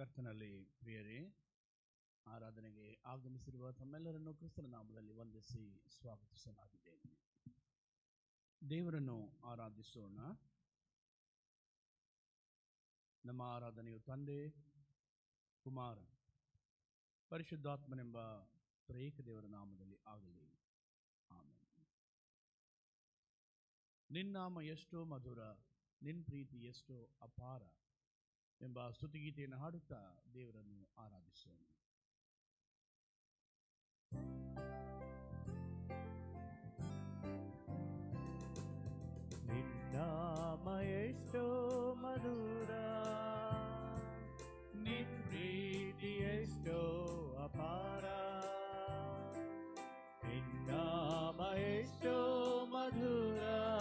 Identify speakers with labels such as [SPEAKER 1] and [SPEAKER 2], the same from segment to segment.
[SPEAKER 1] ಕರ್ತನಲ್ಲಿ ಪ್ರಿಯರೇ ಆರಾಧನೆಗೆ ಆಗಮಿಸಿರುವ ತಮ್ಮೆಲ್ಲರನ್ನು ಕ್ರಿಸ್ತನ ನಾಮದಲ್ಲಿ ವಂದಿಸಿ ಸ್ವಾಗತಿಸಲಾಗಿದ್ದೇನೆ ದೇವರನ್ನು ಆರಾಧಿಸೋಣ ನಮ್ಮ ಆರಾಧನೆಯು ತಂದೆ ಕುಮಾರ ಪರಿಶುದ್ಧಾತ್ಮನೆಂಬ ತ್ರೇಕ ದೇವರ ನಾಮದಲ್ಲಿ ಆಗಲಿ ಆಮೇಲೆ ನಿನ್ನಾಮ ಎಷ್ಟೋ ಮಧುರ ನಿನ್ ಪ್ರೀತಿ ಎಷ್ಟೋ ಅಪಾರ ಎಂಬ ಸ್ತುತಿಗೀತೆಯನ್ನು ಹಾಡುತ್ತಾ ದೇವರನ್ನು ಆರಾಧಿಸೋಣ
[SPEAKER 2] ನಿನ್ನಾಮ ಎಷ್ಟೋ ಮಧುರ ನಿನ್ ಪ್ರೀತಿ ಎಷ್ಟೋ ಅಪಾರ ನಿನ್ನಾಮ ಎಷ್ಟೋ ಮಧುರ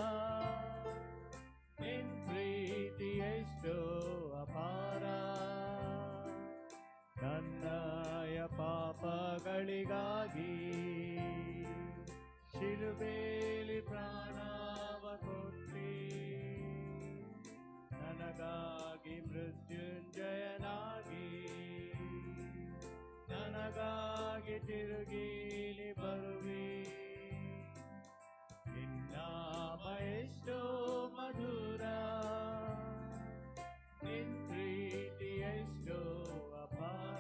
[SPEAKER 2] ನಿನ್ ಪ್ರೀತಿ ಎಷ್ಟೋ ಅಪಾರ ನನ್ನಯ ಪಾಪಗಳಿಗಾಗಿ ಶಿಲುಬೇಲಿ ಪ್ರಾಣವ ಕೊಟ್ಟಿ ನನಗಾಗಿ ಮೃತ್ಯುಂಜಯನಾಗಿ ನನಗಾಗಿ ತಿರುಗೀಲಿ ಬರುವಿ ನಿನ್ನಾಮ ಎಷ್ಟೋ ಮಧುರ ನಿನ್ ಪ್ರೀತಿ ಎಷ್ಟೋ ಅಪಾರ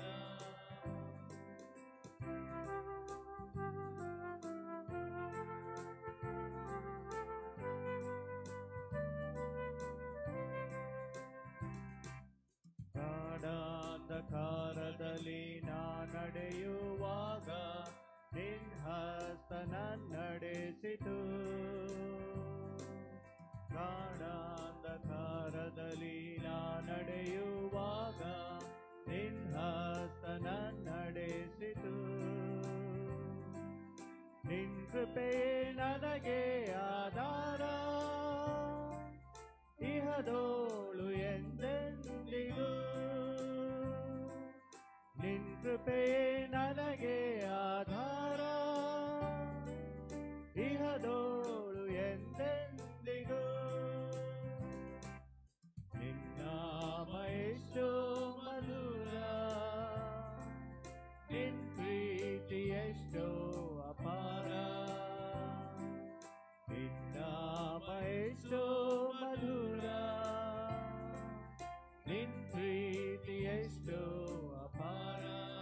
[SPEAKER 2] ಕಾಡಾಂಧಕಾರದಲ್ಲಿ ನಾ ನಡೆಯುವಾಗ ನಿನ್ ಹಸ್ತನ ನಡೆಸಿತು ಕಾಡಾಂಧಕಾರದಲ್ಲಿ ನಾ ನಡೆಯುವಾಗ ನಿನ್ ಹಸ್ತನ ನಡೆಸಿತು ನಿನ್ ಕೃಪೆಯೇ ನನಗೆ ಆಧಾರ ಇಹದೋಳು ಎಂದೆಂದಿಗೂ ನಿನ್ ಕೃಪೆಯೇ ನನಗೆ ಆಧಾರ ಇಹದೋಳು ಎಂದೆಂದಿಗೂ ನಿನ್ನಾಮ ಎಷ್ಟೋ ಮಧುರ ನಿನ್ ಪ್ರೀತಿ ಎಷ್ಟೋ ಅಪಾರ ನಿನ್ನಾಮ ಎಷ್ಟೋ ಮಧುರ ನಿನ್ ಪ್ರೀತಿ ಎಷ್ಟೋ ಅಪಾರ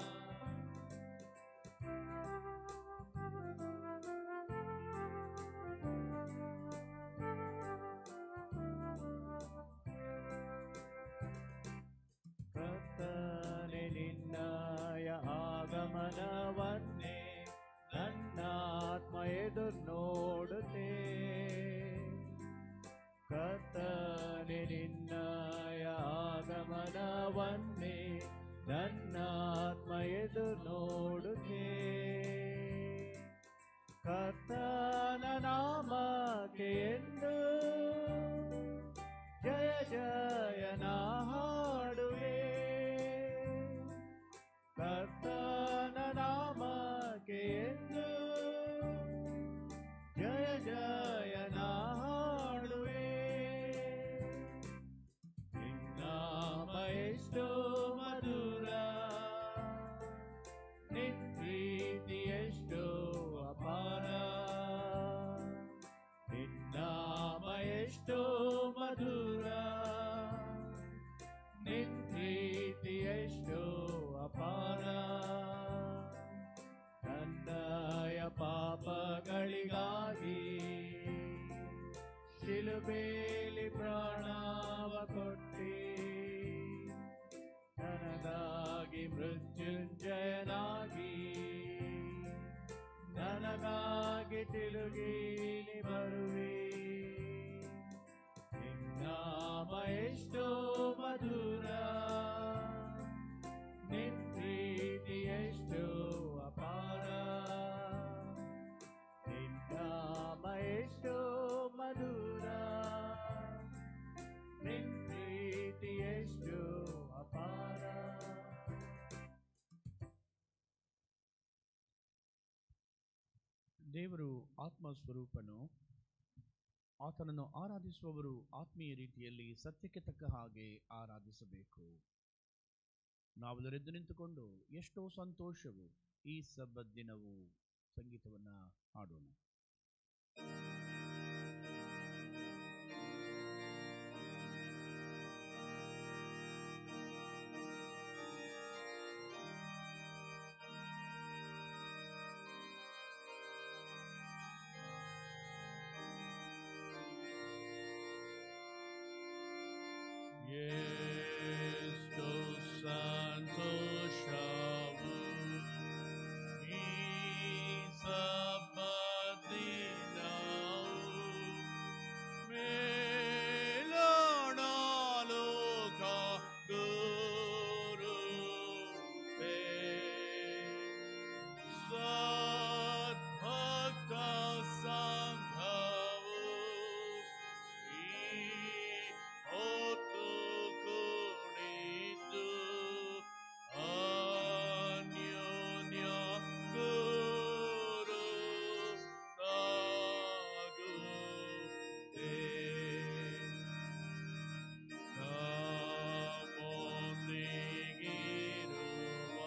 [SPEAKER 2] ಕರ್ತನೆ ನಿನ್ನಯ ಆಗಮನವನ್ನೇ ನನ್ನಾತ್ಮ ಎದುರು ನೋಡುತ್ತೆ ಕರ್ತನೆ ನಿನ್ನಯ ಆಗಮನವನ್ನೇ ನನ್ನಾತ್ಮ ಎದುರು ನೋಡುತ್ತೆ ಕರ್ತನ ನಾಮಕ್ಕೆ ಎಂದು ಜಯ ಜಯನ ಹಾಡುವೆ ಕರ್ತನ ನಾಮಕ್ಕೆ ಎಂದು ಜಯ ಜಯನ ಹಾಡುವೆ ನಿನ್ನಾಮ ಎಷ್ಟೋ ಮಧುರ ನಿನ್ ಪ್ರೀತಿ ಎಷ್ಟೋ ಅಪಾರ ನಿನ್ನಾಮ ಎಷ್ಟೋ ಮಧುರ ನಿನ್ ಪ್ರೀತಿ ಎಷ್ಟೋ ಅಪಾರ ನನ್ನಯ ಪಾಪಗಳಿಗಾಗಿ ಶಿಲುಬೇಲಿ ಪ್ರಾಣವ ಕೊಟ್ಟಿ ನನಗಾಗಿ ಮೃತ್ಯುಂಜಯನಾಗಿ ನನಗಾಗಿ ತಿರುಗೀಲಿ ಬರುವಿ ನಿನ್ನಾಮ ಎಷ್ಟೋ ಮಧುರ ನಿನ್ ಪ್ರೀತಿ ಎಷ್ಟೋ ಅಪಾರ ನಿನ್ನಾಮ ಎಷ್ಟೋ ಮಧುರ ನಿನ್ ಪ್ರೀತಿ ಎಷ್ಟೋ ಅಪಾರ
[SPEAKER 1] ದೇವರು ಆತ್ಮ ಸ್ವರೂಪನು ಆತನನ್ನು ಆರಾಧಿಸುವವರು ಆತ್ಮೀಯ ರೀತಿಯಲ್ಲಿ ಸತ್ಯಕ್ಕೆ ತಕ್ಕ ಹಾಗೆ ಆರಾಧಿಸಬೇಕು ನಾವೆಲ್ಲರೆದ್ದು ನಿಂತುಕೊಂಡು ಎಷ್ಟೋ ಸಂತೋಷವು ಈ ಸಬ್ಬತ್ ದಿನವು ಸಂಗೀತವನ್ನು ಹಾಡೋಣ
[SPEAKER 2] Esto ಸಂತೋಷವು ಈ ಸಬ್ಬತ್ ದಿನವು ಮೇಲಣಲೋಕ ಗುರುಪೇ ಸದ್ಭಕ್ತ ಸಂಘವು ಈ ಹೊತ್ತು ಕುಣಿದು ಅನ್ಯೋನ್ಯ ಗುರು ತಾಗುತ್ತೇ ನಮ್ಮೊಂದಿಗಿರುವ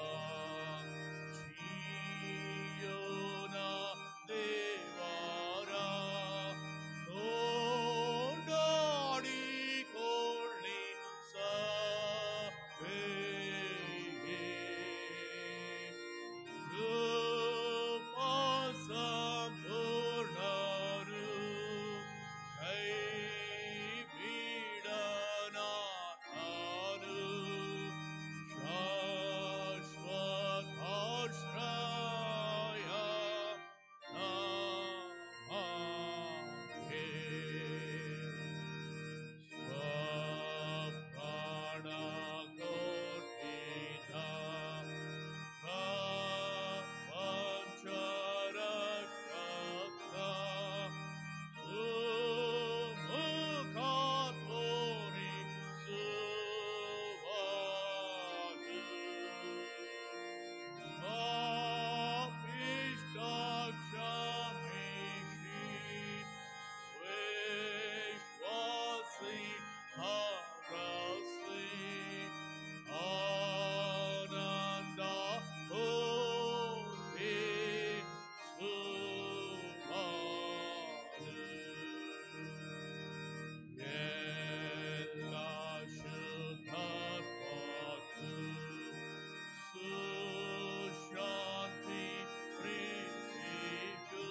[SPEAKER 2] ಜೀಯೋನ ದೇವರ ಕೊಂಡಾಡಿಕೊಳ್ಳಿ ಸಭೆಗೆ. ಕೃಪಾ ಸಂಪೂರ್ಣರು ಕೈ ಬಿಡನಾಥನು ಶಾಶ್ವತಾಶ್ರಯ ನಮಗೆ. ಸ್ವಪ್ರಾಣ ಕೊಟ್ಟಿದ್ದ ಪ್ರಪಂಚರಕ್ಷಕ ಸುಮುಖ ತೋರಿಸುವನು. ಎಲ್ಲ ಶುದ್ಧಾತ್ಮಕ್ಕೂ ಸುಶಾಂತಿ ಪ್ರೀತಿಗೂ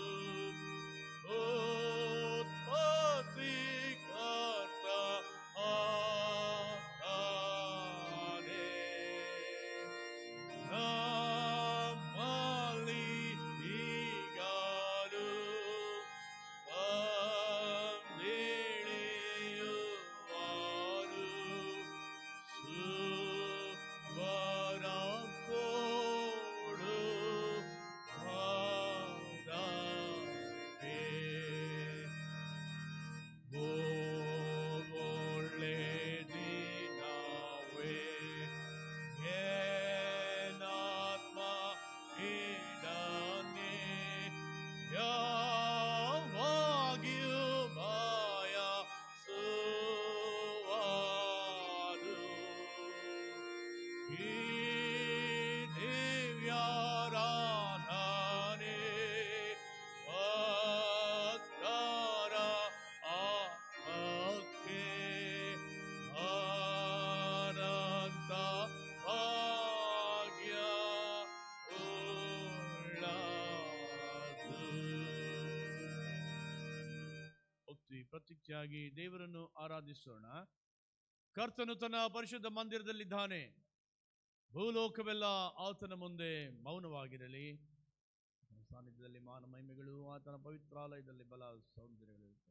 [SPEAKER 2] ಉತ್ಪತ್ತಿಕರ್ತ ಆತನೇ. ನಮ್ಮಲ್ಲಿ ಈಗಲೂ ಬಂದಿಳಿಯುವರು. ಸುವರ ಕೊಡು ಆದನೆ. ಓ ಒಳ್ಳೆ ದಿನವೇ ಏನಾತ್ಮ ಇಡನೆ ಯಾವಾಗಿಯೂ ಬಯಸುವರು. ಈ ದಿವ್ಯಾರಾಧನೆ ಭಕ್ತರ ಆತ್ಮಕ್ಕೆ ಅನಂತ ಭಾಗ್ಯ
[SPEAKER 1] ಭಕ್ತಿ ಪ್ರತ್ಯಕ್ಷವಾಗಿ ದೇವರನ್ನು ಆರಾಧಿಸೋಣ ಕರ್ತನು ತನ್ನ ಪರಿಶುದ್ಧ ಮಂದಿರದಲ್ಲಿದ್ದಾನೆ ಭೂಲೋಕವೆಲ್ಲ ಆತನ ಮುಂದೆ ಮೌನವಾಗಿರಲಿ ಆತನ ಸಾನ್ನಿಧ್ಯದಲ್ಲಿ ಮಾನ ಮಹಿಮೆಗಳು ಆತನ ಪವಿತ್ರಾಲಯದಲ್ಲಿ ಬಲ ಸೌಂದರ್ಯಗಳು ಇರುತ್ತದೆ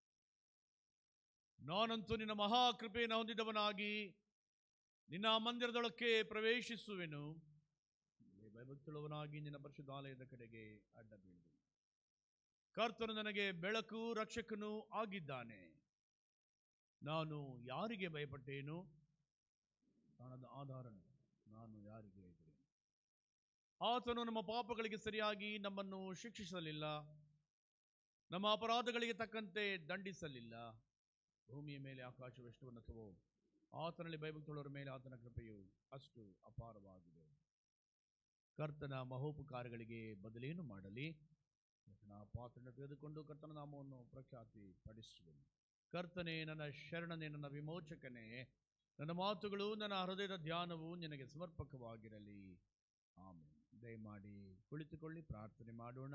[SPEAKER 1] ನಾನಂತೂ ನಿನ್ನ ಮಹಾಕೃಪೆಯನ್ನು ಹೊಂದಿದವನಾಗಿ ನಿನ್ನ ಮಂದಿರದೊಳಕ್ಕೆ ಪ್ರವೇಶಿಸುವೆನು ಇಲ್ಲಿ ಭಯಭಕ್ತುಳ್ಳವನಾಗಿ ನಿನ್ನ ಪರಿಶುದ್ಧಾಲಯದ ಕಡೆಗೆ ಅಡ್ಡ ಬೀಳುವೆನು ಕರ್ತನು ನನಗೆ ಬೆಳಕು ರಕ್ಷಕನೂ ಆಗಿದ್ದಾನೆ ನಾನು ಯಾರಿಗೆ ಭಯಪಟ್ಟೇನು ಹಣದ ಆಧಾರನು ನಾನು ಯಾರಿಗೆ ಹೆದರೇನು ಆತನು ನಮ್ಮ ಪಾಪಗಳಿಗೆ ಸರಿಯಾಗಿ ನಮ್ಮನ್ನು ಶಿಕ್ಷಿಸಲಿಲ್ಲ ನಮ್ಮ ಅಪರಾಧಗಳಿಗೆ ತಕ್ಕಂತೆ ದಂಡಿಸಲಿಲ್ಲ ಭೂಮಿಯ ಮೇಲೆ ಆಕಾಶವೆಷ್ಟು ಉನ್ನತವೋ ಆತನಲ್ಲಿ ಭಯಭಕ್ತುಳ್ಳವರ ಮೇಲೆ ಆತನ ಕೃಪೆಯು ಅಷ್ಟು ಅಪಾರವಾಗಿದೆ ಕರ್ತನ ಮಹೋಪಕಾರಗಳಿಗೆ ಬದಲೇನು ಮಾಡಲಿ ಕರ್ತನ ಪಾತ್ರನ ತೆಗೆದುಕೊಂಡು ಕರ್ತನ ನಾಮವನ್ನು ಪ್ರಖ್ಯಾತಿ ಪಡಿಸುವೆನು ಕರ್ತನೆ ನನ್ನ ಶರಣನೆ ನನ್ನ ವಿಮೋಚಕನೇ ನನ್ನ ಮಾತುಗಳು ನನ್ನ ಹೃದಯದ ಧ್ಯಾನವು ನಿನಗೆ ಸಮರ್ಪಕವಾಗಿರಲಿ ಆಮೇಲೆ ದಯಮಾಡಿ ಕುಳಿತುಕೊಳ್ಳಿ ಪ್ರಾರ್ಥನೆ ಮಾಡೋಣ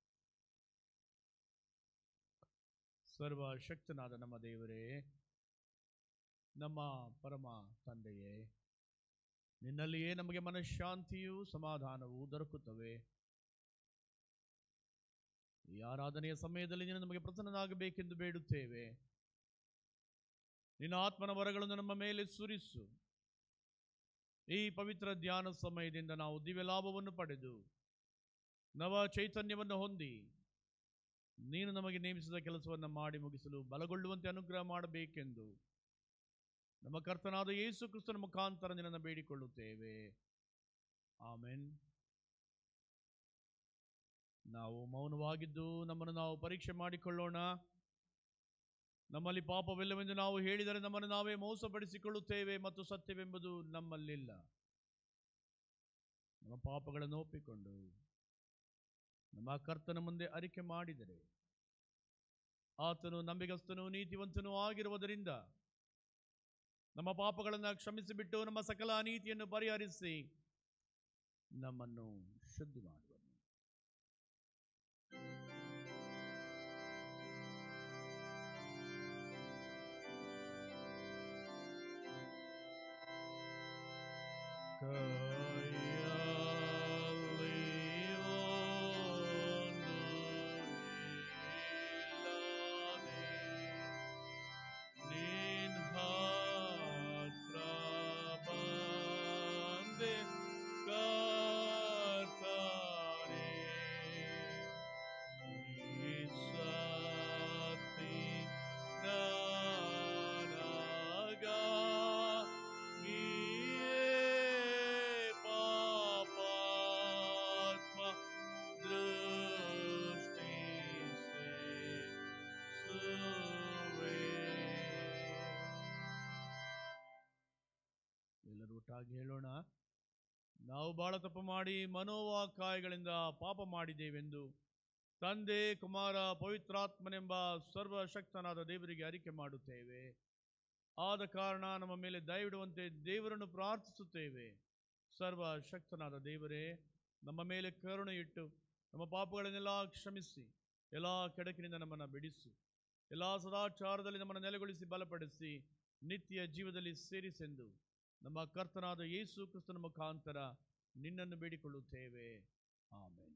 [SPEAKER 1] ಸರ್ವಶಕ್ತನಾದ ನಮ್ಮ ದೇವರೇ ನಮ್ಮ ಪರಮ ತಂದೆಯೇ ನಿನ್ನಲ್ಲಿಯೇ ನಮಗೆ ಮನಃಶಾಂತಿಯೂ ಸಮಾಧಾನವೂ ದೊರಕುತ್ತವೆ ಈ ಆರಾಧನೆಯ ಸಮಯದಲ್ಲಿ ನೀನು ನಮಗೆ ಪ್ರಸನ್ನನಾಗಬೇಕೆಂದು ಬೇಡುತ್ತೇವೆ ನಿನ್ನ ಆತ್ಮನ ವರಗಳನ್ನು ನಮ್ಮ ಮೇಲೆ ಸುರಿಸು ಈ ಪವಿತ್ರ ಧ್ಯಾನ ಸಮಯದಿಂದ ನಾವು ದಿವ್ಯ ಲಾಭವನ್ನು ಪಡೆದು ನವ ಚೈತನ್ಯವನ್ನು ಹೊಂದಿ ನೀನು ನಮಗೆ ನೇಮಿಸಿದ ಕೆಲಸವನ್ನು ಮಾಡಿ ಮುಗಿಸಲು ಬಲಗೊಳ್ಳುವಂತೆ ಅನುಗ್ರಹ ಮಾಡಬೇಕೆಂದು ನಮ್ಮ ಕರ್ತನಾದ ಯೇಸು ಕ್ರಿಸ್ತನ ಮುಖಾಂತರ ನಿನ್ನನ್ನು ಬೇಡಿಕೊಳ್ಳುತ್ತೇವೆ ಆಮೆನ್ ನಾವು ಮೌನವಾಗಿದ್ದು ನಮ್ಮನ್ನು ನಾವು ಪರೀಕ್ಷೆ ಮಾಡಿಕೊಳ್ಳೋಣ ನಮ್ಮಲ್ಲಿ ಪಾಪವಿಲ್ಲವೆಂದು ನಾವು ಹೇಳಿದರೆ ನಮ್ಮನ್ನು ನಾವೇ ಮೋಸಪಡಿಸಿಕೊಳ್ಳುತ್ತೇವೆ ಮತ್ತು ಸತ್ಯವೆಂಬುದು ನಮ್ಮಲ್ಲಿಲ್ಲ ನಮ್ಮ ಪಾಪಗಳನ್ನು ಒಪ್ಪಿಕೊಂಡು ನಮ್ಮ ಕರ್ತನ ಮುಂದೆ ಅರಿಕೆ ಮಾಡಿದರೆ ಆತನು ನಂಬಿಗಸ್ತನೂ ನೀತಿವಂತನೂ ಆಗಿರುವುದರಿಂದ ನಮ್ಮ ಪಾಪಗಳನ್ನು ಕ್ಷಮಿಸಿಬಿಟ್ಟು ನಮ್ಮ ಸಕಲ ಅನೀತಿಯನ್ನು ಪರಿಹರಿಸಿ ನಮ್ಮನ್ನು ಶುದ್ಧಿ ಮಾಡುವನು
[SPEAKER 2] ಪಾಪಾತ್ಮ ದೃಷ್ಟಿ ಸುವೆ
[SPEAKER 1] ಎಲ್ಲರೂ ಒಟ್ಟಾಗಿ ಹೇಳೋಣ ನಾವು ಬಹಳ ತಪ್ಪು ಮಾಡಿ ಮನೋವಾಕಾಯಗಳಿಂದ ಪಾಪ ಮಾಡಿದ್ದೇವೆಂದು ತಂದೆ ಕುಮಾರ ಪವಿತ್ರಾತ್ಮನೆಂಬ ಸರ್ವಶಕ್ತನಾದ ದೇವರಿಗೆ ಅರಿಕೆ ಮಾಡುತ್ತೇವೆ ಆದ ಕಾರಣ ನಮ್ಮ ಮೇಲೆ ದಯವಿಡುವಂತೆ ದೇವರನ್ನು ಪ್ರಾರ್ಥಿಸುತ್ತೇವೆ ಸರ್ವಶಕ್ತನಾದ ದೇವರೇ ನಮ್ಮ ಮೇಲೆ ಕರುಣೆ ಇಟ್ಟು ನಮ್ಮ ಪಾಪಗಳನ್ನೆಲ್ಲ ಕ್ಷಮಿಸಿ ಎಲ್ಲ ಕೆಡಕಿನಿಂದ ನಮ್ಮನ್ನು ಬಿಡಿಸಿ ಎಲ್ಲ ಸದಾಚಾರದಲ್ಲಿ ನಮ್ಮನ್ನು ನೆಲೆಗೊಳಿಸಿ ಬಲಪಡಿಸಿ ನಿತ್ಯ ಜೀವದಲ್ಲಿ ಸೇರಿಸೆಂದು ನಮ್ಮ ಕರ್ತನಾದ ಯೇಸು ಕ್ರಿಸ್ತನ ಮುಖಾಂತರ ನಿನ್ನನ್ನು ಬೇಡಿಕೊಳ್ಳುತ್ತೇವೆ ಆಮೇಲೆ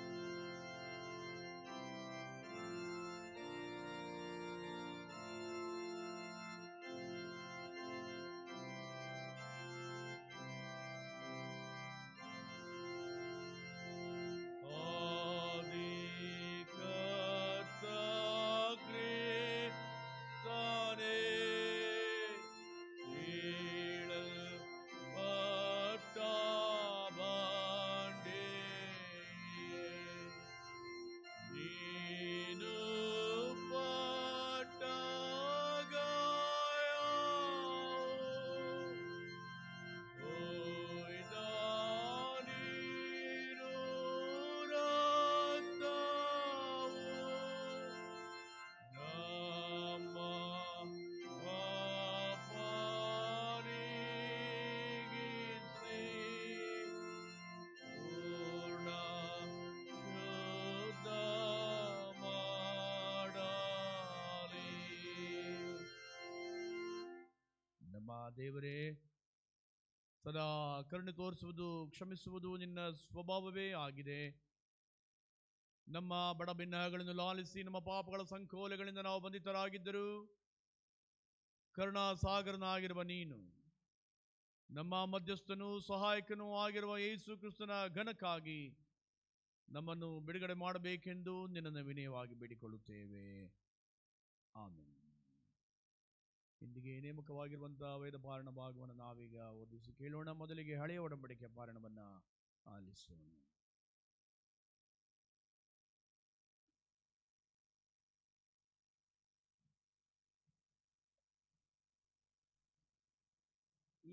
[SPEAKER 1] ನಮ್ಮ ದೇವರೇ ಸದಾ ಕರುಣೆ ತೋರಿಸುವುದು ಕ್ಷಮಿಸುವುದು ನಿನ್ನ ಸ್ವಭಾವವೇ ಆಗಿದೆ ನಮ್ಮ ಬಡ ಭಿನ್ನಗಳನ್ನು ಲಾಲಿಸಿ ನಮ್ಮ ಪಾಪಗಳ ಸಂಕೋಲೆಗಳಿಂದ ನಾವು ಬಂಧಿತರಾಗಿದ್ದರು ಕರುಣಾ ಸಾಗರನಾಗಿರುವ ನೀನು ನಮ್ಮ ಮಧ್ಯಸ್ಥನೂ ಸಹಾಯಕನೂ ಆಗಿರುವ ಯೇಸು ಕ್ರಿಸ್ತನ ಘನಕ್ಕಾಗಿ ನಮ್ಮನ್ನು ಬಿಡುಗಡೆ ಮಾಡಬೇಕೆಂದು ನಿನ್ನನ್ನು ವಿನಯವಾಗಿ ಬೇಡಿಕೊಳ್ಳುತ್ತೇವೆ ಆಮೇಲೆ ಇಂದಿಗೆ ನೇಮಕವಾಗಿರುವಂತಹ ವೇದ ಪಾರಣ ಭಾಗವನ್ನು ನಾವೀಗ ಓದಿಸಿ ಕೇಳೋಣ ಮೊದಲಿಗೆ ಹಳೆಯ ಒಡಂಬಡಿಕೆ ಪಾರಣವನ್ನ ಆಲಿಸೋಣ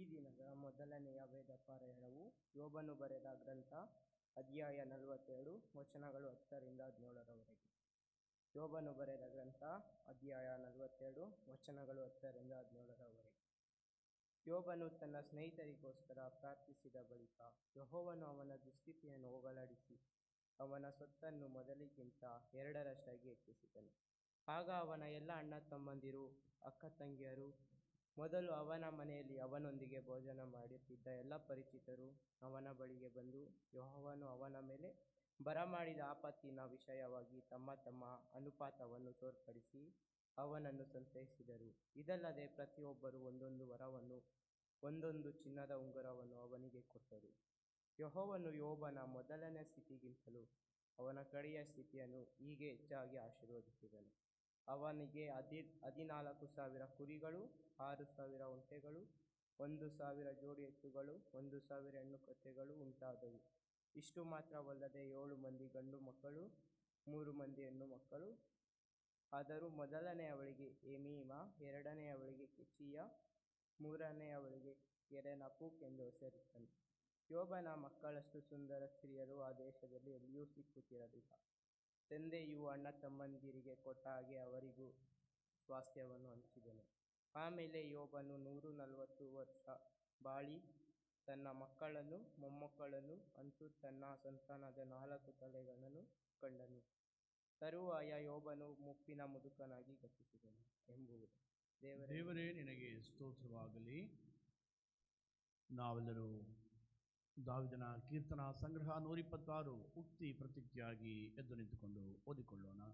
[SPEAKER 3] ದಿನದ ಮೊದಲನೆಯ ವೇದ ಪಾರಾಯಣವು ಯೋಬನು ಬರೆದ ಗ್ರಂಥ ಅಧ್ಯಾಯ ನಲವತ್ತೆರಡು ವಚನಗಳು ಹತ್ತರಿಂದ ಹದಿನೇಳರವರೆಗೆ ಯೋಬನು ಬರೆದ ಗ್ರಂಥ ಅಧ್ಯಾಯ ನಲವತ್ತೆರಡು ವಚನಗಳು ಹತ್ತರಿಂದ ಹದಿನೇಳರವರೆಗೆ ಯೋಬನು ತನ್ನ ಸ್ನೇಹಿತರಿಗೋಸ್ಕರ ಪ್ರಾರ್ಥಿಸಿದ ಬಳಿಕ ಯಹೋವನು ಅವನ ದುಸ್ಥಿತಿಯನ್ನು ಹೋಗಲಾಡಿಸಿ ಅವನ ಸೊತ್ತನ್ನು ಮೊದಲಿಗಿಂತ ಎರಡರಷ್ಟಾಗಿ ಹೆಚ್ಚಿಸಿದನು ಆಗ ಅವನ ಎಲ್ಲ ಅಣ್ಣ ತಮ್ಮಂದಿರು ಅಕ್ಕ ತಂಗಿಯರು ಮೊದಲು ಅವನ ಮನೆಯಲ್ಲಿ ಅವನೊಂದಿಗೆ ಭೋಜನ ಮಾಡುತ್ತಿದ್ದ ಎಲ್ಲ ಪರಿಚಿತರು ಅವನ ಬಳಿಗೆ ಬಂದು ಯೆಹೋವನು ಅವನ ಮೇಲೆ ಬರಮಾಡಿದ ಆಪತ್ತಿನ ವಿಷಯವಾಗಿ ತಮ್ಮ ತಮ್ಮ ಅನುಪಾತವನ್ನು ತೋರ್ಪಡಿಸಿ ಅವನನ್ನು ಸಂತೈಸಿದರು ಇದಲ್ಲದೆ ಪ್ರತಿಯೊಬ್ಬರು ಒಂದೊಂದು ವರವನ್ನು ಒಂದೊಂದು ಚಿನ್ನದ ಉಂಗುರವನ್ನು ಅವನಿಗೆ ಕೊಟ್ಟರು ಯೆಹೋವನು ಯೋಬನ ಮೊದಲನೇ ಸ್ಥಿತಿಗಿಂತಲೂ ಅವನ ಕಡೆಯ ಸ್ಥಿತಿಯನ್ನು ಹೀಗೆ ಹೆಚ್ಚಾಗಿ ಆಶೀರ್ವದಿಸಿದನು ಅವನಿಗೆ ಹದಿ ಹದಿನಾಲ್ಕು ಸಾವಿರ ಕುರಿಗಳು ಆರು ಸಾವಿರ ಒಂಟೆಗಳು ಒಂದು ಸಾವಿರ ಜೋಡಿ ಎತ್ತುಗಳು ಒಂದು ಸಾವಿರ ಹೆಣ್ಣು ಕತ್ತೆಗಳು ಉಂಟಾದವು ಇಷ್ಟು ಮಾತ್ರವಲ್ಲದೆ ಏಳು ಮಂದಿ ಗಂಡು ಮಕ್ಕಳು ಮೂರು ಮಂದಿ ಹೆಣ್ಣು ಮಕ್ಕಳು ಆದರೂ ಮೊದಲನೆಯವಳಿಗೆ ಎಮೀಮ ಎರಡನೆಯವಳಿಗೆ ಕೆಚಿಯ ಮೂರನೆಯವಳಿಗೆ ಕೆರೆನಪೂಕ್ ಎಂದು ಹೆಸರಿಟ್ಟನು ಯೋಬನ ಮಕ್ಕಳಷ್ಟು ಸುಂದರ ಸ್ತ್ರೀಯರು ಆ ದೇಶದಲ್ಲಿ ಎಲ್ಲಿಯೂ ಸಿಕ್ಕುತ್ತಿರಲಿಲ್ಲ ತಂದೆಯು ಅಣ್ಣ ತಮ್ಮಂದಿರಿಗೆ ಕೊಟ್ಟ ಹಾಗೆ ಅವರಿಗೂ ಸ್ವಾಸ್ಥ್ಯವನ್ನು ಹಂಚಿದನು ಆಮೇಲೆ ಯೋಬನು ನೂರು ನಲವತ್ತು ವರ್ಷ ಬಾಳಿ ತನ್ನ ಮಕ್ಕಳನ್ನು ಮೊಮ್ಮಕ್ಕಳನ್ನು ಅಂತೂ ತನ್ನ ಸಂತಾನದ ನಾಲ್ಕು ತಲೆಗಳನ್ನು ಕಂಡನು ತರುವಾಯ ಯೋಬನು ಮುಪ್ಪಿನ ಮುದುಕನಾಗಿ ಗತಿಸಿದನು ಎಂಬುವುದು ದೇವರೇ
[SPEAKER 1] ದೇವರೇ ನಿನಗೆ ಸ್ತೋತ್ರವಾಗಲಿ ನಾವೆಲ್ಲರೂ ದಾವಿದನ ಕೀರ್ತನಾ ಸಂಗ್ರಹ ನೂರಿಪ್ಪತ್ತಾರು ಉಕ್ತಿ ಪ್ರತಿಜ್ಞೆಯಾಗಿ ಎದ್ದು ನಿಂತುಕೊಂಡು ಓದಿಕೊಳ್ಳೋಣ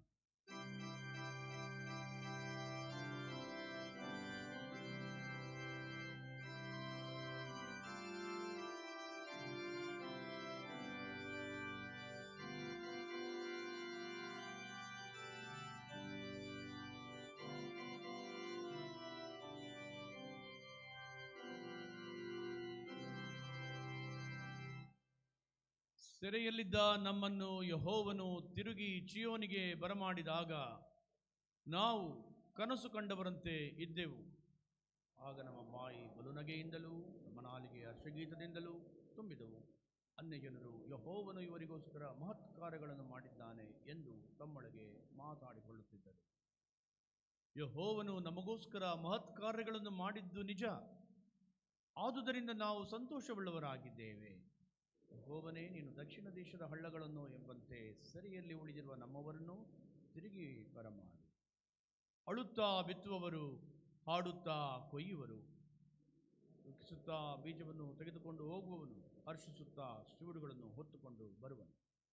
[SPEAKER 1] ಸೆರೆಯಲ್ಲಿದ್ದ ನಮ್ಮನ್ನು ಯಹೋವನು ತಿರುಗಿ ಚಿಯೋನಿಗೆ ಬರಮಾಡಿದಾಗ ನಾವು ಕನಸು ಕಂಡವರಂತೆ ಇದ್ದೆವು ಆಗ ನಮ್ಮ ಬಾಯಿ ಬಲುನಗೆಯಿಂದಲೂ ನಮ್ಮ ನಾಲಿಗೆ ಹರ್ಷಗೀತದಿಂದಲೂ ತುಂಬಿದವು ಅನ್ಯಜನರು ಯಹೋವನು ಇವರಿಗೋಸ್ಕರ ಮಹತ್ ಕಾರ್ಯಗಳನ್ನು ಮಾಡಿದ್ದಾನೆ ಎಂದು ತಮ್ಮೊಳಗೆ ಮಾತಾಡಿಕೊಳ್ಳುತ್ತಿದ್ದರು ಯಹೋವನು ನಮಗೋಸ್ಕರ ಮಹತ್ ಕಾರ್ಯಗಳನ್ನು ಮಾಡಿದ್ದು ನಿಜ ಆದುದರಿಂದ ನಾವು ಸಂತೋಷವುಳ್ಳವರಾಗಿದ್ದೇವೆ ಯೆಹೋವನೇ ನೀನು ದಕ್ಷಿಣ ದೇಶದ ಹಳ್ಳಗಳನ್ನು ಎಂಬಂತೆ ಸರಿಯಲ್ಲಿ ಉಳಿದಿರುವ ನಮ್ಮವರನ್ನು ತಿರುಗಿ ಬರಮಾಡು ಅಳುತ್ತಾ ಬಿತ್ತುವವರು ಹಾಡುತ್ತಾ ಕೊಯ್ಯುವರು ದುಃಖಿಸುತ್ತಾ ಬೀಜವನ್ನು ತೆಗೆದುಕೊಂಡು ಹೋಗುವವನು ಹರ್ಷಿಸುತ್ತಾ ಸಿವುಡುಗಳನ್ನು ಹೊತ್ತುಕೊಂಡು ಬರುವನು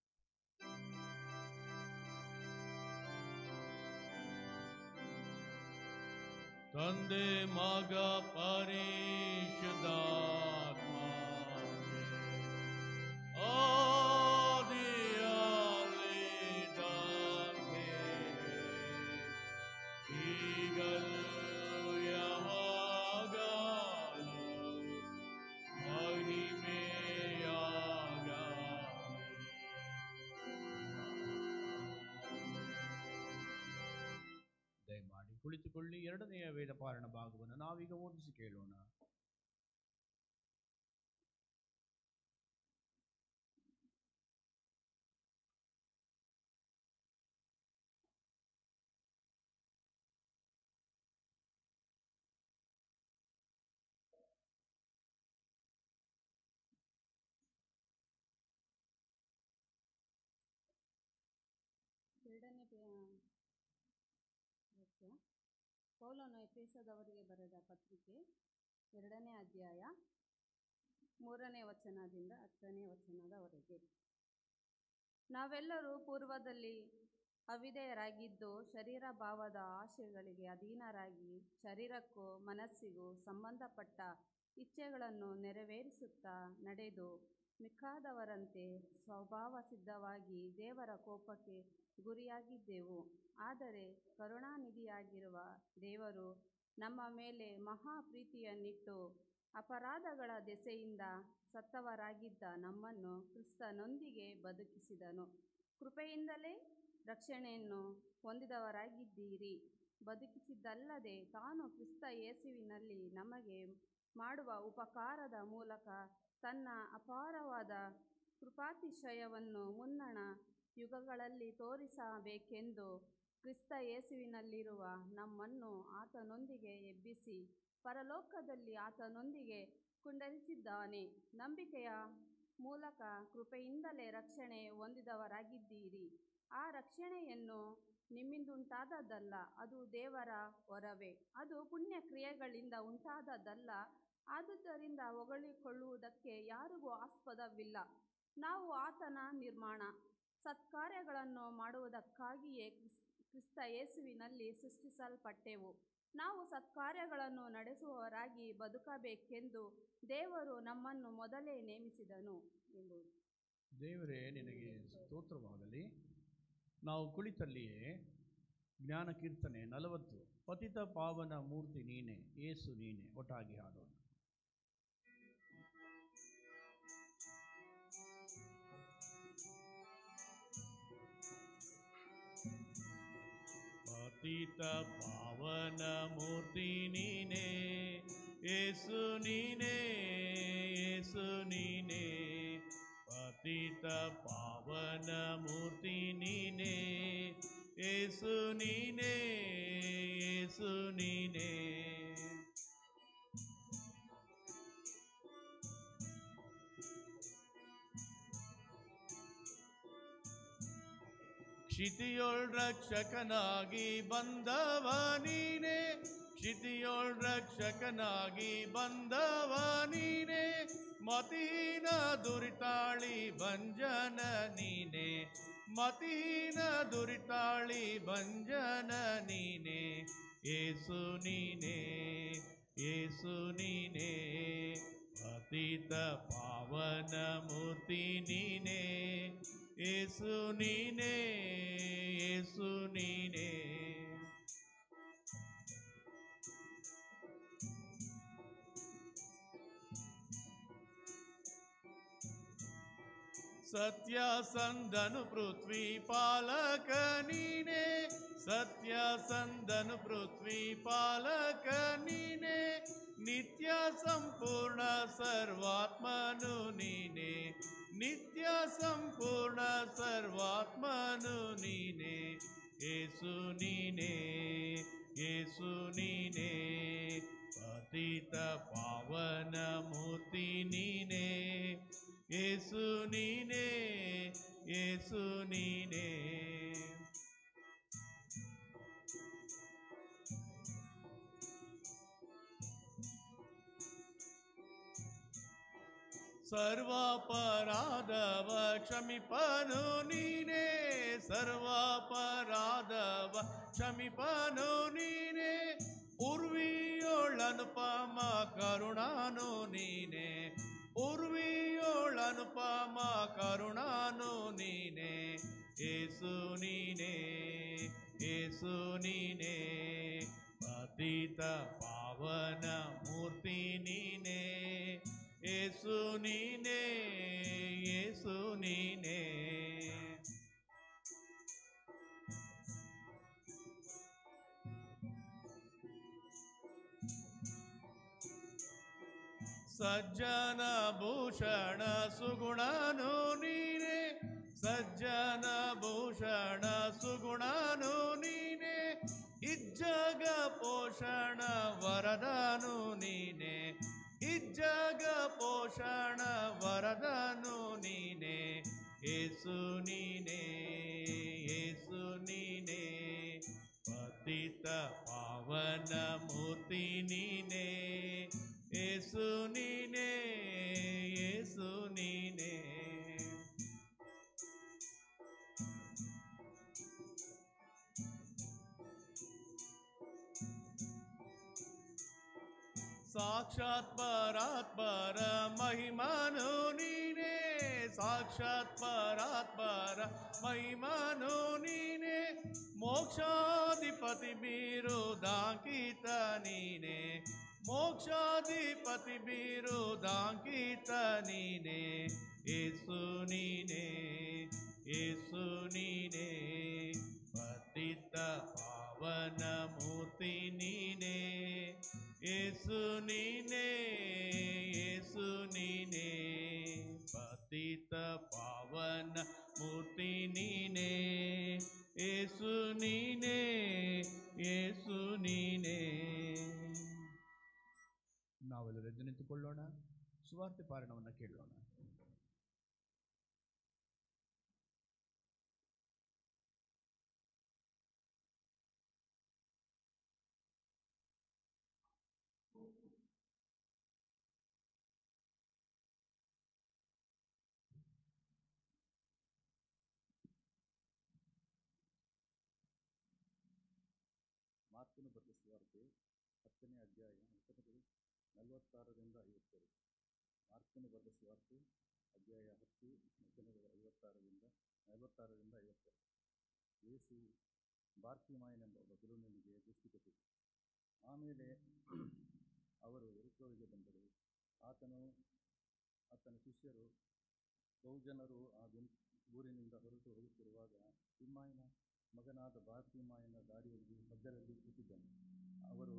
[SPEAKER 1] ತಂದೆ ಮಗ ಪರಿಶುದ್ಧಾತ್ಮನೇ ಆದಿಯಾಗಿದ್ದಂತೆ ಈಗಲೂ ಯಾವಾಗಲೂ ಮಹಿಮೆಯಾಗಲಿ. ದಯಮಾಡಿ ಕುಳಿತುಕೊಳ್ಳಿ ಎರಡನೆಯ ವೇದ ಪಾರಣ ಭಾಗವನ್ನು ನಾವೀಗ ಓದಿಸಿ ಕೇಳೋಣ
[SPEAKER 4] ಎರಡನೇ ಪೇ- ವಾಕ್ಯ ಪೌಲನು ಎಫೆಸದವರಿಗೆ ಬರೆದ ಪತ್ರಿಕೆ ಎರಡನೇ ಅಧ್ಯಾಯ ಮೂರನೇ ವಚನದಿಂದ ಹತ್ತನೇ ವಚನದವರೆಗೆ ನಾವೆಲ್ಲರೂ ಪೂರ್ವದಲ್ಲಿ ಅವಿಧೇಯರಾಗಿದ್ದು ಶರೀರ ಭಾವದ ಆಶೆಗಳಿಗೆ ಅಧೀನರಾಗಿ ಶರೀರಕ್ಕೂ ಮನಸ್ಸಿಗೂ ಸಂಬಂಧಪಟ್ಟ ಇಚ್ಛೆಗಳನ್ನು ನೆರವೇರಿಸುತ್ತಾ ನಡೆದು ಮಿಕ್ಕಾದವರಂತೆ ಸ್ವಭಾವ ಸಿದ್ಧವಾಗಿ ದೇವರ ಕೋಪಕ್ಕೆ ಗುರಿಯಾಗಿದ್ದೆವು ಆದರೆ ಕರುಣಾನಿಧಿಯಾಗಿರುವ ದೇವರು ನಮ್ಮ ಮೇಲೆ ಮಹಾ ಪ್ರೀತಿಯನ್ನಿಟ್ಟು ಅಪರಾಧಗಳ ದೆಸೆಯಿಂದ ಸತ್ತವರಾಗಿದ್ದ ನಮ್ಮನ್ನು ಕ್ರಿಸ್ತನೊಂದಿಗೆ ಬದುಕಿಸಿದನು ಕೃಪೆಯಿಂದಲೇ ರಕ್ಷಣೆಯನ್ನು ಹೊಂದಿದವರಾಗಿದ್ದೀರಿ ಬದುಕಿಸಿದ್ದಲ್ಲದೆ ತಾನು ಕ್ರಿಸ್ತ ಯೇಸುವಿನಲ್ಲಿ ನಮಗೆ ಮಾಡುವ ಉಪಕಾರದ ಮೂಲಕ ತನ್ನ ಅಪಾರವಾದ ಕೃಪಾತಿಶಯವನ್ನು ಮುನ್ನಣ ಯುಗಗಳಲ್ಲಿ ತೋರಿಸಬೇಕೆಂದು ಕ್ರಿಸ್ತ ಯೇಸುವಿನಲ್ಲಿರುವ ನಮ್ಮನ್ನು ಆತನೊಂದಿಗೆ ಎಬ್ಬಿಸಿ ಪರಲೋಕದಲ್ಲಿ ಆತನೊಂದಿಗೆ ಕುಂಡರಿಸಿದ್ದಾನೆ ನಂಬಿಕೆಯ ಮೂಲಕ ಕೃಪೆಯಿಂದಲೇ ರಕ್ಷಣೆ ಹೊಂದಿದವರಾಗಿದ್ದೀರಿ ಆ ರಕ್ಷಣೆಯನ್ನು ನಿಮ್ಮಿಂದುಂಟಾದದ್ದಲ್ಲ ಅದು ದೇವರ ವರವೇ ಅದು ಪುಣ್ಯ ಕ್ರಿಯೆಗಳಿಂದ ಉಂಟಾದದ್ದಲ್ಲ ಆದುದರಿಂದ ಹೊಗಳಿಕೊಳ್ಳುವುದಕ್ಕೆ ಯಾರಿಗೂ ಆಸ್ಪದವಿಲ್ಲ ನಾವು ಆತನ ನಿರ್ಮಾಣ ಸತ್ಕಾರ್ಯಗಳನ್ನು ಮಾಡುವುದಕ್ಕಾಗಿಯೇ ಕ್ರಿಸ್ ಕ್ರಿಸ್ತ ಯೇಸುವಿನಲ್ಲಿ ಸೃಷ್ಟಿಸಲ್ಪಟ್ಟೆವು ನಾವು ಸತ್ಕಾರ್ಯಗಳನ್ನು ನಡೆಸುವವರಾಗಿ ಬದುಕಬೇಕೆಂದು ದೇವರು ನಮ್ಮನ್ನು ಮೊದಲೇ ನೇಮಿಸಿದನು ಎಂಬುದು
[SPEAKER 1] ದೇವರೇ ನಿನಗೆ ಸ್ತೋತ್ರವಾಗಲಿ ನಾವು ಕುಳಿತಲ್ಲಿಯೇ ಜ್ಞಾನ ಕೀರ್ತನೆ ನಲವತ್ತು ಪತಿತ ಪಾವನ ಮೂರ್ತಿ ನೀನೆ ಏಸು ನೀನೆ ಒಟ್ಟಾಗಿ ಹಾಡೋಣ ಪತಿತ ಪಾವನ ಮೂರ್ತಿ ನೀನೆ ಏಸು ನೀನೆ ಏಸು ನೀನೆ ಪತಿತ ಪಾವನ ಮೂರ್ತಿ ನೀನೆ ಏಸು ನೀನೆ ಏಸು ನೀನೆ ಕ್ಷಿತಿಯೊಳ್ ರಕ್ಷಕನಾಗಿ ಬಂದವ ನೀನೆ ಕ್ಷಿತಿಯೊಳ್ ರಕ್ಷಕನಾಗಿ ಬಂದವ ನೀನೆ ಮತೀನ ದುರಿತಾಳಿ ಭಂಜನ ನೀನೆ ಮತೀನ ದುರಿತಾಳಿ ಭಂಜನ ನೀನೆ ಏಸು ನೀನೆ ಏಸು ನೀನೆ ಪತಿತ ಪಾವನ ಮೂರ್ತಿ ನೀನೆ ಏಸು ನೀನೆ ಏಸು ನೀನೆ ಸತ್ಯ ಸಂದನು ಪೃಥ್ವಿ ಪಾಲಕ ನೀನೆ ಸತ್ಯ ಸಂದನು ಪೃಥ್ವಿ ಪಾಲಕ ನೀನೆ ನಿತ್ಯ ಸಂಪೂರ್ಣ ಸರ್ವಾತ್ಮನು ನೀನೆ ನಿತ್ಯ ಸಂಪೂರ್ಣ ಸರ್ವಾತ್ಮನು ನೀನೆ ಏಸು ನೀನೆ ಏಸು ನೀನೆ ಪತಿತ ಪಾವನ ಮೂರ್ತಿ ನೀನೆ ಏಸು ನೀನೆ ಏಸು ನೀನೆ ಸರ್ವಾಪರಾಧವ ಕ್ಷಮಿಪನು ನೀನೆ ಸರ್ವಾಪರಾಧವ ಕ್ಷಮಿಪನು ನೀನೆ ಉರ್ವಿಯೋಳನುಪಮ ಕರುಣಾನು ನೀನೆ ಉರ್ವಿಯೋಳನುಪಮ ಕರುಣಾನು ನೀನೆ ಏಸು ನೀನೆ ಏಸು ನೀನೆ ಪತಿತ ಪಾವನ ಮೂರ್ತಿ ನೀನೆ ಏಸು ನೀನೆ ಏಸು ನೀನೆ ಸಜ್ಜನ ಭೂಷಣ ಸುಗುಣನು ನೀನೆ ಸಜ್ಜನ ಭೂಷಣ ಸುಗುಣನು ನೀನೆ ಇಜ್ಜಗ ಪೋಷಣ ವರದನು ನೀನೆ ಇಜ್ಜಗ ಪೋಷಣ ವರದನು ನೀನೆ ಏಸು ನೀನೆ ಏಸು ನೀನೆ ಪತಿತ ಪಾವನ ಮೂರ್ತಿ ನೀನೆ ಏಸು ನೀನೆ ಏಸು ನೀನೆ ಸಾಕ್ಷಾತ್ ಪರಾತ್ಪರ ಮಹಿಮಾನು ನೀನೆ ಸಾಕ್ಷಾತ್ ಪರಾತ್ಪರ ಮಹಿಮಾನು ನೀನೆ ಮೋಕ್ಷಾಧಿಪತಿ ಬೀರುದಾಂಕಿತ ನೀನೆ ಮೋಕ್ಷಾಧಿಪತಿ ಬೀರುದಾಂಕಿತ ನೀನೆ ಏಸು ನೀನೆ ಏಸು ನೀನೆ ಪತಿತ ಪಾವನ ಮೂರ್ತಿ ನೀನೆ ಏಸು ನೀನೆ ಸುವಾರ್ತೆ ಪಾರಣವನ್ನು ಕೇಳೋಣ
[SPEAKER 5] ಮಾರ್ಕನು ಬರೆದ ಸುವಾರ್ತೆ ಹತ್ತನೇ ಅಧ್ಯಾಯ ವಚನಗಳು ನಲವತ್ತಾರರಿಂದ ಐವತ್ತೆರಡು ಮಾರ್ಕನು ಬರೆದ ಸುವಾರ್ತೆ ಅಧ್ಯಾಯ ಹತ್ತು ವಚನಗಳು ಐವತ್ತಾರರಿಂದ ನಲವತ್ತಾರರಿಂದ ಐವತ್ತೆರಡು ಯೇಸು ಬಾರ್ತಿಮಾಯನೆಂಬ ಒಬ್ಬ ಗುರುವಿನಿಗೆ ದೃಷ್ಟಿ ಕೊಟ್ಟಿತು ಆಮೇಲೆ ಅವರು ಎರುಕೋವಿಗೆ ಬಂದರು ಆತನು ಆತನ ಶಿಷ್ಯರು ಬಹುಜನರು ಆ ಗುಂ ಊರಿನಿಂದ ಹೊರಟು ಹೋಗುತ್ತಿರುವಾಗ ತಿಮ್ಮಾಯನ ಮಗನಾದ ಬಾರ್ತಿಮಾಯನ ದಾರಿಯಲ್ಲಿ ಮಧ್ಯದಲ್ಲಿ ಕೂತಿದ್ದನು ಅವರು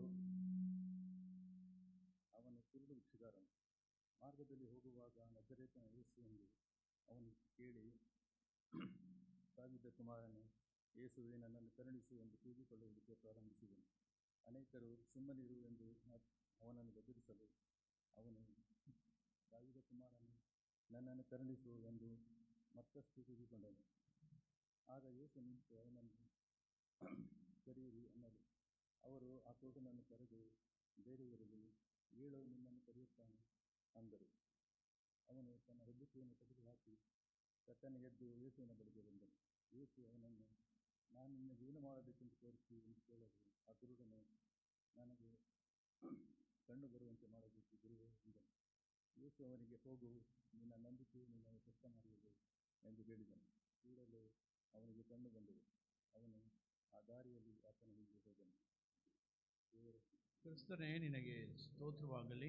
[SPEAKER 5] ಅವನು ಕುರುಡು ಭಿಕ್ಷುಗಾರನು ಮಾರ್ಗದಲ್ಲಿ ಹೋಗುವಾಗ ನಜರೇತನ ಯೇಸು ಎಂದು ಅವನು ಕೇಳಿ ಸಾವಿದ್ದ ಕುಮಾರನು ಯೇಸುವೆ ನನ್ನನ್ನು ಕರುಣಿಸು ಎಂದು ಕೂಗಿಕೊಳ್ಳುವುದಕ್ಕೆ ಪ್ರಾರಂಭಿಸಿದನು ಅನೇಕರು ಸುಮ್ಮನಿರು ಎಂದು ಅ- ಅವನನ್ನು ಬೆದರಿಸಲು ಅವನು ದಾವಿದ ಕುಮಾರನು ನನ್ನನ್ನು ಕರುಣಿಸು ಎಂದು ಮತ್ತಷ್ಟು ಕೂಗಿಕೊಂಡನು ಆಗ ಯೇಸು ನಿಂತು ಅವನನ್ನು ಕರೆಯಿರಿ ಅನ್ನಲು ಅವರು ಆ ಕುರುಡನನ್ನು ಕರೆದು ಬೇರೆಯವರಿಗೆ ಏಳು ನಿನ್ನನ್ನು ಕರೆಯುತ್ತಾನೆ ಅಂದರು ಅವನು ತನ್ನ ಹೆಬ್ಬುತ್ತಿಯನ್ನು ತೆಗೆದುಹಾಕಿ ತಟ್ಟನೆ ಎದ್ದು ಯೇಸುವಿನ ಬಳಿಗೆ ಬಂದನು ಯೇಸು ಅವನನ್ನು ನಾನು ನಿನಗೆ ಏನು ಮಾಡಬೇಕೆಂದು ತೋರಿಸಿ ಎಂದು ಕೇಳಲು ಆ ಕುರುಡನು ನನಗೆ ಕಣ್ಣು ಬರುವಂತೆ ಮಾಡಬೇಕು ಗುರುವೇ ಎಂದನು ಯೇಸು ಅವನಿಗೆ ಹೋಗು ನಿನ್ನ ನಂಬಿಕೆ ನಿನ್ನನ್ನು ಕಷ್ಟ ಮಾಡುವುದು ಎಂದು ಹೇಳಿದನು ಕೂಡಲೇ ಅವನಿಗೆ ಕಣ್ಣು ಬಂದವು ಅವನು ಆ ದಾರಿಯಲ್ಲಿ ಆತನ ಹಿಂದೆ ಹೋದನು ದೇವರ
[SPEAKER 1] ಕ್ರಿಸ್ತನೇ ನಿನಗೆ ಸ್ತೋತ್ರವಾಗಲಿ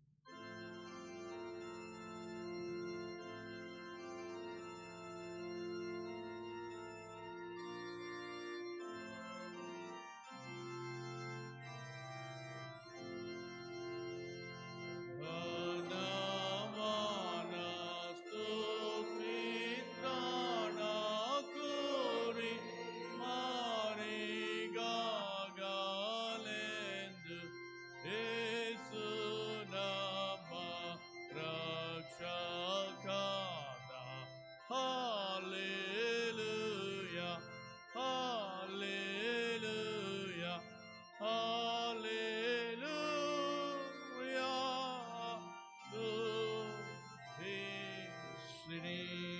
[SPEAKER 1] Hallelujah, hallelujah, hallelujah. ಸ್ತುತಿಸಿರಿ.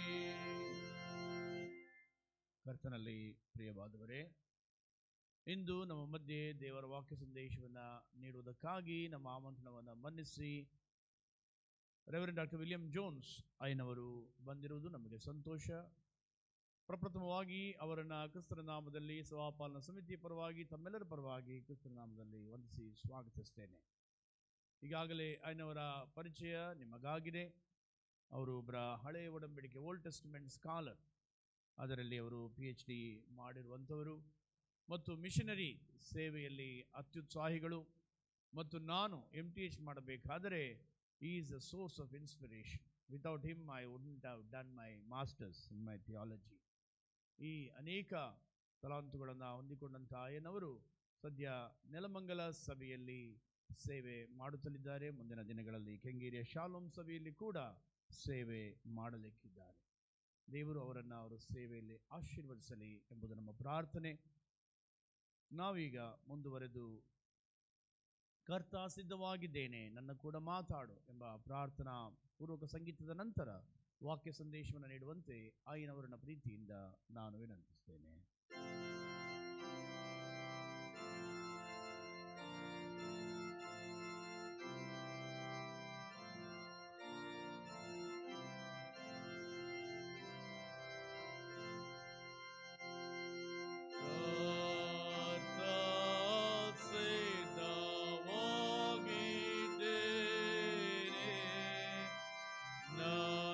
[SPEAKER 1] ಕರ್ತನಲ್ಲಿ ಪ್ರಿಯವಾದವರೇ ಇಂದು ನಮ್ಮ ಮಧ್ಯೆ ದೇವರ ವಾಕ್ಯ ಸಂದೇಶವನ್ನು ನೀಡುವುದಕ್ಕಾಗಿ ನಮ್ಮ ಆಮಂತ್ರಣವನ್ನು ಮನ್ನಿಸಿ ರೆವರೆಂಡ್ ಡಾಕ್ಟರ್ ವಿಲಿಯಂ ಜೋನ್ಸ್ ಐನವರು ಬಂದಿರುವುದು ನಮಗೆ ಸಂತೋಷ ಪ್ರಪ್ರಥಮವಾಗಿ ಅವರನ್ನು ಕ್ರಿಸ್ತನ ನಾಮದಲ್ಲಿ ಸಭಾಪಾಲನಾ ಸಮಿತಿಯ ಪರವಾಗಿ ತಮ್ಮೆಲ್ಲರ ಪರವಾಗಿ ಕ್ರಿಸ್ತನ ನಾಮದಲ್ಲಿ ವಂದಿಸಿ ಸ್ವಾಗತಿಸ್ತೇನೆ ಈಗಾಗಲೇ ಐನವರ ಪರಿಚಯ ನಿಮಗಾಗಿದೆ ಅವರು ಒಬ್ಬರ ಹಳೆಯ ಒಡಂಬಡಿಕೆ ಓಲ್ಡ್ ಟೆಸ್ಟಿಮೆಂಟ್ ಸ್ಕಾಲರ್ ಅದರಲ್ಲಿ ಅವರು ಪಿ ಎಚ್ ಡಿ ಮಾಡಿರುವಂಥವರು ಮತ್ತು ಮಿಷನರಿ ಸೇವೆಯಲ್ಲಿ ಅತ್ಯುತ್ಸಾಹಿಗಳು ಮತ್ತು ನಾನು ಎಮ್ ಟಿ ಎಚ್ ಮಾಡಬೇಕಾದರೆ is a source of inspiration without him I wouldn't have done my masters in my theology ಈ ಅನೇಕ ತಲಾಂತುಗಳನ್ನು ಹೊಂದಿಕೊಂಡಂಥ ಆಯನವರು ಸದ್ಯ ನೆಲಮಂಗಲ ಸಭೆಯಲ್ಲಿ ಸೇವೆ ಮಾಡುತ್ತಲಿದ್ದಾರೆ ಮುಂದಿನ ದಿನಗಳಲ್ಲಿ ಕೆಂಗೇರಿಯ ಶಾಲೋಮ್ ಸಭೆಯಲ್ಲಿ ಕೂಡ ಸೇವೆ ಮಾಡಲಿಕ್ಕಿದ್ದಾರೆ ದೇವರು ಅವರನ್ನು ಅವರ ಸೇವೆಯಲ್ಲಿ ಆಶೀರ್ವದಿಸಲಿ ಎಂಬುದು ನಮ್ಮ ಪ್ರಾರ್ಥನೆ ನಾವೀಗ ಮುಂದುವರೆದು ಕರ್ತ ಸಿದ್ಧವಾಗಿದ್ದೇನೆ ನನ್ನ ಕೂಡ ಮಾತಾಡು ಎಂಬ ಪ್ರಾರ್ಥನಾ ಪೂರ್ವಕ ಸಂಗೀತದ ನಂತರ ವಾಕ್ಯ ಸಂದೇಶವನ್ನು ನೀಡುವಂತೆ ಆಯಿನವರನ್ನ ಪ್ರೀತಿಯಿಂದ ನಾನು ವಿನಂತಿಸ್ತೇನೆ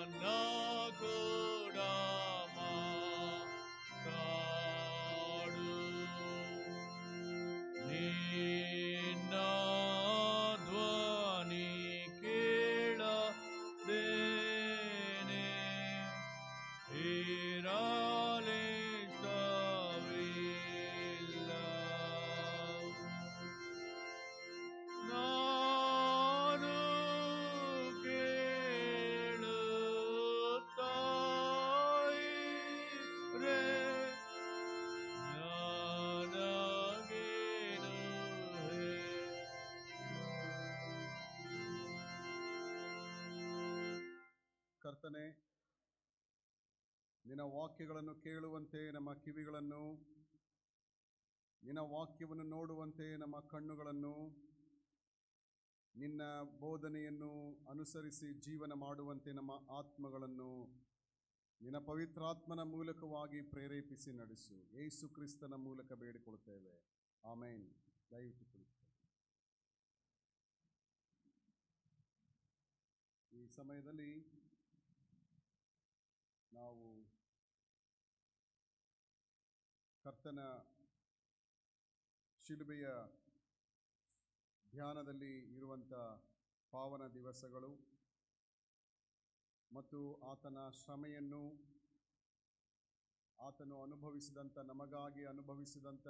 [SPEAKER 1] ನನ್ನ ಕೂಡ ಮಾತಾಡು
[SPEAKER 6] ಕರ್ತನೆ ನಿನ್ನ ವಾಕ್ಯಗಳನ್ನು ಕೇಳುವಂತೆ ನಮ್ಮ ಕಿವಿಗಳನ್ನು ನಿನ್ನ ವಾಕ್ಯವನ್ನು ನೋಡುವಂತೆ ನಮ್ಮ ಕಣ್ಣುಗಳನ್ನು ನಿನ್ನ ಬೋಧನೆಯನ್ನು ಅನುಸರಿಸಿ ಜೀವನ ಮಾಡುವಂತೆ ನಮ್ಮ ಆತ್ಮಗಳನ್ನು ನಿನ್ನ ಪವಿತ್ರಾತ್ಮನ ಮೂಲಕವಾಗಿ ಪ್ರೇರೇಪಿಸಿ ನಡೆಸು ಯೇಸು ಕ್ರಿಸ್ತನ ಮೂಲಕ ಬೇಡಿಕೊಳ್ತೇವೆ ಆಮೇನ್ ದಯವಿಟ್ಟು ಕುಳಿತು ಈ ಸಮಯದಲ್ಲಿ ನಾವು ಕರ್ತನ ಶಿಲುಬೆಯ ಧ್ಯಾನದಲ್ಲಿ ಇರುವಂಥ ಪಾವನ ದಿವಸಗಳು ಮತ್ತು ಆತನ ಶ್ರಮೆಯನ್ನು ಆತನು ಅನುಭವಿಸಿದಂಥ ನಮಗಾಗಿ ಅನುಭವಿಸಿದಂಥ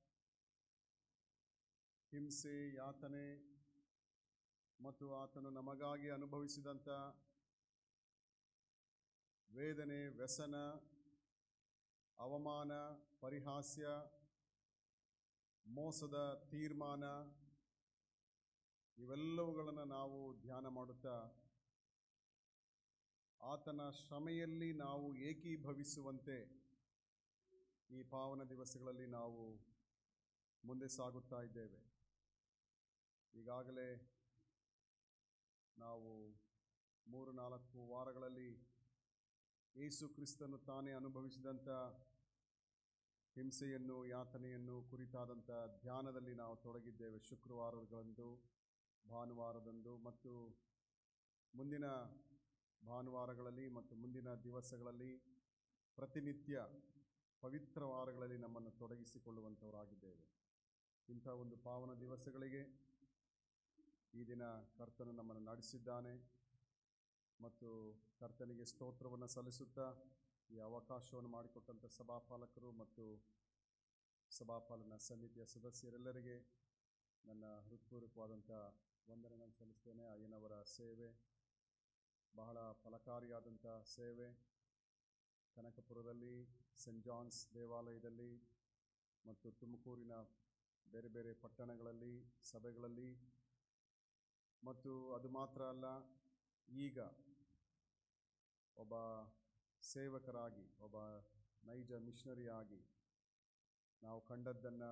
[SPEAKER 6] ಹಿಂಸೆ ಯಾತನೆ ಮತ್ತು ಆತನು ನಮಗಾಗಿ ಅನುಭವಿಸಿದಂಥ ವೇದನೆ ವ್ಯಸನ ಅವಮಾನ ಪರಿಹಾಸ್ಯ ಮೋಸದ ತೀರ್ಮಾನ ಇವೆಲ್ಲವುಗಳನ್ನು ನಾವು ಧ್ಯಾನ ಮಾಡುತ್ತಾ ಆತನ ಶ್ರಮೆಯಲ್ಲಿ ನಾವು ಏಕೀಭವಿಸುವಂತೆ ಈ ಪಾವನ ದಿವಸಗಳಲ್ಲಿ ನಾವು ಮುಂದೆ ಸಾಗುತ್ತಾ ಇದ್ದೇವೆ ಈಗಾಗಲೇ ನಾವು ಮೂರು ನಾಲ್ಕು ವಾರಗಳಲ್ಲಿ ಯೇಸು ಕ್ರಿಸ್ತನು ತಾನೇ ಅನುಭವಿಸಿದಂಥ ಹಿಂಸೆಯನ್ನು ಯಾತನೆಯನ್ನು ಕುರಿತಾದಂಥ ಧ್ಯಾನದಲ್ಲಿ ನಾವು ತೊಡಗಿದ್ದೇವೆ ಶುಕ್ರವಾರಗಳಂದು ಭಾನುವಾರದಂದು ಮತ್ತು ಮುಂದಿನ ಭಾನುವಾರಗಳಲ್ಲಿ ಮತ್ತು ಮುಂದಿನ ದಿವಸಗಳಲ್ಲಿ ಪ್ರತಿನಿತ್ಯ ಪವಿತ್ರ ವಾರಗಳಲ್ಲಿ ನಮ್ಮನ್ನು ತೊಡಗಿಸಿಕೊಳ್ಳುವಂಥವರಾಗಿದ್ದೇವೆ ಇಂಥ ಒಂದು ಪಾವನ ದಿವಸಗಳಿಗೆ ಈ ದಿನ ಕರ್ತನು ನಮ್ಮನ್ನು ನಡೆಸಿದ್ದಾನೆ ಮತ್ತು ಕರ್ತನಿಗೆ ಸ್ತೋತ್ರವನ್ನು ಸಲ್ಲಿಸುತ್ತಾ ಈ ಅವಕಾಶವನ್ನು ಮಾಡಿಕೊಟ್ಟಂಥ ಸಭಾಪಾಲಕರು ಮತ್ತು ಸಭಾಪಾಲನ ಸಮಿತಿಯ ಸದಸ್ಯರೆಲ್ಲರಿಗೆ ನನ್ನ ಹೃತ್ಪೂರ್ವಕವಾದಂಥ ವಂದನೆಗಳನ್ನು ಸಲ್ಲಿಸ್ತೇನೆ ಅಯ್ಯನವರ ಸೇವೆ ಬಹಳ ಫಲಕಾರಿಯಾದಂಥ ಸೇವೆ ಕನಕಪುರದಲ್ಲಿ ಸೆಂಟ್ ಜಾನ್ಸ್ ದೇವಾಲಯದಲ್ಲಿ ಮತ್ತು ತುಮಕೂರಿನ ಬೇರೆ ಬೇರೆ ಪಟ್ಟಣಗಳಲ್ಲಿ ಸಭೆಗಳಲ್ಲಿ ಮತ್ತು ಅದು ಮಾತ್ರ ಅಲ್ಲ ಈಗ ಒಬ್ಬ ಸೇವಕರಾಗಿ ಒಬ್ಬ ನೈಜ ಮಿಷನರಿ ಆಗಿ ನಾವು ಕಂಡದ್ದನ್ನು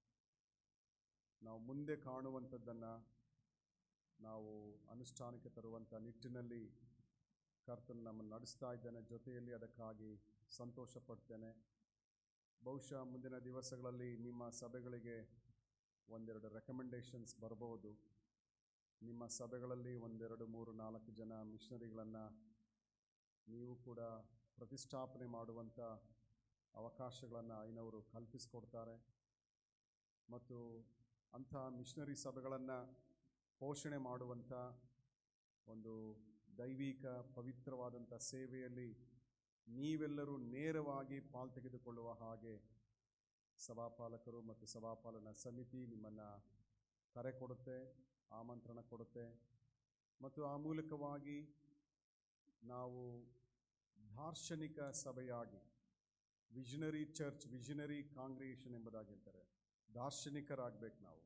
[SPEAKER 6] ನಾವು ಮುಂದೆ ಕಾಣುವಂಥದ್ದನ್ನು ನಾವು ಅನುಷ್ಠಾನಕ್ಕೆ ತರುವಂಥ ನಿಟ್ಟಿನಲ್ಲಿ ಕರ್ತನು ನಮ್ಮನ್ನು ನಡೆಸ್ತಾ ಇದ್ದಾನೆ ಜೊತೆಯಲ್ಲಿ ಅದಕ್ಕಾಗಿ ಸಂತೋಷ ಪಡ್ತೇನೆ ಬಹುಶಃ ಮುಂದಿನ ದಿವಸಗಳಲ್ಲಿ ನಿಮ್ಮ ಸಭೆಗಳಿಗೆ ಒಂದೆರಡು ರೆಕಮೆಂಡೇಷನ್ಸ್ ಬರ್ಬೋದು ನಿಮ್ಮ ಸಭೆಗಳಲ್ಲಿ ಒಂದೆರಡು ಮೂರು ನಾಲ್ಕು ಜನ ಮಿಷನರಿಗಳನ್ನು ನೀವು ಕೂಡ ಪ್ರತಿಷ್ಠಾಪನೆ ಮಾಡುವಂಥ ಅವಕಾಶಗಳನ್ನು ಐನವರು ಕಲ್ಪಿಸಿಕೊಡ್ತಾರೆ ಮತ್ತು ಅಂಥ ಮಿಷನರಿ ಸಭೆಗಳನ್ನು ಪೋಷಣೆ ಮಾಡುವಂಥ ಒಂದು ದೈವಿಕ ಪವಿತ್ರವಾದಂಥ ಸೇವೆಯಲ್ಲಿ ನೀವೆಲ್ಲರೂ ನೇರವಾಗಿ ಪಾಲು ತೆಗೆದುಕೊಳ್ಳುವ ಹಾಗೆ ಸಭಾಪಾಲಕರು ಮತ್ತು ಸಭಾಪಾಲನ ಸಮಿತಿ ನಿಮ್ಮನ್ನು ಕರೆ ಕೊಡುತ್ತೆ ಆಮಂತ್ರಣ ಕೊಡುತ್ತೆ ಮತ್ತು ಆ ಮೂಲಕವಾಗಿ ನಾವು ದಾರ್ಶನಿಕ ಸಭೆಯಾಗಿ ವಿಷನರಿ ಚರ್ಚ್ ವಿಷನರಿ ಕಾಂಗ್ರಿಗೇಷನ್ ಎಂಬುದಾಗಿ ಹೇಳ್ತಾರೆ ದಾರ್ಶನಿಕರಾಗಬೇಕು ನಾವು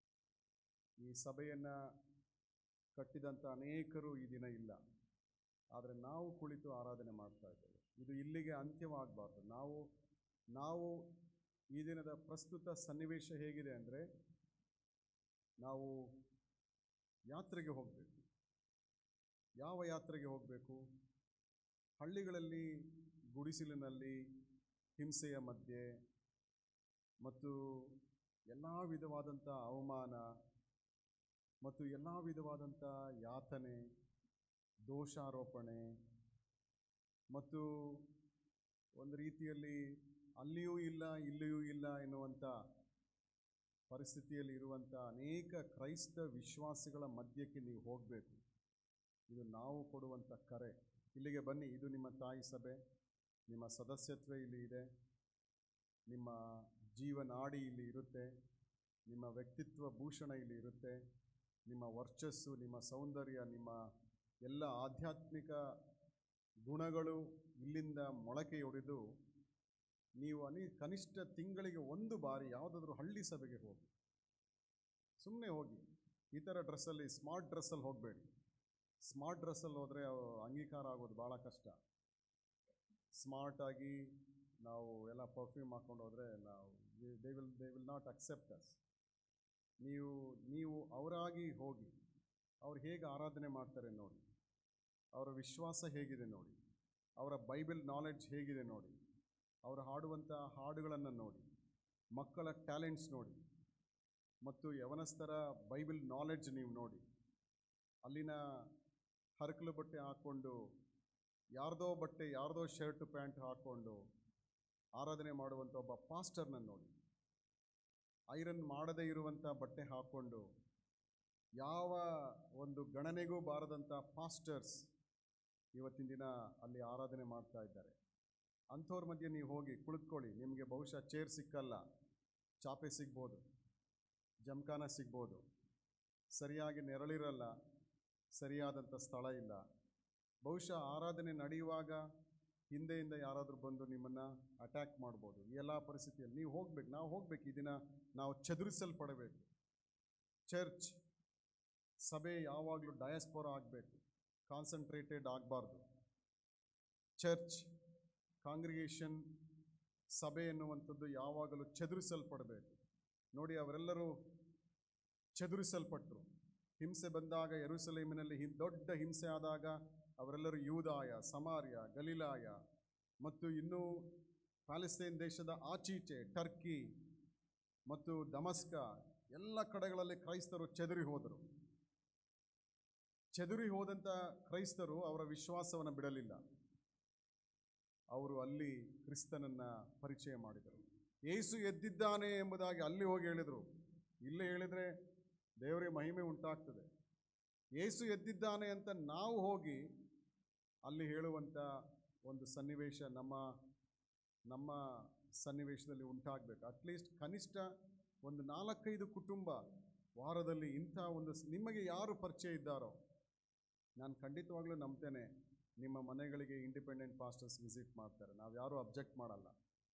[SPEAKER 6] ಈ ಸಭೆಯನ್ನು ಕಟ್ಟಿದಂಥ ಅನೇಕರು ಈ ದಿನ ಇಲ್ಲ ಆದರೆ ನಾವು ಕುಳಿತು ಆರಾಧನೆ ಮಾಡ್ತಾ ಇದ್ದೇವೆ ಇದು ಇಲ್ಲಿಗೆ ಅಂತ್ಯವಾಗಬಾರ್ದು ನಾವು ನಾವು ಈ ದಿನದ ಪ್ರಸ್ತುತ ಸನ್ನಿವೇಶ ಹೇಗಿದೆ ಅಂದರೆ ನಾವು ಯಾತ್ರೆಗೆ ಹೋಗಬೇಕು ಯಾವ ಯಾತ್ರೆಗೆ ಹೋಗಬೇಕು ಹಳ್ಳಿಗಳಲ್ಲಿ ಗುಡಿಸಿಲಿನಲ್ಲಿ ಹಿಂಸೆಯ ಮಧ್ಯೆ ಮತ್ತು ಎಲ್ಲ ವಿಧವಾದಂಥ ಅವಮಾನ ಮತ್ತು ಎಲ್ಲ ವಿಧವಾದಂಥ ಯಾತನೆ ದೋಷಾರೋಪಣೆ ಮತ್ತು ಒಂದು ರೀತಿಯಲ್ಲಿ ಅಲ್ಲಿಯೂ ಇಲ್ಲ ಇಲ್ಲಿಯೂ ಇಲ್ಲ ಎನ್ನುವಂಥ ಪರಿಸ್ಥಿತಿಯಲ್ಲಿ ಇರುವಂಥ ಅನೇಕ ಕ್ರೈಸ್ತ ವಿಶ್ವಾಸಿಗಳ ಮಧ್ಯಕ್ಕೆ ನೀವು ಹೋಗಬೇಕು ಇದು ನಾವು ಕೊಡುವಂಥ ಕರೆ ಇಲ್ಲಿಗೆ ಬನ್ನಿ ಇದು ನಿಮ್ಮ ತಾಯಿ ಸಭೆ ನಿಮ್ಮ ಸದಸ್ಯತ್ವ ಇಲ್ಲಿ ಇದೆ ನಿಮ್ಮ ಜೀವನಾಡಿ ಇಲ್ಲಿ ಇರುತ್ತೆ ನಿಮ್ಮ ವ್ಯಕ್ತಿತ್ವ ಭೂಷಣ ಇಲ್ಲಿ ಇರುತ್ತೆ ನಿಮ್ಮ ವರ್ಚಸ್ಸು ನಿಮ್ಮ ಸೌಂದರ್ಯ ನಿಮ್ಮ ಎಲ್ಲ ಆಧ್ಯಾತ್ಮಿಕ ಗುಣಗಳು ಇಲ್ಲಿಂದ ಮೊಳಕೆಯೊಡೆದು ನೀವು ಅನಿ ಕನಿಷ್ಠ ತಿಂಗಳಿಗೆ ಒಂದು ಬಾರಿ ಯಾವುದಾದ್ರೂ ಹಳ್ಳಿ ಸಭೆಗೆ ಹೋಗಿ ಸುಮ್ಮನೆ ಹೋಗಿ ಈ ಥರ ಡ್ರೆಸ್ಸಲ್ಲಿ ಸ್ಮಾರ್ಟ್ ಡ್ರೆಸ್ಸಲ್ಲಿ ಹೋಗಬೇಡಿ ಸ್ಮಾರ್ಟ್ ಡ್ರೆಸ್ಸಲ್ಲಿ ಹೋದರೆ ಅಂಗೀಕಾರ ಆಗೋದು ಭಾಳ ಕಷ್ಟ ಸ್ಮಾರ್ಟಾಗಿ ನಾವು ಎಲ್ಲ ಪರ್ಫ್ಯೂಮ್ ಹಾಕೊಂಡು ಹೋದರೆ ನಾವು they will they will not accept us ನೀವು ನೀವು ಅವರಾಗಿ ಹೋಗಿ ಅವ್ರು ಹೇಗೆ ಆರಾಧನೆ ಮಾಡ್ತಾರೆ ನೋಡಿ ಅವರ ವಿಶ್ವಾಸ ಹೇಗಿದೆ ನೋಡಿ ಅವರ ಬೈಬಲ್ ನಾಲೆಡ್ಜ್ ಹೇಗಿದೆ ನೋಡಿ ಅವರು ಹಾಡುವಂಥ ಹಾಡುಗಳನ್ನು ನೋಡಿ ಮಕ್ಕಳ ಟ್ಯಾಲೆಂಟ್ಸ್ ನೋಡಿ ಮತ್ತು ಯವನಸ್ಥರ ಬೈಬಲ್ ನಾಲೆಡ್ಜ್ ನೀವು ನೋಡಿ ಅಲ್ಲಿನ ಹರಕಲು ಬಟ್ಟೆ ಹಾಕ್ಕೊಂಡು ಯಾರ್ದೋ ಬಟ್ಟೆ ಯಾರ್ದೋ ಶರ್ಟ್ ಪ್ಯಾಂಟ್ ಹಾಕ್ಕೊಂಡು ಆರಾಧನೆ ಮಾಡುವಂಥ ಒಬ್ಬ ಪಾಸ್ಟರ್ನ ನೋಡಿ ಐರನ್ ಮಾಡದೇ ಇರುವಂಥ ಬಟ್ಟೆ ಹಾಕ್ಕೊಂಡು ಯಾವ ಒಂದು ಗಣನೆಗೂ ಬಾರದಂಥ ಪಾಸ್ಟರ್ಸ್ ಇವತ್ತಿನ ದಿನ ಅಲ್ಲಿ ಆರಾಧನೆ ಮಾಡ್ತಾ ಇದ್ದಾರೆ ಅಂಥವ್ರ ಮಧ್ಯೆ ನೀವು ಹೋಗಿ ಕುಳಿತುಕೊಳ್ಳಿ ನಿಮಗೆ ಬಹುಶಃ ಚೇರ್ ಸಿಕ್ಕಲ್ಲ ಚಾಪೆ ಸಿಗ್ಬೋದು ಜಮಖಾನ ಸಿಗ್ಬೋದು ಸರಿಯಾಗಿ ನೆರಳಿರಲ್ಲ ಸರಿಯಾದಂಥ ಸ್ಥಳ ಇಲ್ಲ ಬಹುಶಃ ಆರಾಧನೆ ನಡೆಯುವಾಗ ಹಿಂದೆಯಿಂದ ಯಾರಾದರೂ ಬಂದು ನಿಮ್ಮನ್ನು ಅಟ್ಯಾಕ್ ಮಾಡ್ಬೋದು ಈ ಎಲ್ಲ ಪರಿಸ್ಥಿತಿಯಲ್ಲಿ ನೀವು ಹೋಗ್ಬೇಕು ನಾವು ಹೋಗ್ಬೇಕು ಈ ದಿನ ನಾವು ಚದುರಿಸಲ್ಪಡಬೇಕು ಚರ್ಚ್ ಸಭೆ ಯಾವಾಗಲೂ ಡಯಾಸ್ಪೋರ ಆಗಬೇಕು ಕಾನ್ಸಂಟ್ರೇಟೆಡ್ ಆಗಬಾರ್ದು ಚರ್ಚ್ ಕಾಂಗ್ರಿಗೇಷನ್ ಸಭೆ ಎನ್ನುವಂಥದ್ದು ಯಾವಾಗಲೂ ಚದುರಿಸಲ್ಪಡಬೇಕು ನೋಡಿ ಅವರೆಲ್ಲರೂ ಚದುರಿಸಲ್ಪಟ್ಟರು ಹಿಂಸೆ ಬಂದಾಗ ಯೆರೂಸಲೇಮಿನಲ್ಲಿ ಹಿಂ ದೊಡ್ಡ ಹಿಂಸೆ ಆದಾಗ ಅವರೆಲ್ಲರೂ ಯೂದಾಯ ಸಮಾರ್ಯ ಗಲೀಲಾಯ ಮತ್ತು ಇನ್ನೂ ಪ್ಯಾಲೆಸ್ತೇನ್ ದೇಶದ ಆಚೀಚೆ ಟರ್ಕಿ ಮತ್ತು ದಮಸ್ಕ ಎಲ್ಲ ಕಡೆಗಳಲ್ಲಿ ಕ್ರೈಸ್ತರು ಚೆದರಿ ಹೋದರು ಚೆದರಿ ಹೋದಂಥ ಕ್ರೈಸ್ತರು ಅವರ ವಿಶ್ವಾಸವನ್ನು ಬಿಡಲಿಲ್ಲ ಅವರು ಅಲ್ಲಿ ಕ್ರಿಸ್ತನನ್ನು ಪರಿಚಯ ಮಾಡಿದರು ಏಸು ಎದ್ದಿದ್ದಾನೆ ಎಂಬುದಾಗಿ ಅಲ್ಲಿ ಹೋಗಿ ಹೇಳಿದರು ಇಲ್ಲೇ ಹೇಳಿದರೆ ದೇವರಿಗೆ ಮಹಿಮೆ ಉಂಟಾಗ್ತದೆ ಏಸು ಎದ್ದಿದ್ದಾನೆ ಅಂತ ನಾವು ಹೋಗಿ ಅಲ್ಲಿ ಹೇಳುವಂಥ ಒಂದು ಸನ್ನಿವೇಶ ನಮ್ಮ ನಮ್ಮ ಸನ್ನಿವೇಶದಲ್ಲಿ ಉಂಟಾಗಬೇಕು ಅಟ್ಲೀಸ್ಟ್ ಕನಿಷ್ಠ ಒಂದು ನಾಲ್ಕೈದು ಕುಟುಂಬ ವಾರದಲ್ಲಿ ಇಂಥ ಒಂದು ಸ್- ನಿಮಗೆ ಯಾರು ಪರಿಚಯ ಇದ್ದಾರೋ ನಾನು ಖಂಡಿತವಾಗ್ಲೂ ನಂಬ್ತೇನೆ ನಿಮ್ಮ ಮನೆಗಳಿಗೆ ಇಂಡಿಪೆಂಡೆಂಟ್ ಪಾಸ್ಟರ್ಸ್ ವಿಸಿಟ್ ಮಾಡ್ತಾರೆ ನಾವು ಯಾರೂ ಅಬ್ಜೆಕ್ಟ್ ಮಾಡಲ್ಲ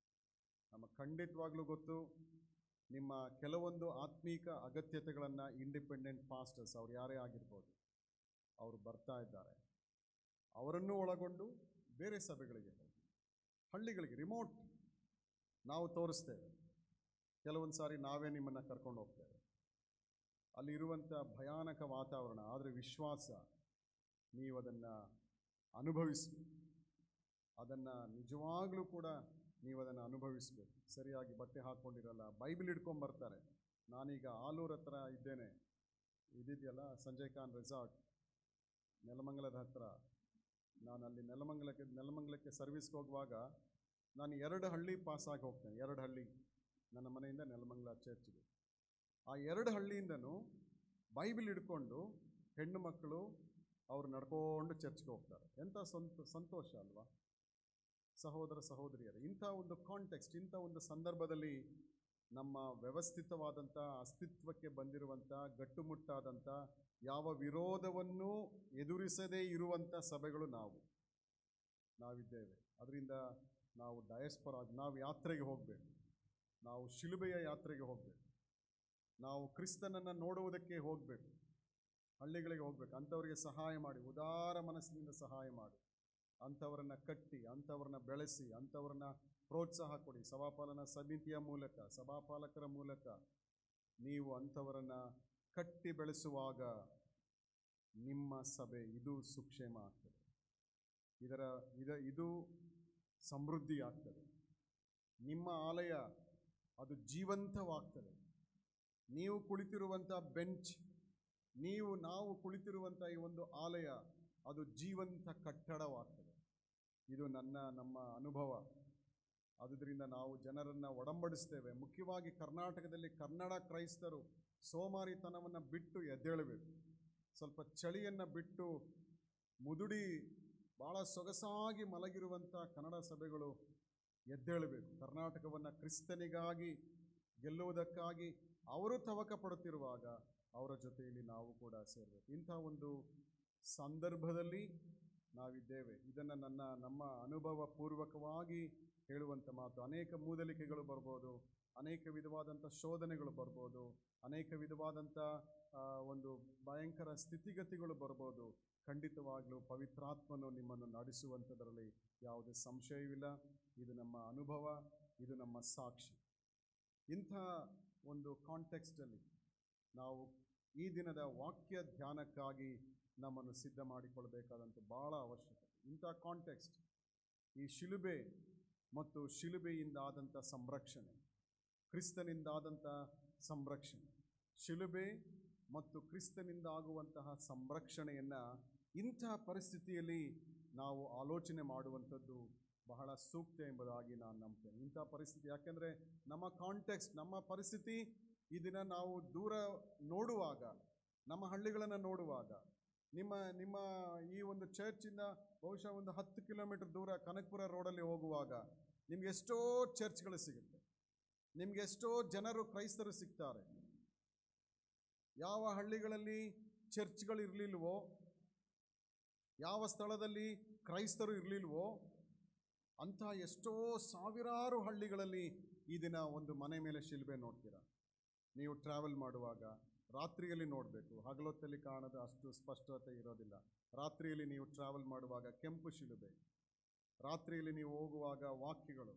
[SPEAKER 6] ನಮಗೆ ಖಂಡಿತವಾಗ್ಲೂ ಗೊತ್ತು ನಿಮ್ಮ ಕೆಲವೊಂದು ಆತ್ಮೀಕ ಅಗತ್ಯತೆಗಳನ್ನು ಇಂಡಿಪೆಂಡೆಂಟ್ ಪಾಸ್ಟರ್ಸ್ ಅವ್ರು ಯಾರೇ ಆಗಿರ್ಬೋದು ಅವರು ಬರ್ತಾ ಇದ್ದಾರೆ ಅವರನ್ನೂ ಒಳಗೊಂಡು ಬೇರೆ ಸಭೆಗಳಿಗೆ ಹೋಗಿ ಹಳ್ಳಿಗಳಿಗೆ ರಿಮೋಟ್ ನಾವು ತೋರಿಸ್ತೇವೆ ಕೆಲವೊಂದು ಸಾರಿ ನಾವೇ ನಿಮ್ಮನ್ನು ಕರ್ಕೊಂಡು ಹೋಗ್ತೇವೆ ಅಲ್ಲಿರುವಂಥ ಭಯಾನಕ ವಾತಾವರಣ ಆದರೆ ವಿಶ್ವಾಸ ನೀವು ಅದನ್ನು ಅನುಭವಿಸಬೇಕು ಅದನ್ನು ನಿಜವಾಗ್ಲೂ ಕೂಡ ನೀವು ಅದನ್ನು ಅನುಭವಿಸಬೇಕು ಸರಿಯಾಗಿ ಬಟ್ಟೆ ಹಾಕ್ಕೊಂಡಿರಲ್ಲ ಬೈಬಲ್ ಹಿಡ್ಕೊಂಬರ್ತಾರೆ ನಾನೀಗ ಆಲೂರ್ ಹತ್ರ ಇದ್ದೇನೆ ಇದಿದೆಯಲ್ಲ ಸಂಜಯ್ ಖಾನ್ ರೆಸಾರ್ಟ್ ನೆಲಮಂಗಲದ ಹತ್ರ ನಾನು ಅಲ್ಲಿ ನೆಲಮಂಗಲಕ್ಕೆ ನೆಲಮಂಗಲಕ್ಕೆ ಸರ್ವಿಸ್ಗೆ ಹೋಗುವಾಗ ನಾನು ಎರಡು ಹಳ್ಳಿ ಪಾಸಾಗಿ ಹೋಗ್ತೇನೆ ಎರಡು ಹಳ್ಳಿ ನನ್ನ ಮನೆಯಿಂದ ನೆಲಮಂಗಲ ಚರ್ಚ್ಗೆ ಆ ಎರಡು ಹಳ್ಳಿಯಿಂದನೂ ಬೈಬಲ್ ಹಿಡ್ಕೊಂಡು ಹೆಣ್ಣು ಮಕ್ಕಳು ಅವ್ರು ನಡ್ಕೊಂಡು ಚರ್ಚ್ಗೆ ಹೋಗ್ತಾರೆ ಎಂಥ ಸಂತ ಸಂತೋಷ ಅಲ್ವಾ ಸಹೋದರ ಸಹೋದರಿಯರು ಇಂಥ ಒಂದು ಕಾಂಟೆಕ್ಸ್ಟ್ ಇಂಥ ಒಂದು ಸಂದರ್ಭದಲ್ಲಿ ನಮ್ಮ ವ್ಯವಸ್ಥಿತವಾದಂಥ ಅಸ್ತಿತ್ವಕ್ಕೆ ಬಂದಿರುವಂಥ ಗಟ್ಟುಮುಟ್ಟಾದಂಥ ಯಾವ ವಿರೋಧವನ್ನೂ ಎದುರಿಸದೇ ಇರುವಂಥ ಸಭೆಗಳು ನಾವು ನಾವಿದ್ದೇವೆ ಅದರಿಂದ ನಾವು ಡಯಸ್ಪರ ನಾವು ಯಾತ್ರೆಗೆ ಹೋಗಬೇಕು ನಾವು ಶಿಲುಬೆಯ ಯಾತ್ರೆಗೆ ಹೋಗಬೇಕು ನಾವು ಕ್ರಿಸ್ತನನ್ನು ನೋಡುವುದಕ್ಕೆ ಹೋಗಬೇಕು ಹಳ್ಳಿಗಳಿಗೆ ಹೋಗಬೇಕು ಅಂಥವರಿಗೆ ಸಹಾಯ ಮಾಡಿ ಉದಾರ ಮನಸ್ಸಿನಿಂದ ಸಹಾಯ ಮಾಡಿ ಅಂಥವರನ್ನು ಕಟ್ಟಿ ಅಂಥವ್ರನ್ನ ಬೆಳೆಸಿ ಅಂಥವ್ರನ್ನ ಪ್ರೋತ್ಸಾಹ ಕೊಡಿ ಸಭಾಪಾಲನ ಸಮಿತಿಯ ಮೂಲಕ ಸಭಾಪಾಲಕರ ಮೂಲಕ ನೀವು ಅಂಥವರನ್ನು ಕಟ್ಟಿ ಬೆಳೆಸುವಾಗ ನಿಮ್ಮ ಸಭೆ ಇದು ಸುಕ್ಷೇಮ ಆಗ್ತದೆ ಇದರ ಇದ ಇದು ಸಮೃದ್ಧಿ ಆಗ್ತದೆ ನಿಮ್ಮ ಆಲಯ ಅದು ಜೀವಂತವಾಗ್ತದೆ ನೀವು ಕುಳಿತಿರುವಂಥ ಬೆಂಚ್ ನೀವು ನಾವು ಕುಳಿತಿರುವಂಥ ಈ ಒಂದು ಆಲಯ ಅದು ಜೀವಂತ ಕಟ್ಟಡವಾಗ್ತದೆ ಇದು ನನ್ನ ನಮ್ಮ ಅನುಭವ ಆದುದರಿಂದ ನಾವು ಜನರನ್ನು ಒಡಂಬಡಿಸ್ತೇವೆ ಮುಖ್ಯವಾಗಿ ಕರ್ನಾಟಕದಲ್ಲಿ ಕನ್ನಡ ಕ್ರೈಸ್ತರು ಸೋಮಾರಿತನವನ್ನು ಬಿಟ್ಟು ಎದ್ದೇಳಬೇಕು ಸ್ವಲ್ಪ ಚಳಿಯನ್ನು ಬಿಟ್ಟು ಮುದುಡಿ ಭಾಳ ಸೊಗಸಾಗಿ ಮಲಗಿರುವಂಥ ಕನ್ನಡ ಸಭೆಗಳು ಎದ್ದೇಳಬೇಕು ಕರ್ನಾಟಕವನ್ನು ಕ್ರಿಸ್ತನಿಗಾಗಿ ಗೆಲ್ಲುವುದಕ್ಕಾಗಿ ಅವರು ತವಕ ಪಡುತ್ತಿರುವಾಗ ಅವರ ಜೊತೆಯಲ್ಲಿ ನಾವು ಕೂಡ ಸೇರಬೇಕು ಇಂಥ ಒಂದು ಸಂದರ್ಭದಲ್ಲಿ ನಾವಿದ್ದೇವೆ ಇದನ್ನು ನನ್ನ ನಮ್ಮ ಅನುಭವ ಪೂರ್ವಕವಾಗಿ ಹೇಳುವಂಥ ಮಾತು ಅನೇಕ ಮೂದಲಿಕೆಗಳು ಬರ್ಬೋದು ಅನೇಕ ವಿಧವಾದಂಥ ಶೋಧನೆಗಳು ಬರ್ಬೋದು ಅನೇಕ ವಿಧವಾದಂಥ ಆ, ಒಂದು ಭಯಂಕರ ಸ್ಥಿತಿಗತಿಗಳು ಬರ್ಬೋದು ಖಂಡಿತವಾಗಲೂ ಪವಿತ್ರಾತ್ಮನು ನಿಮ್ಮನ್ನು ನಡೆಸುವಂಥದ್ರಲ್ಲಿ ಯಾವುದೇ ಸಂಶಯವಿಲ್ಲ ಇದು ನಮ್ಮ ಅನುಭವ ಇದು ನಮ್ಮ ಸಾಕ್ಷಿ ಇಂಥ ಒಂದು ಕಾಂಟೆಕ್ಸ್ಟಲ್ಲಿ ನಾವು ಈ ದಿನದ ವಾಕ್ಯ ಧ್ಯಾನಕ್ಕಾಗಿ ನಮ್ಮನ್ನು ಸಿದ್ಧ ಮಾಡಿಕೊಳ್ಬೇಕಾದಂಥ ಭಾಳ ಅವಶ್ಯಕತೆ ಇಂಥ ಕಾಂಟೆಕ್ಸ್ಟ್ ಈ ಶಿಲುಬೆ ಮತ್ತು ಶಿಲುಬೆಯಿಂದಾದಂಥ ಸಂರಕ್ಷಣೆ ಕ್ರಿಸ್ತನಿಂದಾದಂಥ ಸಂರಕ್ಷಣೆ ಶಿಲುಬೆ ಮತ್ತು ಕ್ರಿಸ್ತನಿಂದ ಆಗುವಂತಹ ಸಂರಕ್ಷಣೆಯನ್ನು ಇಂತಹ ಪರಿಸ್ಥಿತಿಯಲ್ಲಿ ನಾವು ಆಲೋಚನೆ ಮಾಡುವಂಥದ್ದು ಬಹಳ ಸೂಕ್ತ ಎಂಬುದಾಗಿ ನಾನು ನಂಬ್ತೇನೆ ಇಂಥ ಪರಿಸ್ಥಿತಿ ಯಾಕೆಂದರೆ ನಮ್ಮ ಕಾಂಟೆಕ್ಸ್ಟ್ ನಮ್ಮ ಪರಿಸ್ಥಿತಿ ಈ ದಿನ ನಾವು ದೂರ ನೋಡುವಾಗ ನಮ್ಮ ಹಳ್ಳಿಗಳನ್ನು ನೋಡುವಾಗ ನಿಮ್ಮ ನಿಮ್ಮ ಈ ಒಂದು ಚರ್ಚಿಂದ ಬಹುಶಃ ಒಂದು ಹತ್ತು ಕಿಲೋಮೀಟರ್ ದೂರ ಕನಕಪುರ ರೋಡಲ್ಲಿ ಹೋಗುವಾಗ ನಿಮ್ಗೆ ಎಷ್ಟೋ ಚರ್ಚ್ಗಳು ಸಿಗುತ್ತೆ ನಿಮ್ಗೆ ಎಷ್ಟೋ ಜನರು ಕ್ರೈಸ್ತರು ಸಿಗ್ತಾರೆ ಯಾವ ಹಳ್ಳಿಗಳಲ್ಲಿ ಚರ್ಚ್ಗಳು ಇರಲಿಲ್ವೋ ಯಾವ ಸ್ಥಳದಲ್ಲಿ ಕ್ರೈಸ್ತರು ಇರಲಿಲ್ವೋ ಅಂಥ ಎಷ್ಟೋ ಸಾವಿರಾರು ಹಳ್ಳಿಗಳಲ್ಲಿ ಈ ದಿನ ಒಂದು ಮನೆ ಮೇಲೆ ಶಿಲ್ಬೆ ನೋಡ್ತೀರಾ ನೀವು ಟ್ರಾವೆಲ್ ಮಾಡುವಾಗ ರಾತ್ರಿಯಲ್ಲಿ ನೋಡಬೇಕು ಹಗಲೊತ್ತಲ್ಲಿ ಕಾಣದ ಅಷ್ಟು ಸ್ಪಷ್ಟತೆ ಇರೋದಿಲ್ಲ ರಾತ್ರಿಯಲ್ಲಿ ನೀವು ಟ್ರಾವೆಲ್ ಮಾಡುವಾಗ ಕೆಂಪು ಶಿಲುಬೆ ರಾತ್ರಿಯಲ್ಲಿ ನೀವು ಹೋಗುವಾಗ ವಾಕ್ಯಗಳು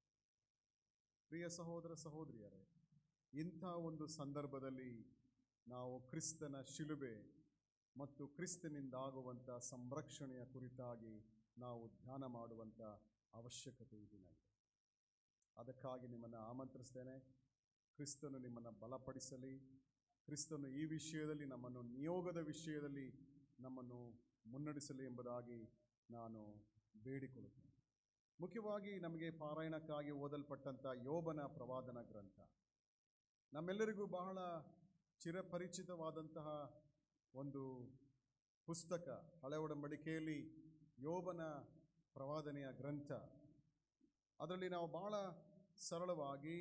[SPEAKER 6] ಪ್ರಿಯ ಸಹೋದರ ಸಹೋದರಿಯರೇ ಇಂಥ ಒಂದು ಸಂದರ್ಭದಲ್ಲಿ ನಾವು ಕ್ರಿಸ್ತನ ಶಿಲುಬೆ ಮತ್ತು ಕ್ರಿಸ್ತನಿಂದಾಗುವಂಥ ಸಂರಕ್ಷಣೆಯ ಕುರಿತಾಗಿ ನಾವು ಧ್ಯಾನ ಮಾಡುವಂಥ ಅವಶ್ಯಕತೆ ಈ ದಿನ ಇದೆ ಅದಕ್ಕಾಗಿ ನಿಮ್ಮನ್ನು ಆಮಂತ್ರಿಸ್ತೇನೆ ಕ್ರಿಸ್ತನು ನಿಮ್ಮನ್ನು ಬಲಪಡಿಸಲಿ ಕ್ರಿಸ್ತನು ಈ ವಿಷಯದಲ್ಲಿ ನಮ್ಮನ್ನು ನಿಯೋಗದ ವಿಷಯದಲ್ಲಿ ನಮ್ಮನ್ನು ಮುನ್ನಡೆಸಲಿ ಎಂಬುದಾಗಿ ನಾನು ಬೇಡಿಕೊಳ್ಳುತ್ತೇನೆ ಮುಖ್ಯವಾಗಿ ನಮಗೆ ಪಾರಾಯಣಕ್ಕಾಗಿ ಓದಲ್ಪಟ್ಟಂಥ ಯೋಬನ ಪ್ರವಾದನ ಗ್ರಂಥ ನಮ್ಮೆಲ್ಲರಿಗೂ ಬಹಳ ಚಿರಪರಿಚಿತವಾದಂತಹ ಒಂದು ಪುಸ್ತಕ ಹಳೆ ಒಡಂಬಡಿಕೆಯಲ್ಲಿ ಯೋಬನ ಪ್ರವಾದನೆಯ ಗ್ರಂಥ ಅದರಲ್ಲಿ ನಾವು ಭಾಳ ಸರಳವಾಗಿ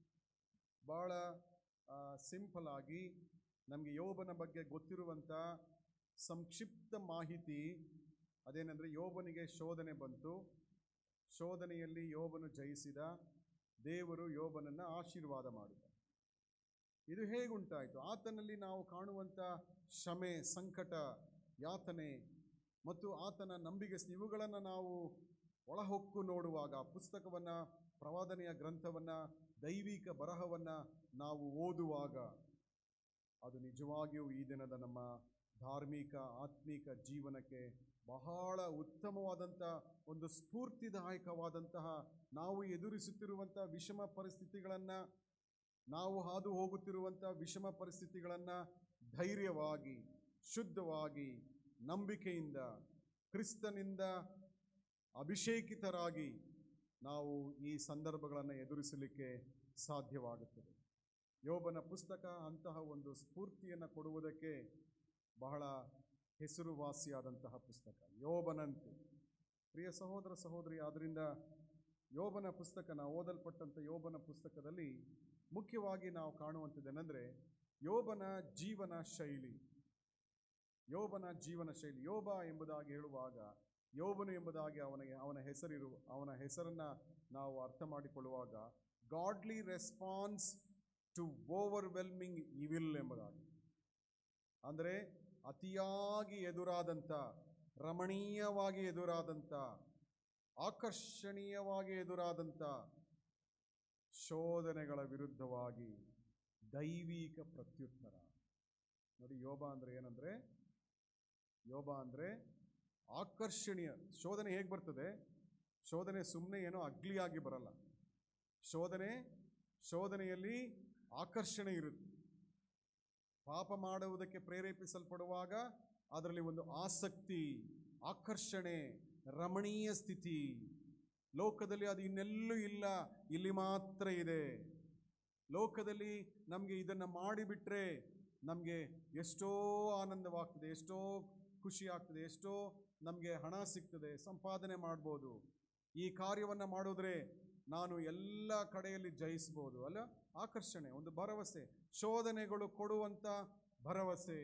[SPEAKER 6] ಭಾಳ ಸಿಂಪಲ್ ಆಗಿ ನಮಗೆ ಯೋಬನ ಬಗ್ಗೆ ಗೊತ್ತಿರುವಂಥ ಸಂಕ್ಷಿಪ್ತ ಮಾಹಿತಿ ಅದೇನೆಂದರೆ ಯೋಬನಿಗೆ ಶೋಧನೆ ಬಂತು ಶೋಧನೆಯಲ್ಲಿ ಯೋಬನು ಜಯಿಸಿದ ದೇವರು ಯೋಬನನ್ನು ಆಶೀರ್ವಾದ ಮಾಡಿದ ಇದು ಹೇಗುಂಟಾಯಿತು ಆತನಲ್ಲಿ ನಾವು ಕಾಣುವಂಥ ಶ್ರಮೆ ಸಂಕಟ ಯಾತನೆ ಮತ್ತು ಆತನ ನಂಬಿಗಸ್ತು ಇವುಗಳನ್ನು ನಾವು ಒಳಹೊಕ್ಕು ನೋಡುವಾಗ ಪುಸ್ತಕವನ್ನು ಪ್ರವಾದನೆಯ ಗ್ರಂಥವನ್ನು ದೈವಿಕ ಬರಹವನ್ನು ನಾವು ಓದುವಾಗ ಅದು ನಿಜವಾಗಿಯೂ ಈ ದಿನದ ನಮ್ಮ ಧಾರ್ಮಿಕ ಆತ್ಮಿಕ ಜೀವನಕ್ಕೆ ಬಹಳ ಉತ್ತಮವಾದಂಥ ಒಂದು ಸ್ಫೂರ್ತಿದಾಯಕವಾದಂತಹ ನಾವು ಎದುರಿಸುತ್ತಿರುವಂಥ ವಿಷಮ ಪರಿಸ್ಥಿತಿಗಳನ್ನು ನಾವು ಹಾದು ಹೋಗುತ್ತಿರುವಂಥ ವಿಷಮ ಪರಿಸ್ಥಿತಿಗಳನ್ನು ಧೈರ್ಯವಾಗಿ ಶುದ್ಧವಾಗಿ ನಂಬಿಕೆಯಿಂದ ಕ್ರಿಸ್ತನಿಂದ ಅಭಿಷೇಕಿತರಾಗಿ ನಾವು ಈ ಸಂದರ್ಭಗಳನ್ನು ಎದುರಿಸಲಿಕ್ಕೆ ಸಾಧ್ಯವಾಗುತ್ತದೆ ಯೋಬನ ಪುಸ್ತಕ ಅಂತಹ ಒಂದು ಸ್ಫೂರ್ತಿಯನ್ನು ಕೊಡುವುದಕ್ಕೆ ಬಹಳ ಹೆಸರುವಾಸಿಯಾದಂತಹ ಪುಸ್ತಕ ಯೋಬನಂತೆ ಪ್ರಿಯ ಸಹೋದರ ಸಹೋದರಿ ಆದ್ದರಿಂದ ಯೋಬನ ಪುಸ್ತಕ ನಾವು ಓದಲ್ಪಟ್ಟಂಥ ಯೋಬನ ಪುಸ್ತಕದಲ್ಲಿ ಮುಖ್ಯವಾಗಿ ನಾವು ಕಾಣುವಂಥದ್ದೇನೆಂದರೆ ಯೋಬನ ಜೀವನ ಶೈಲಿ ಯೋಬನ ಜೀವನ ಶೈಲಿ ಯೋಬ ಎಂಬುದಾಗಿ ಹೇಳುವಾಗ ಯೋಬನು ಎಂಬುದಾಗಿ ಅವನಿಗೆ ಅವನ ಹೆಸರಿರು ಅವನ ಹೆಸರನ್ನು ನಾವು ಅರ್ಥ ಮಾಡಿಕೊಳ್ಳುವಾಗ godly response to overwhelming evil ಎಂಬುದಾಗಿ ಅಂದರೆ ಅತಿಯಾಗಿ ಎದುರಾದಂಥ ರಮಣೀಯವಾಗಿ ಎದುರಾದಂಥ ಆಕರ್ಷಣೀಯವಾಗಿ ಎದುರಾದಂಥ ಶೋಧನೆಗಳ ವಿರುದ್ಧವಾಗಿ ದೈವಿಕ ಪ್ರತ್ಯುತ್ತರ ನೋಡಿ ಯೋಬ ಅಂದರೆ ಏನಂದರೆ ಯೋಬ ಅಂದರೆ ಆಕರ್ಷಣೀಯ ಶೋಧನೆ ಹೇಗೆ ಬರ್ತದೆ ಶೋಧನೆ ಸುಮ್ಮನೆ ಏನೋ ಅಗ್ಲಿಯಾಗಿ ಬರಲ್ಲ ಶೋಧನೆ ಶೋಧನೆಯಲ್ಲಿ ಆಕರ್ಷಣೆ ಇರುತ್ತೆ ಪಾಪ ಮಾಡುವುದಕ್ಕೆ ಪ್ರೇರೇಪಿಸಲ್ಪಡುವಾಗ ಅದರಲ್ಲಿ ಒಂದು ಆಸಕ್ತಿ ಆಕರ್ಷಣೆ ರಮಣೀಯ ಸ್ಥಿತಿ ಲೋಕದಲ್ಲಿ ಅದು ಇನ್ನೆಲ್ಲೂ ಇಲ್ಲ ಇಲ್ಲಿ ಮಾತ್ರ ಇದೆ ಲೋಕದಲ್ಲಿ ನಮಗೆ ಇದನ್ನು ಮಾಡಿಬಿಟ್ರೆ ನಮಗೆ ಎಷ್ಟೋ ಆನಂದವಾಗ್ತದೆ ಎಷ್ಟೋ ಖುಷಿ ಆಗ್ತದೆ ಎಷ್ಟೋ ನಮಗೆ ಹಣ ಸಿಗ್ತದೆ ಸಂಪಾದನೆ ಮಾಡ್ಬೋದು ಈ ಕಾರ್ಯವನ್ನು ಮಾಡಿದ್ರೆ ನಾನು ಎಲ್ಲ ಕಡೆಯಲ್ಲಿ ಜಯಿಸ್ಬೋದು ಅಲ್ಲ ಆಕರ್ಷಣೆ ಒಂದು ಭರವಸೆ ಶೋಧನೆಗಳು ಕೊಡುವಂಥ ಭರವಸೆ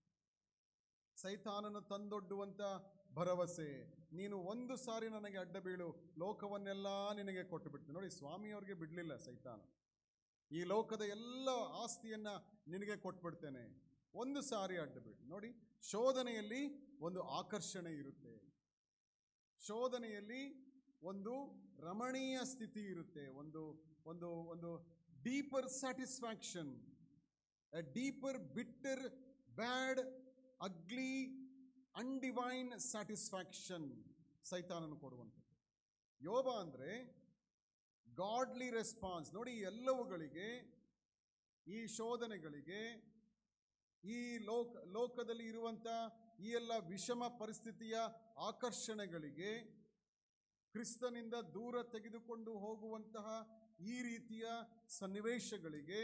[SPEAKER 6] ಸೈತಾನನು ತಂದೊಡ್ಡುವಂಥ ಭರವಸೆ ನೀನು ಒಂದು ಸಾರಿ ನನಗೆ ಅಡ್ಡ ಬೀಳು ಲೋಕವನ್ನೆಲ್ಲ ನಿನಗೆ ಕೊಟ್ಟು ಬಿಡ್ತೀನಿ ನೋಡಿ ಸ್ವಾಮಿಯವ್ರಿಗೆ ಬಿಡಲಿಲ್ಲ ಸೈತಾನ ಈ ಲೋಕದ ಎಲ್ಲ ಆಸ್ತಿಯನ್ನು ನಿನಗೆ ಕೊಟ್ಬಿಡ್ತೇನೆ ಒಂದು ಸಾರಿ ಅಡ್ಡ ಬಿಡಿ ನೋಡಿ ಶೋಧನೆಯಲ್ಲಿ ಒಂದು ಆಕರ್ಷಣೆ ಇರುತ್ತೆ ಶೋಧನೆಯಲ್ಲಿ ಒಂದು ರಮಣೀಯ ಸ್ಥಿತಿ ಇರುತ್ತೆ ಒಂದು ಒಂದು ಒಂದು deeper satisfaction a deeper bitter bad ugly undivine satisfaction ಸೈತಾನನು ಕೊಡುವಂಥದ್ದು ಯೋಬ ಅಂದರೆ ಗಾಡ್ಲಿ ರೆಸ್ಪಾನ್ಸ್ ನೋಡಿ ಈ ಎಲ್ಲವುಗಳಿಗೆ ಈ ಶೋಧನೆಗಳಿಗೆ ಈ ಲೋಕ ಲೋಕದಲ್ಲಿ ಇರುವಂಥ ಈ ಎಲ್ಲ ವಿಷಮ ಪರಿಸ್ಥಿತಿಯ ಆಕರ್ಷಣೆಗಳಿಗೆ ಕ್ರಿಸ್ತನಿಂದ ದೂರ ತೆಗೆದುಕೊಂಡು ಹೋಗುವಂತಹ ಈ ರೀತಿಯ ಸನ್ನಿವೇಶಗಳಿಗೆ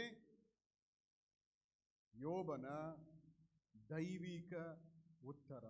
[SPEAKER 6] ಯೋಬನ ದೈವಿಕ ಉತ್ತರ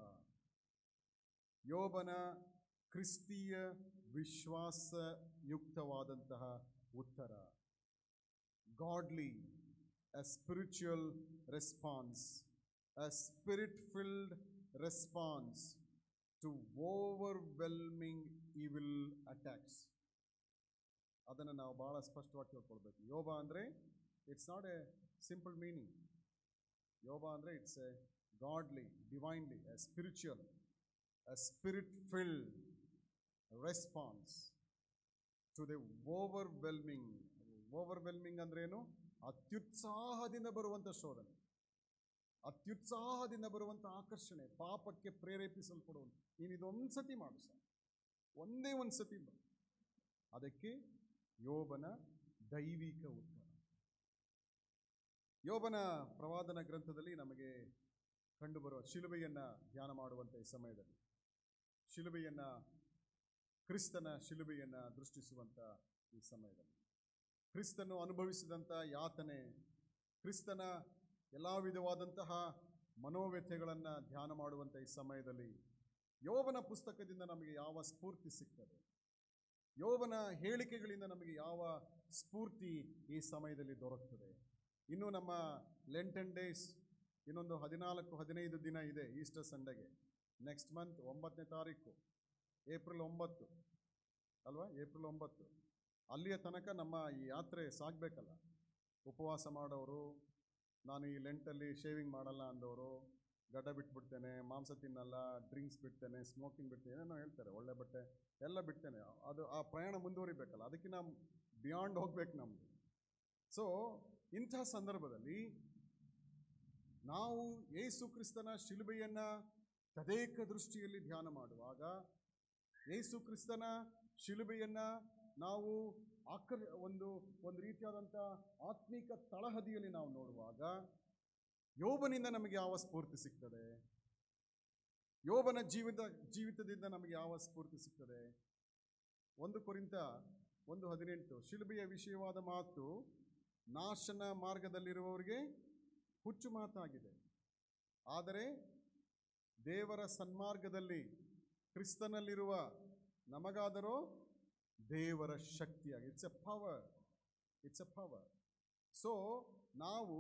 [SPEAKER 6] ಯೋಬನ ಕ್ರಿಸ್ತೀಯ ವಿಶ್ವಾಸಯುಕ್ತವಾದಂತಹ ಉತ್ತರ godly a spiritual response, a spirit filled response to overwhelming evil attacks. ಅದನ್ನು ನಾವು ಭಾಳ ಸ್ಪಷ್ಟವಾಗಿ ತಿಳ್ಕೊಳ್ಬೇಕು ಯೋಬ ಅಂದರೆ it's not a simple meaning Yoba ಅಂದರೆ it's a godly divinely a spiritual a spirit filled response to the overwhelming overwhelming ಅಂದ್ರೇನು ಅತ್ಯುತ್ಸಾಹದಿಂದ ಬರುವಂಥ ಶೋಧನೆ ಅತ್ಯುತ್ಸಾಹದಿಂದ ಬರುವಂಥ ಆಕರ್ಷಣೆ ಪಾಪಕ್ಕೆ ಪ್ರೇರೇಪಿಸಲ್ಪಡುವಂಥ ನೀನು ಇದೊಂದು ಸತಿ ಮಾಡು ಸರ್ ಒಂದೇ ಒಂದು ಸತಿ ಬ ಅದಕ್ಕೆ ಯೋಬನ ದೈವಿಕ ಉತ್ತರ ಯೋಬನ ಪ್ರವಾದನ ಗ್ರಂಥದಲ್ಲಿ ನಮಗೆ ಕಂಡುಬರುವ ಶಿಲುಬೆಯನ್ನು ಧ್ಯಾನ ಮಾಡುವಂಥ ಈ ಸಮಯದಲ್ಲಿ ಶಿಲುಬೆಯನ್ನು ಕ್ರಿಸ್ತನ ಶಿಲುಬೆಯನ್ನು ದೃಷ್ಟಿಸುವಂಥ ಈ ಸಮಯದಲ್ಲಿ ಕ್ರಿಸ್ತನು ಅನುಭವಿಸಿದಂಥ ಯಾತನೆ ಕ್ರಿಸ್ತನ ಎಲ್ಲ ವಿಧವಾದಂತಹ ಮನೋವ್ಯಥೆಗಳನ್ನು ಧ್ಯಾನ ಮಾಡುವಂಥ ಈ ಸಮಯದಲ್ಲಿ ಯೋಬನ ಪುಸ್ತಕದಿಂದ ನಮಗೆ ಯಾವ ಸ್ಫೂರ್ತಿ ಸಿಗ್ತದೆ ಯೋಬನ ಹೇಳಿಕೆಗಳಿಂದ ನಮಗೆ ಯಾವ ಸ್ಫೂರ್ತಿ ಈ ಸಮಯದಲ್ಲಿ ದೊರಕ್ತದೆ ಇನ್ನು ನಮ್ಮ ಲೆಂಟನ್ ಡೇಸ್ ಇನ್ನೊಂದು ಹದಿನಾಲ್ಕು ಹದಿನೈದು ದಿನ ಇದೆ ಈಸ್ಟರ್ ಸಂಡೆಗೆ ನೆಕ್ಸ್ಟ್ ಮಂತ್ ಒಂಬತ್ತನೇ ತಾರೀಕು ಏಪ್ರಿಲ್ ಒಂಬತ್ತು ಅಲ್ವಾ ಏಪ್ರಿಲ್ ಒಂಬತ್ತು ಅಲ್ಲಿಯ ತನಕ ನಮ್ಮ ಈ ಯಾತ್ರೆ ಸಾಗಬೇಕಲ್ಲ ಉಪವಾಸ ಮಾಡೋರು ನಾನು ಈ ಲೆಂಟಲ್ಲಿ ಶೇವಿಂಗ್ ಮಾಡಲ್ಲ ಅಂದವರು ಗಡ್ಡ ಬಿಟ್ಬಿಡ್ತೇನೆ ಮಾಂಸ ತಿನ್ನಲ್ಲ ಡ್ರಿಂಕ್ಸ್ ಬಿಡ್ತೇನೆ ಸ್ಮೋಕಿಂಗ್ ಬಿಡ್ತೇನೆ ಏನೋ ಹೇಳ್ತಾರೆ ಒಳ್ಳೆ ಬಟ್ಟೆ ಎಲ್ಲ ಬಿಡ್ತೇನೆ ಅದು ಆ ಪ್ರಯಾಣ ಮುಂದುವರಿಬೇಕಲ್ಲ ಅದಕ್ಕಿಂತ ಬಿಯಾಂಡ್ ಹೋಗ್ಬೇಕು ನಮ್ಮದು ಸೊ ಇಂಥ ಸಂದರ್ಭದಲ್ಲಿ ನಾವು ಯೇಸು ಕ್ರಿಸ್ತನ ಶಿಲುಬೆಯನ್ನು ತದೇಕ ದೃಷ್ಟಿಯಲ್ಲಿ ಧ್ಯಾನ ಮಾಡುವಾಗ ಯೇಸು ಕ್ರಿಸ್ತನ ಶಿಲುಬೆಯನ್ನು ನಾವು ಆಕರ್ ಒಂದು ಒಂದು ರೀತಿಯಾದಂಥ ಆತ್ಮಿಕ ತಳಹದಿಯಲ್ಲಿ ನಾವು ನೋಡುವಾಗ ಯೋಬನಿಂದ ನಮಗೆ ಯಾವ ಸ್ಫೂರ್ತಿ ಸಿಗ್ತದೆ ಯೋಬನ ಜೀವಿತ ಜೀವಿತದಿಂದ ನಮಗೆ ಯಾವ ಸ್ಫೂರ್ತಿ ಸಿಗ್ತದೆ ಒಂದು ಕುರಿತ ಒಂದು ಹದಿನೆಂಟು ಶಿಲುಬೆಯ ವಿಷಯವಾದ ಮಾತು ನಾಶನ ಮಾರ್ಗದಲ್ಲಿರುವವರಿಗೆ ಹುಚ್ಚು ಮಾತಾಗಿದೆ ಆದರೆ ದೇವರ ಸನ್ಮಾರ್ಗದಲ್ಲಿ ಕ್ರಿಸ್ತನಲ್ಲಿರುವ ನಮಗಾದರೋ ದೇವರ ಶಕ್ತಿಯಾಗಿ it's a power it's a power so ನಾವು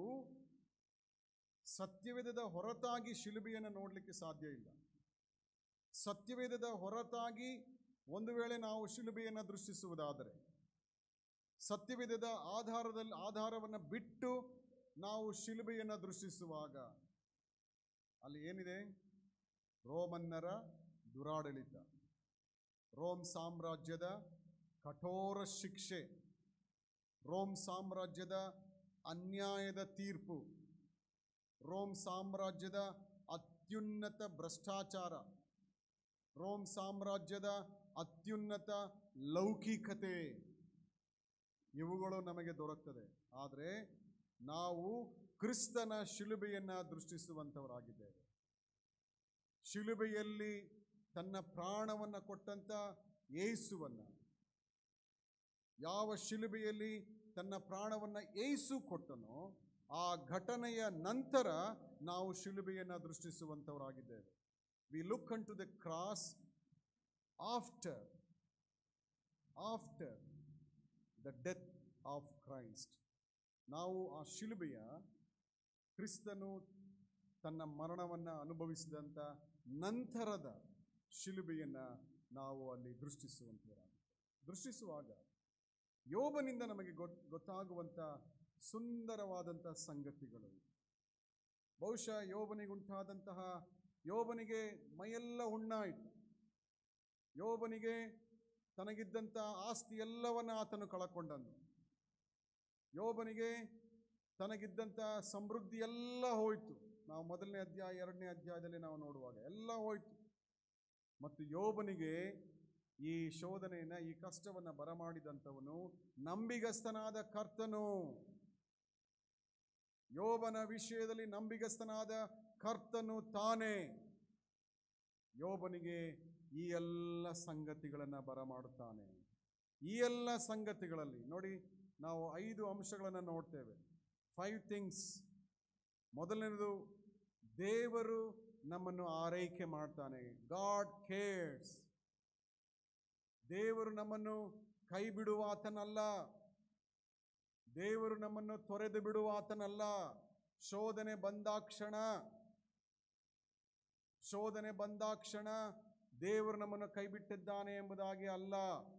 [SPEAKER 6] ಸತ್ಯವೇದದ ಹೊರತಾಗಿ ಶಿಲುಬೆಯನ್ನು ನೋಡಲಿಕ್ಕೆ ಸಾಧ್ಯ ಇಲ್ಲ ಸತ್ಯವೇದದ ಹೊರತಾಗಿ ಒಂದು ವೇಳೆ ನಾವು ಶಿಲುಬೆಯನ್ನು ದೃಷ್ಟಿಸುವುದಾದರೆ ಸತ್ಯವೇದದ ಆಧಾರದಲ್ಲಿ ಆಧಾರವನ್ನು ಬಿಟ್ಟು ನಾವು ಶಿಲುಬೆಯನ್ನು ದೃಷ್ಟಿಸುವಾಗ ಅಲ್ಲಿ ಏನಿದೆ ರೋಮನ್ನರ ದುರಾಡಳಿತ ರೋಮ್ ಸಾಮ್ರಾಜ್ಯದ ಕಠೋರ ಶಿಕ್ಷೆ ರೋಮ್ ಸಾಮ್ರಾಜ್ಯದ ಅನ್ಯಾಯದ ತೀರ್ಪು ರೋಮ್ ಸಾಮ್ರಾಜ್ಯದ ಅತ್ಯುನ್ನತ ಭ್ರಷ್ಟಾಚಾರ ರೋಮ್ ಸಾಮ್ರಾಜ್ಯದ ಅತ್ಯುನ್ನತ ಲೌಕಿಕತೆ ಇವುಗಳು ನಮಗೆ ದೊರಕ್ತದೆ ಆದರೆ ನಾವು ಕ್ರಿಸ್ತನ ಶಿಲುಬೆಯನ್ನು ದೃಷ್ಟಿಸುವಂಥವರಾಗಿದ್ದೇವೆ ಶಿಲುಬೆಯಲ್ಲಿ ತನ್ನ ಪ್ರಾಣವನ್ನು ಕೊಟ್ಟಂಥ ಯೇಸುವನ್ನು ಯಾವ ಶಿಲುಬೆಯಲ್ಲಿ ತನ್ನ ಪ್ರಾಣವನ್ನು ಏಸು ಕೊಟ್ಟನೋ ಆ ಘಟನೆಯ ನಂತರ ನಾವು ಶಿಲುಬೆಯನ್ನು ದೃಷ್ಟಿಸುವಂಥವರಾಗಿದ್ದೇವೆ we look unto the cross after after the death of Christ ನಾವು ಆ ಶಿಲುಬೆಯ ಕ್ರಿಸ್ತನು ತನ್ನ ಮರಣವನ್ನು ಅನುಭವಿಸಿದಂಥ ನಂತರದ ಶಿಲುಬೆಯನ್ನು ನಾವು ಅಲ್ಲಿ ದೃಷ್ಟಿಸುವಂಥವರಾಗಿದ್ದೇವೆ ದೃಷ್ಟಿಸುವಾಗ ಯೋಬನಿಂದ ನಮಗೆ ಗೊತ್ ಗೊತ್ತಾಗುವಂಥ ಸುಂದರವಾದಂಥ ಸಂಗತಿಗಳು ಬಹುಶಃ ಯೋಬನಿಗುಂಟಾದಂತಹ ಯೋಬನಿಗೆ ಮೈಯೆಲ್ಲ ಹುಣ್ಣಾಯಿತು ಯೋಬನಿಗೆ ತನಗಿದ್ದಂಥ ಆಸ್ತಿ ಎಲ್ಲವನ್ನ ಆತನು ಕಳಕೊಂಡನು ಯೋಬನಿಗೆ ತನಗಿದ್ದಂಥ ಸಮೃದ್ಧಿ ಎಲ್ಲ ಹೋಯಿತು ನಾವು ಮೊದಲನೇ ಅಧ್ಯಾಯ ಎರಡನೇ ಅಧ್ಯಾಯದಲ್ಲಿ ನಾವು ನೋಡುವಾಗ ಎಲ್ಲ ಹೋಯಿತು ಮತ್ತು ಯೋಬನಿಗೆ ಈ ಶೋಧನೆಯನ್ನು ಈ ಕಷ್ಟವನ್ನು ಬರಮಾಡಿದಂಥವನು ನಂಬಿಗಸ್ತನಾದ ಕರ್ತನು ಯೋಬನ ವಿಷಯದಲ್ಲಿ ನಂಬಿಗಸ್ತನಾದ ಕರ್ತನು ತಾನೇ ಯೋಬನಿಗೆ ಈ ಎಲ್ಲ ಸಂಗತಿಗಳನ್ನು ಬರಮಾಡುತ್ತಾನೆ ಈ ಎಲ್ಲ ಸಂಗತಿಗಳಲ್ಲಿ ನೋಡಿ ನಾವು ಐದು ಅಂಶಗಳನ್ನು ನೋಡ್ತೇವೆ ಫೈವ್ ಥಿಂಗ್ಸ್ ಮೊದಲನೇದು ದೇವರು ನಮ್ಮನ್ನು ಆರೈಕೆ ಮಾಡ್ತಾನೆ ಗಾಡ್ ಕೇರ್ಸ್ ದೇವರು ನಮ್ಮನ್ನು ಕೈ ಬಿಡುವಾತನಲ್ಲ ದೇವರು ನಮ್ಮನ್ನು ತೊರೆದು ಬಿಡುವಾತನಲ್ಲ ಶೋಧನೆ ಬಂದಾಕ್ಷಣ ಶೋಧನೆ ಬಂದಾಕ್ಷಣ ದೇವರು ನಮ್ಮನ್ನು ಕೈ ಬಿಟ್ಟಿದ್ದಾನೆ ಎಂಬುದಾಗಿ ಅಲ್ಲ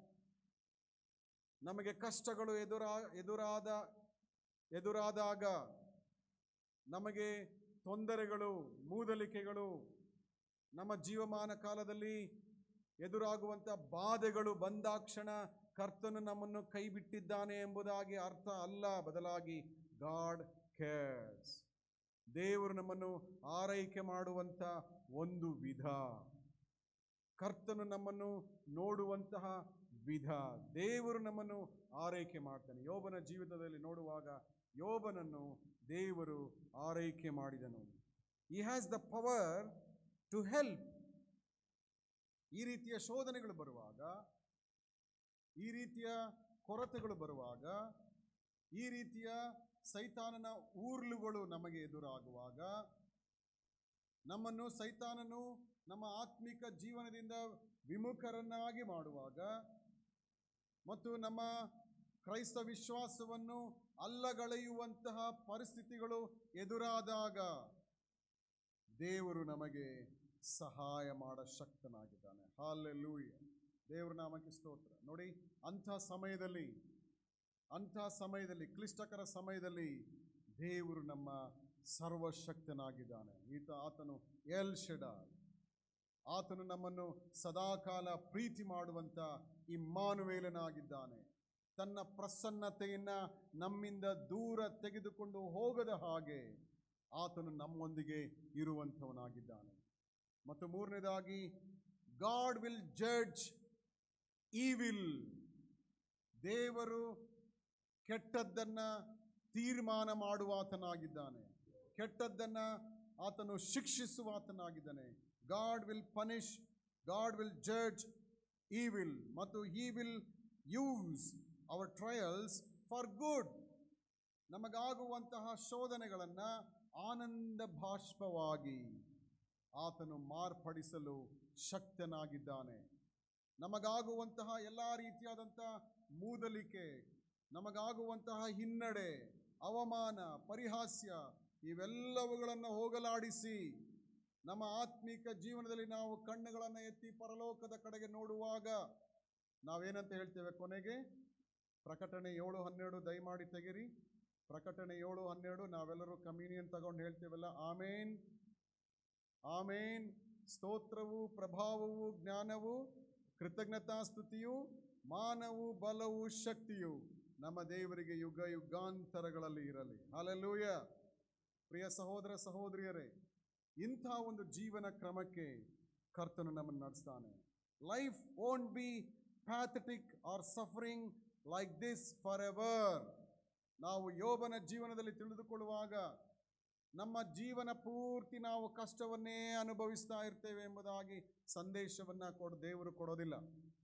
[SPEAKER 6] ನಮಗೆ ಕಷ್ಟಗಳು ಎದುರಾ ಎದುರಾದ ಎದುರಾದಾಗ ನಮಗೆ ತೊಂದರೆಗಳು ಮೂದಲಿಕೆಗಳು ನಮ್ಮ ಜೀವಮಾನ ಕಾಲದಲ್ಲಿ ಎದುರಾಗುವಂಥ ಬಾಧೆಗಳು ಬಂದಾಕ್ಷಣ ಕರ್ತನು ನಮ್ಮನ್ನು ಕೈ ಬಿಟ್ಟಿದ್ದಾನೆ ಎಂಬುದಾಗಿ ಅರ್ಥ ಅಲ್ಲ ಬದಲಾಗಿ ಗಾಡ್ ಕೇರ್ಸ್ ದೇವರು ನಮ್ಮನ್ನು ಆರೈಕೆ ಮಾಡುವಂಥ ಒಂದು ವಿಧ ಕರ್ತನು ನಮ್ಮನ್ನು ನೋಡುವಂತಹ ವಿಧ ದೇವರು ನಮ್ಮನ್ನು ಆರೈಕೆ ಮಾಡ್ತಾನೆ ಯೋಬನ ಜೀವಿತದಲ್ಲಿ ನೋಡುವಾಗ ಯೋಬನನ್ನು ದೇವರು ಆರೈಕೆ ಮಾಡಿದನು he has the power to help ಈ ರೀತಿಯ ಶೋಧನೆಗಳು ಬರುವಾಗ ಈ ರೀತಿಯ ಕೊರತೆಗಳು ಬರುವಾಗ ಈ ರೀತಿಯ ಸೈತಾನನ ಊರ್ಲುಗಳು ನಮಗೆ ಎದುರಾಗುವಾಗ ನಮ್ಮನ್ನು ಸೈತಾನನು ನಮ್ಮ ಆತ್ಮಿಕ ಜೀವನದಿಂದ ವಿಮುಖರನ್ನಾಗಿ ಮಾಡುವಾಗ ಮತ್ತು ನಮ್ಮ ಕ್ರೈಸ್ತ ವಿಶ್ವಾಸವನ್ನು ಅಲ್ಲಗಳೆಯುವಂತಹ ಪರಿಸ್ಥಿತಿಗಳು ಎದುರಾದಾಗ ದೇವರು ನಮಗೆ ಸಹಾಯ ಮಾಡ ಶಕ್ತನಾಗಿದ್ದಾನೆ ಹಾಲೆಲ್ಲೂಯ್ಯ ದೇವರ ನಾಮಕ್ಕೆ ಸ್ತೋತ್ರ ನೋಡಿ ಅಂಥ ಸಮಯದಲ್ಲಿ ಅಂಥ ಸಮಯದಲ್ಲಿ ಕ್ಲಿಷ್ಟಕರ ಸಮಯದಲ್ಲಿ ದೇವರು ನಮ್ಮ ಸರ್ವಶಕ್ತನಾಗಿದ್ದಾನೆ ಈತ ಆತನು ಎಲ್ ಶೆಡಾಯ್ ಆತನು ನಮ್ಮನ್ನು ಸದಾಕಾಲ ಪ್ರೀತಿ ಮಾಡುವಂಥ ಇಮ್ಮಾನುವೇಲನಾಗಿದ್ದಾನೆ ತನ್ನ ಪ್ರಸನ್ನತೆಯನ್ನು ನಮ್ಮಿಂದ ದೂರ ತೆಗೆದುಕೊಂಡು ಹೋಗದ ಹಾಗೆ ಆತನು ನಮ್ಮೊಂದಿಗೆ ಇರುವಂಥವನಾಗಿದ್ದಾನೆ ಮತ್ತು ಮೂರನೇದಾಗಿ ಗಾಡ್ ವಿಲ್ ಜಡ್ಜ್ ಈವಿಲ್ ದೇವರು ಕೆಟ್ಟದ್ದನ್ನು ತೀರ್ಮಾನ ಮಾಡುವಾತನಾಗಿದ್ದಾನೆ ಕೆಟ್ಟದ್ದನ್ನು ಆತನು ಶಿಕ್ಷಿಸುವಾತನಾಗಿದ್ದಾನೆ God will punish God will judge he will ಮತ್ತು he will use our trials for good ನಮಗಾಗುವಂತಹ ಶೋಧನೆಗಳನ್ನು ಆನಂದ ಭಾಷ್ಪವಾಗಿ ಆತನು ಮಾರ್ಪಡಿಸಲು ಶಕ್ತನಾಗಿದ್ದಾನೆ ನಮಗಾಗುವಂತಹ ಎಲ್ಲ ರೀತಿಯಾದಂಥ ಮೂದಲಿಕೆ ನಮಗಾಗುವಂತಹ ಹಿನ್ನಡೆ ಅವಮಾನ ಪರಿಹಾಸ್ಯ ಇವೆಲ್ಲವುಗಳನ್ನು ಹೋಗಲಾಡಿಸಿ ನಮ್ಮ ಆತ್ಮಿಕ ಜೀವನದಲ್ಲಿ ನಾವು ಕಣ್ಣುಗಳನ್ನು ಎತ್ತಿ ಪರಲೋಕದ ಕಡೆಗೆ ನೋಡುವಾಗ ನಾವೇನಂತ ಹೇಳ್ತೇವೆ ಕೊನೆಗೆ ಪ್ರಕಟಣೆ ಏಳು ಹನ್ನೆರಡು ದಯಮಾಡಿ ತೆಗಿರಿ ಪ್ರಕಟಣೆ ಏಳು ಹನ್ನೆರಡು ನಾವೆಲ್ಲರೂ ಕಮ್ಯುನಿಯನ್ ತಗೊಂಡು ಹೇಳ್ತೇವಲ್ಲ ಆಮೇನ್ ಆಮೇನ್ ಸ್ತೋತ್ರವು ಪ್ರಭಾವವು ಜ್ಞಾನವು ಕೃತಜ್ಞತಾಸ್ತುತಿಯು ಮಾನವು ಬಲವು ಶಕ್ತಿಯು ನಮ್ಮ ದೇವರಿಗೆ ಯುಗ ಯುಗಾಂತರಗಳಲ್ಲಿ ಇರಲಿ ಹಾಲೆಲ್ಲೂಯ ಪ್ರಿಯ ಸಹೋದರ ಸಹೋದರಿಯರೇ ಇಂಥ ಒಂದು ಜೀವನ ಕ್ರಮಕ್ಕೆ ಕರ್ತನು ನಮ್ಮನ್ನು ನಡೆಸ್ತಾನೆ life won't be pathetic or suffering like this for ever ನಾವು ಯೋಬನ ಜೀವನದಲ್ಲಿ ತಿಳಿದುಕೊಳ್ಳುವಾಗ ನಮ್ಮ ಜೀವನ ಪೂರ್ತಿ ನಾವು ಕಷ್ಟವನ್ನೇ ಅನುಭವಿಸ್ತಾ ಇರ್ತೇವೆ ಎಂಬುದಾಗಿ ಸಂದೇಶವನ್ನು ಕೊಡ ದೇವರು ಕೊಡೋದಿಲ್ಲ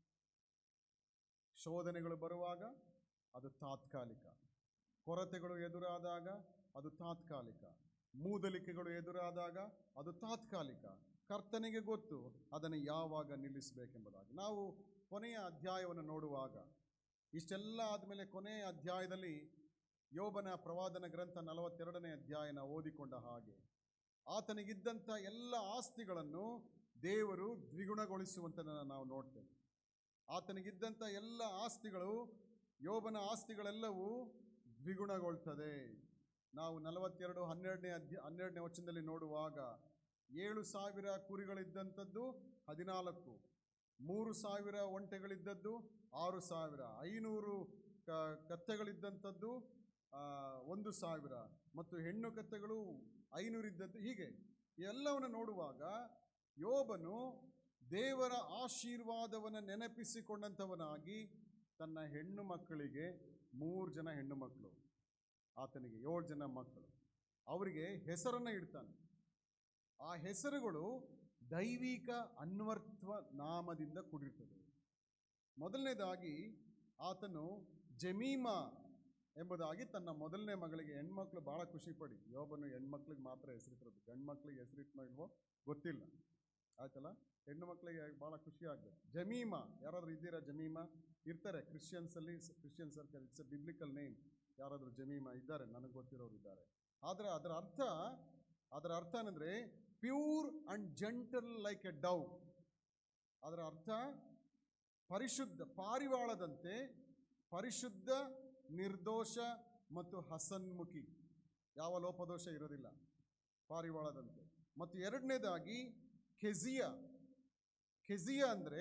[SPEAKER 6] ಶೋಧನೆಗಳು ಬರುವಾಗ ಅದು ತಾತ್ಕಾಲಿಕ ಕೊರತೆಗಳು ಎದುರಾದಾಗ ಅದು ತಾತ್ಕಾಲಿಕ ಮೂದಲಿಕೆಗಳು ಎದುರಾದಾಗ ಅದು ತಾತ್ಕಾಲಿಕ ಕರ್ತನಿಗೆ ಗೊತ್ತು ಅದನ್ನು ಯಾವಾಗ ನಿಲ್ಲಿಸಬೇಕೆಂಬುದಾಗಿ ನಾವು ಕೊನೆಯ ಅಧ್ಯಾಯವನ್ನು ನೋಡುವಾಗ ಇಷ್ಟೆಲ್ಲ ಆದಮೇಲೆ ಕೊನೆಯ ಅಧ್ಯಾಯದಲ್ಲಿ ಯೋಬನ ಪ್ರವಾದನ ಗ್ರಂಥ ನಲವತ್ತೆರಡನೇ ಅಧ್ಯಾಯನ ಓದಿಕೊಂಡ ಹಾಗೆ ಆತನಿಗಿದ್ದಂಥ ಎಲ್ಲ ಆಸ್ತಿಗಳನ್ನು ದೇವರು ದ್ವಿಗುಣಗೊಳಿಸುವಂಥದ್ದನ್ನು ನಾವು ನೋಡ್ತೇವೆ ಆತನಿಗಿದ್ದಂಥ ಎಲ್ಲ ಆಸ್ತಿಗಳು ಯೋಬನ ಆಸ್ತಿಗಳೆಲ್ಲವೂ ದ್ವಿಗುಣಗೊಳ್ತದೆ ನಾವು ನಲವತ್ತೆರಡು ಹನ್ನೆರಡನೇ ಅಧ್ಯ ಹನ್ನೆರಡನೇ ವಚನದಲ್ಲಿ ನೋಡುವಾಗ ಏಳು ಸಾವಿರ ಕುರಿಗಳಿದ್ದಂಥದ್ದು ಹದಿನಾಲ್ಕು ಮೂರು ಸಾವಿರ ಒಂಟೆಗಳಿದ್ದದ್ದು ಆರು ಸಾವಿರ ಐನೂರು ಕ ಕತ್ತೆಗಳಿದ್ದಂಥದ್ದು ಆ, ಒಂದು ಸಾವಿರ ಮತ್ತು ಹೆಣ್ಣು ಕತ್ತೆಗಳು ಐನೂರಿದ್ದದ್ದು ಹೀಗೆ ಎಲ್ಲವನ್ನು ನೋಡುವಾಗ ಯೋಬನು ದೇವರ ಆಶೀರ್ವಾದವನ್ನು ನೆನಪಿಸಿಕೊಂಡಂಥವನಾಗಿ ತನ್ನ ಹೆಣ್ಣು ಮಕ್ಕಳಿಗೆ ಮೂರು ಜನ ಹೆಣ್ಣು ಮಕ್ಕಳು ಆತನಿಗೆ ಏಳು ಜನ ಮಕ್ಕಳು ಅವರಿಗೆ ಹೆಸರನ್ನು ಇಡ್ತಾನೆ ಆ ಹೆಸರುಗಳು ದೈವಿಕ ಅನ್ವರ್ಥ ನಾಮದಿಂದ ಕೂಡಿರ್ತದೆ ಮೊದಲನೇದಾಗಿ ಆತನು ಜಮೀಮಾ ಎಂಬುದಾಗಿ ತನ್ನ ಮೊದಲನೇ ಮಗಳಿಗೆ ಹೆಣ್ಮಕ್ಳು ಭಾಳ ಖುಷಿ ಪಡಿ ಯೋಬನು ಹೆಣ್ಮಕ್ಳಿಗೆ ಮಾತ್ರ ಹೆಸರಿಟ್ಟಿರೋದು ಗಂಡು ಮಕ್ಳಿಗೆ ಹೆಸರಿಟ್ಟನೋ ಇಲ್ವೋ ಗೊತ್ತಿಲ್ಲ ಆಯ್ತಲ್ಲ ಹೆಣ್ಣು ಮಕ್ಕಳಿಗೆ ಭಾಳ ಖುಷಿ ಆಗ್ಬೇಕು ಜಮೀಮಾ ಯಾರಾದರೂ ಇದ್ದೀರಾ ಜಮೀಮಾ ಇರ್ತಾರೆ ಕ್ರಿಶ್ಚಿಯನ್ಸಲ್ಲಿ Christian circle it's a biblical name ಯಾರಾದರೂ ಜಮೀಮಾ ಇದ್ದಾರೆ ನನಗೆ ಗೊತ್ತಿರೋರು ಇದ್ದಾರೆ ಆದರೆ ಅದರ ಅರ್ಥ ಅದರ ಅರ್ಥ ಏನಂದರೆ pure and gentle like a dove ಅದರ ಅರ್ಥ ಪರಿಶುದ್ಧ ಪಾರಿವಾಳದಂತೆ ಪರಿಶುದ್ಧ ನಿರ್ದೋಷ ಮತ್ತು ಹಸನ್ಮುಖಿ ಯಾವ ಲೋಪದೋಷ ಇರೋದಿಲ್ಲ ಪಾರಿವಾಳದಂತೆ ಮತ್ತು ಎರಡನೇದಾಗಿ ಖೆಜಿಯಾ ಖೆಜಿಯಾ ಅಂದರೆ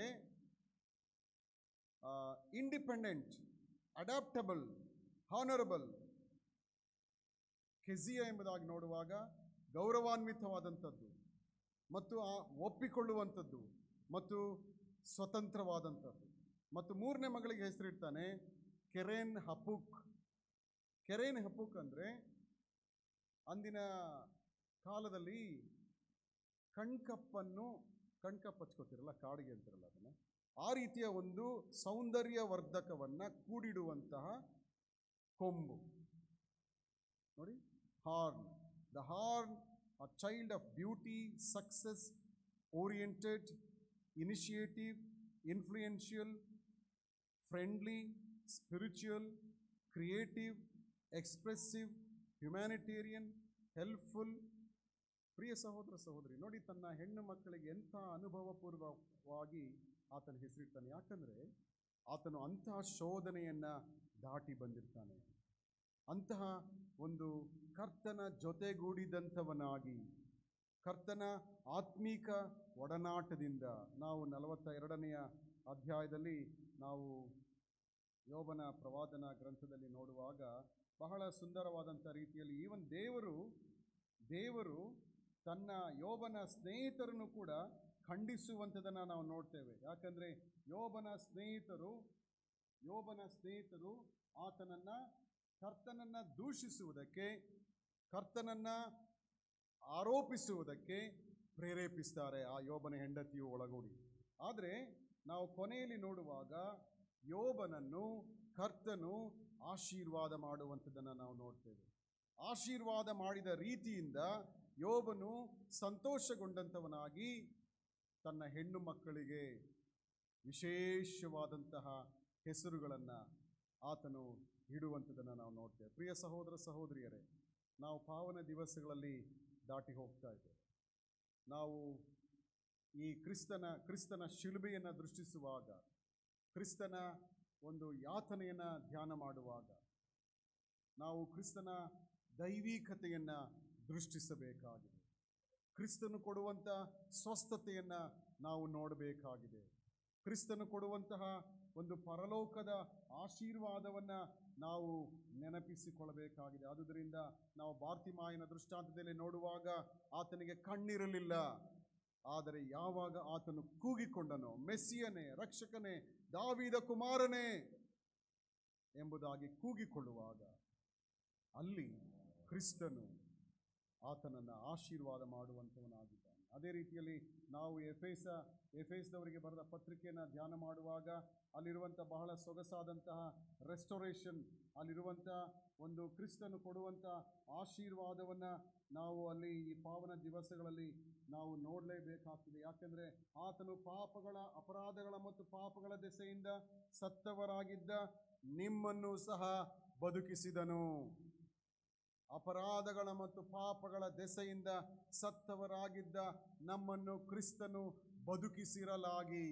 [SPEAKER 6] ಇಂಡಿಪೆಂಡೆಂಟ್ ಅಡಾಪ್ಟಬಲ್ ಹಾನರಬಲ್ ಖೆಜಿಯಾ ಎಂಬುದಾಗಿ ನೋಡುವಾಗ ಗೌರವಾನ್ವಿತವಾದಂಥದ್ದು ಮತ್ತು ಆ ಒಪ್ಪಿಕೊಳ್ಳುವಂಥದ್ದು ಮತ್ತು ಸ್ವತಂತ್ರವಾದಂಥದ್ದು ಮತ್ತು ಮೂರನೇ ಮಗಳಿಗೆ ಹೆಸರಿಡ್ತಾನೆ ಕೆರೇನ್ ಹಪುಕ್ ಕೆರೇನ್ ಹಪುಕ್ ಅಂದರೆ ಅಂದಿನ ಕಾಲದಲ್ಲಿ ಕಣ್ಕಪ್ಪನ್ನು ಕಣ್ಕಪ್ಪು ಹಚ್ಕೋತಿರಲ್ಲ ಕಾಡಿಗೆ ಅಂತಿರಲ್ಲ ಅದನ್ನು ಆ ರೀತಿಯ ಒಂದು ಸೌಂದರ್ಯವರ್ಧಕವನ್ನು ಕೂಡಿಡುವಂತಹ ಕೊಂಬು ನೋಡಿ horn the horn a child of beauty success oriented initiative influential friendly spiritual creative expressive humanitarian helpful ಪ್ರಿಯ ಸಹೋದರ ಸಹೋದರಿ ನೋಡಿ ತನ್ನ ಹೆಣ್ಣು ಮಕ್ಕಳಿಗೆ ಎಂಥ ಅನುಭವಪೂರ್ವವಾಗಿ ಆತನ ಹೆಸರಿಡ್ತಾನೆ ಯಾಕಂದರೆ ಆತನು ಅಂತಹ ಶೋಧನೆಯನ್ನು ದಾಟಿ ಬಂದಿರ್ತಾನೆ ಅಂತಹ ಒಂದು ಕರ್ತನ ಜೊತೆಗೂಡಿದಂಥವನಾಗಿ ಕರ್ತನ ಆತ್ಮೀಕ ಒಡನಾಟದಿಂದ ನಾವು ನಲವತ್ತ ಎರಡನೆಯ ಅಧ್ಯಾಯದಲ್ಲಿ ನಾವು ಯೋಬನ ಪ್ರವಾದನ ಗ್ರಂಥದಲ್ಲಿ ನೋಡುವಾಗ ಬಹಳ ಸುಂದರವಾದಂಥ ರೀತಿಯಲ್ಲಿ ಈವನ್ ದೇವರು ದೇವರು ತನ್ನ ಯೋಬನ ಸ್ನೇಹಿತರನ್ನು ಕೂಡ ಖಂಡಿಸುವಂಥದ್ದನ್ನು ನಾವು ನೋಡ್ತೇವೆ ಯಾಕಂದರೆ ಯೋಬನ ಸ್ನೇಹಿತರು ಯೋಬನ ಸ್ನೇಹಿತರು ಆತನನ್ನು ಕರ್ತನನ್ನು ದೂಷಿಸುವುದಕ್ಕೆ ಕರ್ತನನ್ನು ಆರೋಪಿಸುವುದಕ್ಕೆ ಪ್ರೇರೇಪಿಸ್ತಾರೆ ಆ ಯೋಬನ ಹೆಂಡತಿಯು ಒಳಗೂಡಿ ಆದರೆ ನಾವು ಕೊನೆಯಲ್ಲಿ ನೋಡುವಾಗ ಯೋಬನನ್ನು ಕರ್ತನು ಆಶೀರ್ವಾದ ಮಾಡುವಂಥದ್ದನ್ನು ನಾವು ನೋಡ್ತೇವೆ ಆಶೀರ್ವಾದ ಮಾಡಿದ ರೀತಿಯಿಂದ ಯೋಬನು ಸಂತೋಷಗೊಂಡಂಥವನಾಗಿ ತನ್ನ ಹೆಣ್ಣು ಮಕ್ಕಳಿಗೆ ವಿಶೇಷವಾದಂತಹ ಹೆಸರುಗಳನ್ನು ಆತನು ಇಡುವಂಥದ್ದನ್ನು ನಾವು ನೋಡ್ತೇವೆ ಪ್ರಿಯ ಸಹೋದರ ಸಹೋದರಿಯರೇ ನಾವು ಪಾವನ ದಿವಸಗಳಲ್ಲಿ ದಾಟಿ ಹೋಗ್ತಾ ಇದ್ದೇವೆ ನಾವು ಈ ಕ್ರಿಸ್ತನ ಕ್ರಿಸ್ತನ ಶಿಲುಬೆಯನ್ನು ದೃಷ್ಟಿಸುವಾಗ ಕ್ರಿಸ್ತನ ಒಂದು ಯಾತನೆಯನ್ನು ಧ್ಯಾನ ಮಾಡುವಾಗ ನಾವು ಕ್ರಿಸ್ತನ ದೈವಿಕತೆಯನ್ನು ದೃಷ್ಟಿಸಬೇಕಾಗಿದೆ ಕ್ರಿಸ್ತನು ಕೊಡುವಂಥ ಸ್ವಸ್ಥತೆಯನ್ನು ನಾವು ನೋಡಬೇಕಾಗಿದೆ ಕ್ರಿಸ್ತನು ಕೊಡುವಂತಹ ಒಂದು ಪರಲೋಕದ ಆಶೀರ್ವಾದವನ್ನು ನಾವು ನೆನಪಿಸಿಕೊಳ್ಳಬೇಕಾಗಿದೆ ಆದುದರಿಂದ ನಾವು ಬಾರ್ತಿಮಾಯನ ದೃಷ್ಟಾಂತದಲ್ಲಿ ನೋಡುವಾಗ ಆತನಿಗೆ ಕಣ್ಣಿರಲಿಲ್ಲ ಆದರೆ ಯಾವಾಗ ಆತನು ಕೂಗಿಕೊಂಡನೋ ಮೆಸ್ಸಿಯನೇ ರಕ್ಷಕನೇ ದಾವಿದ ಕುಮಾರನೇ ಎಂಬುದಾಗಿ ಕೂಗಿಕೊಳ್ಳುವಾಗ ಅಲ್ಲಿ ಕ್ರಿಸ್ತನು ಆತನನ್ನು ಆಶೀರ್ವಾದ ಮಾಡುವಂಥವನಾಗಿದ್ದಾನೆ ಅದೇ ರೀತಿಯಲ್ಲಿ ನಾವು ಎಫೇಸ ಎಫೇಸ್ದವರಿಗೆ ಬರೆದ ಪತ್ರಿಕೆಯನ್ನು ಧ್ಯಾನ ಮಾಡುವಾಗ ಅಲ್ಲಿರುವಂಥ ಬಹಳ ಸೊಗಸಾದಂತಹ ರೆಸ್ಟೋರೇಷನ್ ಅಲ್ಲಿರುವಂಥ ಒಂದು ಕ್ರಿಸ್ತನು ಕೊಡುವಂಥ ಆಶೀರ್ವಾದವನ್ನು ನಾವು ಅಲ್ಲಿ ಈ ಪಾವನ ದಿವಸಗಳಲ್ಲಿ ನಾವು ನೋಡಲೇಬೇಕಾಗ್ತದೆ ಯಾಕೆಂದರೆ ಆತನು ಪಾಪಗಳ ಅಪರಾಧಗಳ ಮತ್ತು ಪಾಪಗಳ ದೆಸೆಯಿಂದ ಸತ್ತವರಾಗಿದ್ದ ನಿಮ್ಮನ್ನು ಸಹ ಬದುಕಿಸಿದನು ಅಪರಾಧಗಳ ಮತ್ತು ಪಾಪಗಳ ದೆಸೆಯಿಂದ ಸತ್ತವರಾಗಿದ್ದ ನಮ್ಮನ್ನು ಕ್ರಿಸ್ತನು ಬದುಕಿಸಿರಲಾಗಿ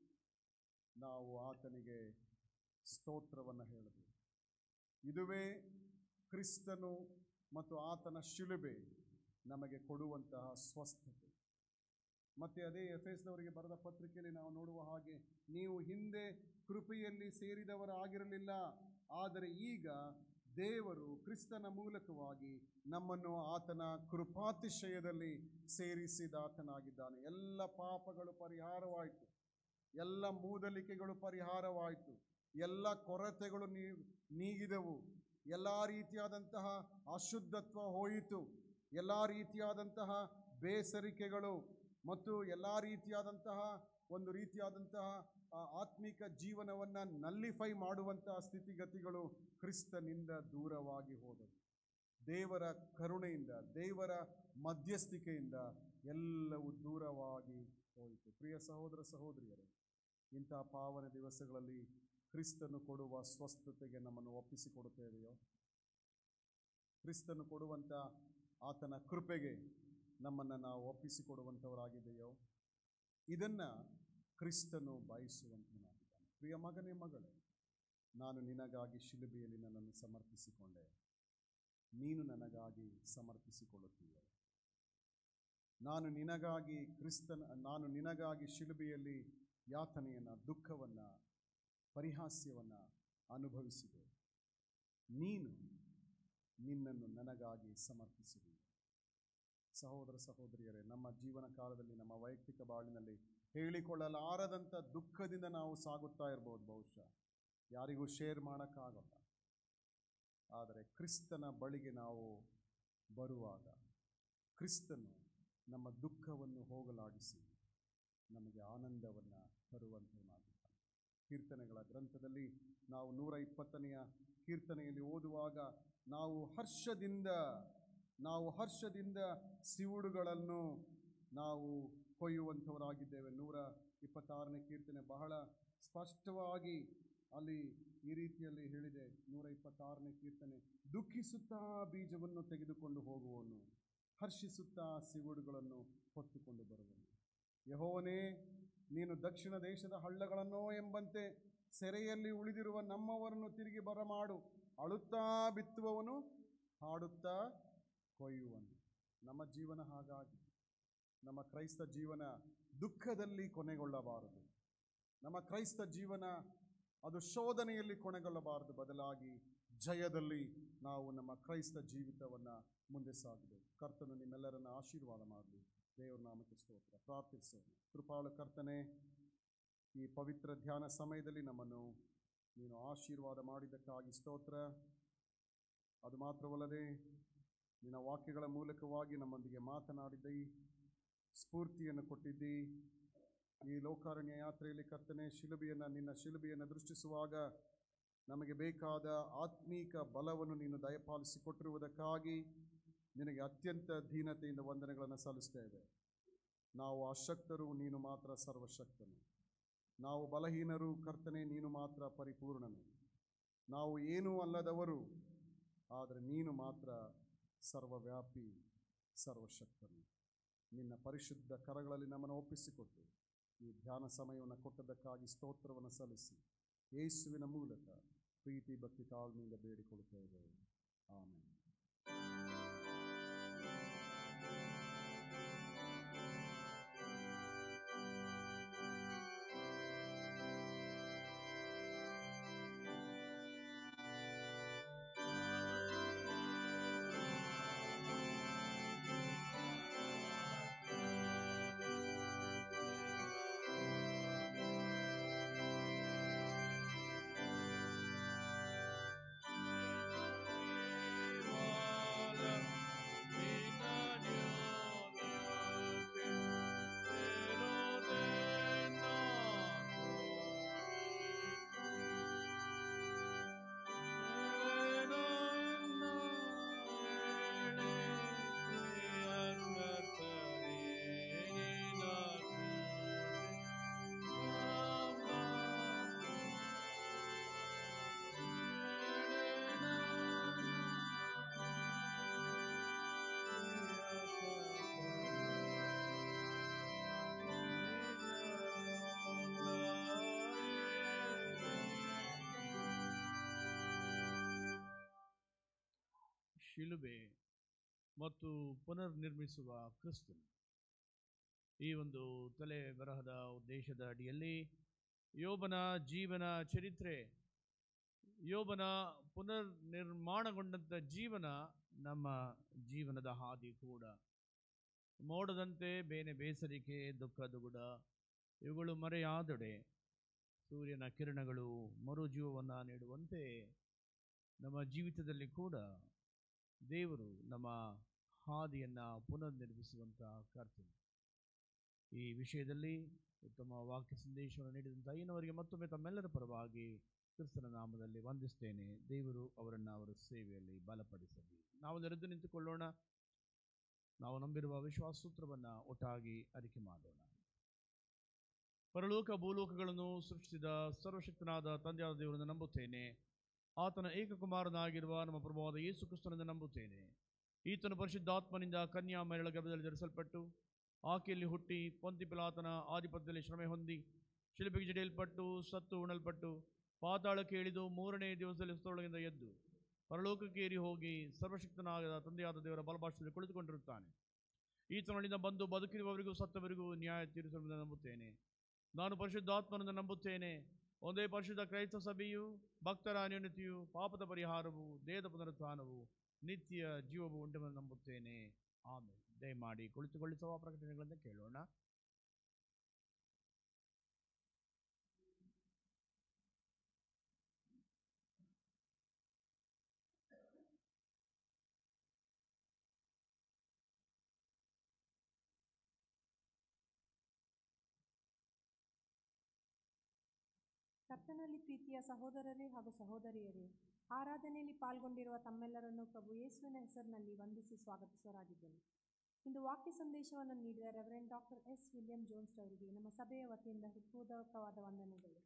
[SPEAKER 6] ನಾವು ಆತನಿಗೆ ಸ್ತೋತ್ರವನ್ನು ಹೇಳಬೇಕು ಇದುವೇ ಕ್ರಿಸ್ತನು ಮತ್ತು ಆತನ ಶಿಲುಬೆ ನಮಗೆ ಕೊಡುವಂತಹ ಸ್ವಸ್ಥತೆ ಮತ್ತೆ ಅದೇ ಎಫೆಸ್ದವರಿಗೆ ಬರೆದ ಪತ್ರಿಕೆಯಲ್ಲಿ ನಾವು ನೋಡುವ ಹಾಗೆ ನೀವು ಹಿಂದೆ ಕೃಪೆಯಲ್ಲಿ ಸೇರಿದವರಾಗಿರಲಿಲ್ಲ ಆದರೆ ಈಗ ದೇವರು ಕ್ರಿಸ್ತನ ಮೂಲಕವಾಗಿ ನಮ್ಮನ್ನು ಆತನ ಕೃಪಾತಿಶಯದಲ್ಲಿ ಸೇರಿಸಿದಾತನಾಗಿದ್ದಾನೆ ಎಲ್ಲ ಪಾಪಗಳು ಪರಿಹಾರವಾಯಿತು ಎಲ್ಲ ಮೂದಲಿಕೆಗಳು ಪರಿಹಾರವಾಯಿತು ಎಲ್ಲ ಕೊರತೆಗಳು ನೀ ನೀಗಿದವು ಎಲ್ಲ ರೀತಿಯಾದಂತಹ ಅಶುದ್ಧತ್ವ ಹೋಯಿತು ಎಲ್ಲ ರೀತಿಯಾದಂತಹ ಬೇಸರಿಕೆಗಳು ಮತ್ತು ಎಲ್ಲ ರೀತಿಯಾದಂತಹ ಒಂದು ರೀತಿಯಾದಂತಹ ಆ, ಆತ್ಮಿಕ ಜೀವನವನ್ನು ನಲ್ಲಿಫೈ ಮಾಡುವಂತಹ ಸ್ಥಿತಿಗತಿಗಳು ಕ್ರಿಸ್ತನಿಂದ ದೂರವಾಗಿ ಹೋದವು ದೇವರ ಕರುಣೆಯಿಂದ ದೇವರ ಮಧ್ಯಸ್ಥಿಕೆಯಿಂದ ಎಲ್ಲವೂ ದೂರವಾಗಿ ಹೋಯಿತು ಪ್ರಿಯ ಸಹೋದರ ಸಹೋದರಿಯರೇ ಇಂತಹ ಪಾವನ ದಿವಸಗಳಲ್ಲಿ ಕ್ರಿಸ್ತನು ಕೊಡುವ ಸ್ವಸ್ಥತೆಗೆ ನಮ್ಮನ್ನು ಒಪ್ಪಿಸಿಕೊಡುತ್ತೇವೆಯೋ ಕ್ರಿಸ್ತನು ಕೊಡುವಂಥ ಆತನ ಕೃಪೆಗೆ ನಮ್ಮನ್ನು ನಾವು ಒಪ್ಪಿಸಿಕೊಡುವಂಥವರಾಗಿದೆಯೋ ಇದನ್ನು ಕ್ರಿಸ್ತನು ಬಯಸುವಂತನಾಗಿದ್ದಾನೆ ಪ್ರಿಯ ಮಗನೇ ಮಗಳೇ ನಾನು ನಿನಗಾಗಿ ಶಿಲುಬೆಯಲ್ಲಿ ನನ್ನನ್ನು ಸಮರ್ಪಿಸಿಕೊಂಡೆ ನೀನು ನನಗಾಗಿ ಸಮರ್ಪಿಸಿಕೊಳ್ಳುತ್ತೀಯ ನಾನು ನಿನಗಾಗಿ ಕ್ರಿಸ್ತನ ನಾನು ನಿನಗಾಗಿ ಶಿಲುಬೆಯಲ್ಲಿ ಯಾತನೆಯನ್ನು ದುಃಖವನ್ನು ಪರಿಹಾಸ್ಯವನ್ನು ಅನುಭವಿಸಿದೆ ನೀನು ನಿನ್ನನ್ನು ನನಗಾಗಿ ಸಮರ್ಪಿಸಿದೆ ಸಹೋದರ ಸಹೋದರಿಯರೇ ನಮ್ಮ ಜೀವನ ಕಾಲದಲ್ಲಿ ನಮ್ಮ ವೈಯಕ್ತಿಕ ಬಾಳಿನಲ್ಲಿ ಹೇಳಿಕೊಳ್ಳಲಾರದಂಥ ದುಃಖದಿಂದ ನಾವು ಸಾಗುತ್ತಾ ಇರ್ಬೋದು ಬಹುಶಃ ಯಾರಿಗೂ ಶೇರ್ ಮಾಡೋಕ್ಕಾಗಲ್ಲ ಆದರೆ ಕ್ರಿಸ್ತನ ಬಳಿಗೆ ನಾವು ಬರುವಾಗ ಕ್ರಿಸ್ತನು ನಮ್ಮ ದುಃಖವನ್ನು ಹೋಗಲಾಡಿಸಿ ನಮಗೆ ಆನಂದವನ್ನು ತರುವಂತವನಾಗಿದ್ದಾನೆ ಕೀರ್ತನೆಗಳ ಗ್ರಂಥದಲ್ಲಿ ನಾವು ನೂರ ಇಪ್ಪತ್ತನೆಯ ಕೀರ್ತನೆಯಲ್ಲಿ ಓದುವಾಗ ನಾವು ಹರ್ಷದಿಂದ ನಾವು ಹರ್ಷದಿಂದ ಸಿವುಡುಗಳನ್ನು ನಾವು ಕೊಯ್ಯುವಂಥವರಾಗಿದ್ದೇವೆ ನೂರ ಇಪ್ಪತ್ತಾರನೇ ಕೀರ್ತನೆ ಬಹಳ ಸ್ಪಷ್ಟವಾಗಿ ಅಲ್ಲಿ ಈ ರೀತಿಯಲ್ಲಿ ಹೇಳಿದೆ ನೂರ ಇಪ್ಪತ್ತಾರನೇ ಕೀರ್ತನೆ ದುಃಖಿಸುತ್ತಾ ಬೀಜವನ್ನು ತೆಗೆದುಕೊಂಡು ಹೋಗುವವನು ಹರ್ಷಿಸುತ್ತಾ ಸಿವುಡುಗಳನ್ನು ಹೊತ್ತುಕೊಂಡು ಬರುವನು ಯಹೋವನೇ ನೀನು ದಕ್ಷಿಣ ದೇಶದ ಹಳ್ಳಗಳನ್ನೋ ಎಂಬಂತೆ ಸೆರೆಯಲ್ಲಿ ಉಳಿದಿರುವ ನಮ್ಮವರನ್ನು ತಿರುಗಿ ಬರಮಾಡು ಅಳುತ್ತಾ ಬಿತ್ತುವವನು ಹಾಡುತ್ತಾ ಕೊಯ್ಯುವನು ನಮ್ಮ ಜೀವನ ಹಾಗಾಗಿ ನಮ್ಮ ಕ್ರೈಸ್ತ ಜೀವನ ದುಃಖದಲ್ಲಿ ಕೊನೆಗೊಳ್ಳಬಾರದು ನಮ್ಮ ಕ್ರೈಸ್ತ ಜೀವನ ಅದು ಶೋಧನೆಯಲ್ಲಿ ಕೊನೆಗೊಳ್ಳಬಾರದು ಬದಲಾಗಿ ಜಯದಲ್ಲಿ ನಾವು ನಮ್ಮ ಕ್ರೈಸ್ತ ಜೀವಿತವನ್ನು ಮುಂದೆ ಸಾಗಬೇಕು ಕರ್ತನು ನಿಮ್ಮೆಲ್ಲರನ್ನ ಆಶೀರ್ವಾದ ಮಾಡಲಿ ದೇವರ ನಾಮಕ್ಕೆ ಸ್ತೋತ್ರ ಪ್ರಾರ್ಥಿಸೋಣ ಕೃಪಾಳು ಕರ್ತನೆ ಈ ಪವಿತ್ರ ಧ್ಯಾನ ಸಮಯದಲ್ಲಿ ನಮ್ಮನ್ನು ನೀನು ಆಶೀರ್ವಾದ ಮಾಡಿದ್ದಕ್ಕಾಗಿ ಸ್ತೋತ್ರ ಅದು ಮಾತ್ರವಲ್ಲದೆ ನಿನ್ನ ವಾಕ್ಯಗಳ ಮೂಲಕವಾಗಿ ನಮ್ಮೊಂದಿಗೆ ಮಾತನಾಡಿದ್ದಿ ಸ್ಫೂರ್ತಿಯನ್ನು ಕೊಟ್ಟಿದ್ದಿ ಈ ಲೋಕಾರಣ್ಯ ಯಾತ್ರೆಯಲ್ಲಿ ಕರ್ತನೆ ಶಿಲುಬೆಯನ್ನು ನಿನ್ನ ಶಿಲುಬೆಯನ್ನು ದೃಷ್ಟಿಸುವಾಗ ನಮಗೆ ಬೇಕಾದ ಆತ್ಮೀಕ ಬಲವನ್ನು ನೀನು ದಯಪಾಲಿಸಿಕೊಟ್ಟಿರುವುದಕ್ಕಾಗಿ ನಿನಗೆ ಅತ್ಯಂತ ದೀನತೆಯಿಂದ ವಂದನೆಗಳನ್ನು ಸಲ್ಲಿಸ್ತೇವೆ ನಾವು ಅಶಕ್ತರು ನೀನು ಮಾತ್ರ ಸರ್ವಶಕ್ತನು ನಾವು ಬಲಹೀನರು ಕರ್ತನೆ ನೀನು ಮಾತ್ರ ಪರಿಪೂರ್ಣನು ನಾವು ಏನೂ ಅಲ್ಲದವರು ಆದರೆ ನೀನು ಮಾತ್ರ ಸರ್ವವ್ಯಾಪಿ ಸರ್ವಶಕ್ತನು ನಿನ್ನ ಪರಿಶುದ್ಧ ಕರಗಳಲ್ಲಿ ನಮ್ಮನ್ನು ಒಪ್ಪಿಸಿಕೊಟ್ಟು ಈ ಧ್ಯಾನ ಸಮಯವನ್ನು ಕೊಟ್ಟದ್ದಕ್ಕಾಗಿ ಸ್ತೋತ್ರವನ್ನು ಸಲ್ಲಿಸಿ ಯೇಸುವಿನ ಮೂಲಕ ಪ್ರೀತಿ ಭಕ್ತಿ ತಾಳ್ಮೆಯಿಂದ ಬೇಡಿಕೊಳ್ಳುತ್ತೇವೆ ಆಮೇಲೆ
[SPEAKER 1] ಶಿಲುಬೆ ಮತ್ತು ಪುನರ್ನಿರ್ಮಿಸುವ ಕ್ರಿಸ್ತನು ಈ ಒಂದು ತಲೆ ಬರಹದ ಉದ್ದೇಶದ ಅಡಿಯಲ್ಲಿ ಯೋಬನ ಜೀವನ ಚರಿತ್ರೆ ಯೋಬನ ಪುನರ್ನಿರ್ಮಾಣಗೊಂಡಂಥ ಜೀವನ ನಮ್ಮ ಜೀವನದ ಹಾದಿ ಕೂಡ ಮೋಡದಂತೆ ಬೇನೆ ಬೇಸರಿಕೆ ದುಃಖ ದುಗುಡ ಇವುಗಳು ಮರೆಯಾದೊಡೆ ಸೂರ್ಯನ ಕಿರಣಗಳು ಮರುಜೀವವನ್ನು ನೀಡುವಂತೆ ನಮ್ಮ ಜೀವಿತದಲ್ಲಿ ಕೂಡ ದೇವರು ನಮ್ಮ ಹಾದಿಯನ್ನು ಪುನರ್ನಿರ್ಮಿಸುವಂಥ ಕರ್ತವ್ಯ ಈ ವಿಷಯದಲ್ಲಿ ಉತ್ತಮ ವಾಕ್ಯ ಸಂದೇಶವನ್ನು ನೀಡಿದಂಥ ಇನ್ನವರಿಗೆ ಮತ್ತೊಮ್ಮೆ ತಮ್ಮೆಲ್ಲರ ಪರವಾಗಿ ಕ್ರಿಸ್ತನ ನಾಮದಲ್ಲಿ ವಂದಿಸ್ತೇನೆ ದೇವರು ಅವರನ್ನು ಅವರ ಸೇವೆಯಲ್ಲಿ ಬಲಪಡಿಸಲಿ ನಾವು ನೆರೆದು ನಿಂತುಕೊಳ್ಳೋಣ ನಾವು ನಂಬಿರುವ ವಿಶ್ವಾಸ ಸೂತ್ರವನ್ನು ಒಟ್ಟಾಗಿ ಅರಿಕೆ ಮಾಡೋಣ ಪರಲೋಕ ಭೂಲೋಕಗಳನ್ನು ಸೃಷ್ಟಿಸಿದ ಸರ್ವಶಕ್ತನಾದ ತಂದೆಯಾದ ದೇವರನ್ನು ನಂಬುತ್ತೇನೆ ಆತನ ಏಕಕುಮಾರನಾಗಿರುವ ನಮ್ಮ ಪ್ರಭುವಾದ ಯೇಸು ಕ್ರಿಸ್ತನನ್ನು ನಂಬುತ್ತೇನೆ ಈತನು ಪರಿಶುದ್ಧಾತ್ಮನಿಂದ ಕನ್ಯಾ ಮರಳ ಗರ್ಭದಲ್ಲಿ ಧರಿಸಲ್ಪಟ್ಟು ಆಕೆಯಲ್ಲಿ ಹುಟ್ಟಿ ಪೊಂತಿ ಪಿಲಾತನ ಆಧಿಪತ್ಯದಲ್ಲಿ ಶ್ರಮೆ ಹೊಂದಿ ಶಿಲ್ಪಿಗೆ ಜಡಿಯಲ್ಪಟ್ಟು ಸತ್ತು ಉಣಲ್ಪಟ್ಟು ಪಾತಾಳಕ್ಕೆ ಇಳಿದು ಮೂರನೇ ದಿವಸದಲ್ಲಿ ಸುತ್ತೊಳಗಿಂದ ಎದ್ದು ಪರಲೋಕಕ್ಕೆ ಏರಿ ಹೋಗಿ ಸರ್ವಶಕ್ತನಾದ ತಂದೆಯಾದ ದೇವರ ಬಲಭಾಷೆಯಲ್ಲಿ ಕುಳಿತುಕೊಂಡಿರುತ್ತಾನೆ ಈತನೊಳಿಂದ ಬಂದು ಬದುಕಿರುವವರಿಗೂ ಸತ್ತವರಿಗೂ ನ್ಯಾಯ ತೀರಿಸುವುದನ್ನು ನಂಬುತ್ತೇನೆ ನಾನು ಪರಿಶುದ್ಧಾತ್ಮನನ್ನು ನಂಬುತ್ತೇನೆ ಒಂದೇ ಪರಿಶುದ್ಧ ಕ್ರೈಸ್ತ ಸಭೆಯು ಭಕ್ತರ ಅನ್ಯೋನ್ಯತೆಯು ಪಾಪದ ಪರಿಹಾರವು ದೇಹದ ಪುನರುತ್ಥಾನವು ನಿತ್ಯ ಜೀವವು ಉಂಟೆಂದು ನಂಬುತ್ತೇನೆ ಆಮೇಲೆ ದಯಮಾಡಿ ಕುಳಿತುಕೊಳ್ಳಿಸುವ ಪ್ರಕಟಣೆಗಳನ್ನು ಕೇಳೋಣ
[SPEAKER 7] ಕರ್ತನಲ್ಲಿ ಪ್ರೀತಿಯ ಸಹೋದರರೇ ಹಾಗೂ ಸಹೋದರಿಯರೇ ಆರಾಧನೆಯಲ್ಲಿ ಪಾಲ್ಗೊಂಡಿರುವ ತಮ್ಮೆಲ್ಲರನ್ನು ಪ್ರಭು ಯೇಸುವಿನ ಹೆಸರಿನಲ್ಲಿ ವಂದಿಸಿ ಸ್ವಾಗತಿಸರಾಗಿದ್ದೇನೆ ಇಂದು ವಾಕ್ಯ ಸಂದೇಶವನ್ನು ನೀಡಿದ reverend doctor S William Jones ಅವರಿಗೆ ನಮ್ಮ ಸಭೆಯ ವತಿಯಿಂದ ಹೃತ್ಪೂರ್ವಕವಾದ ವಂದನೆಗಳು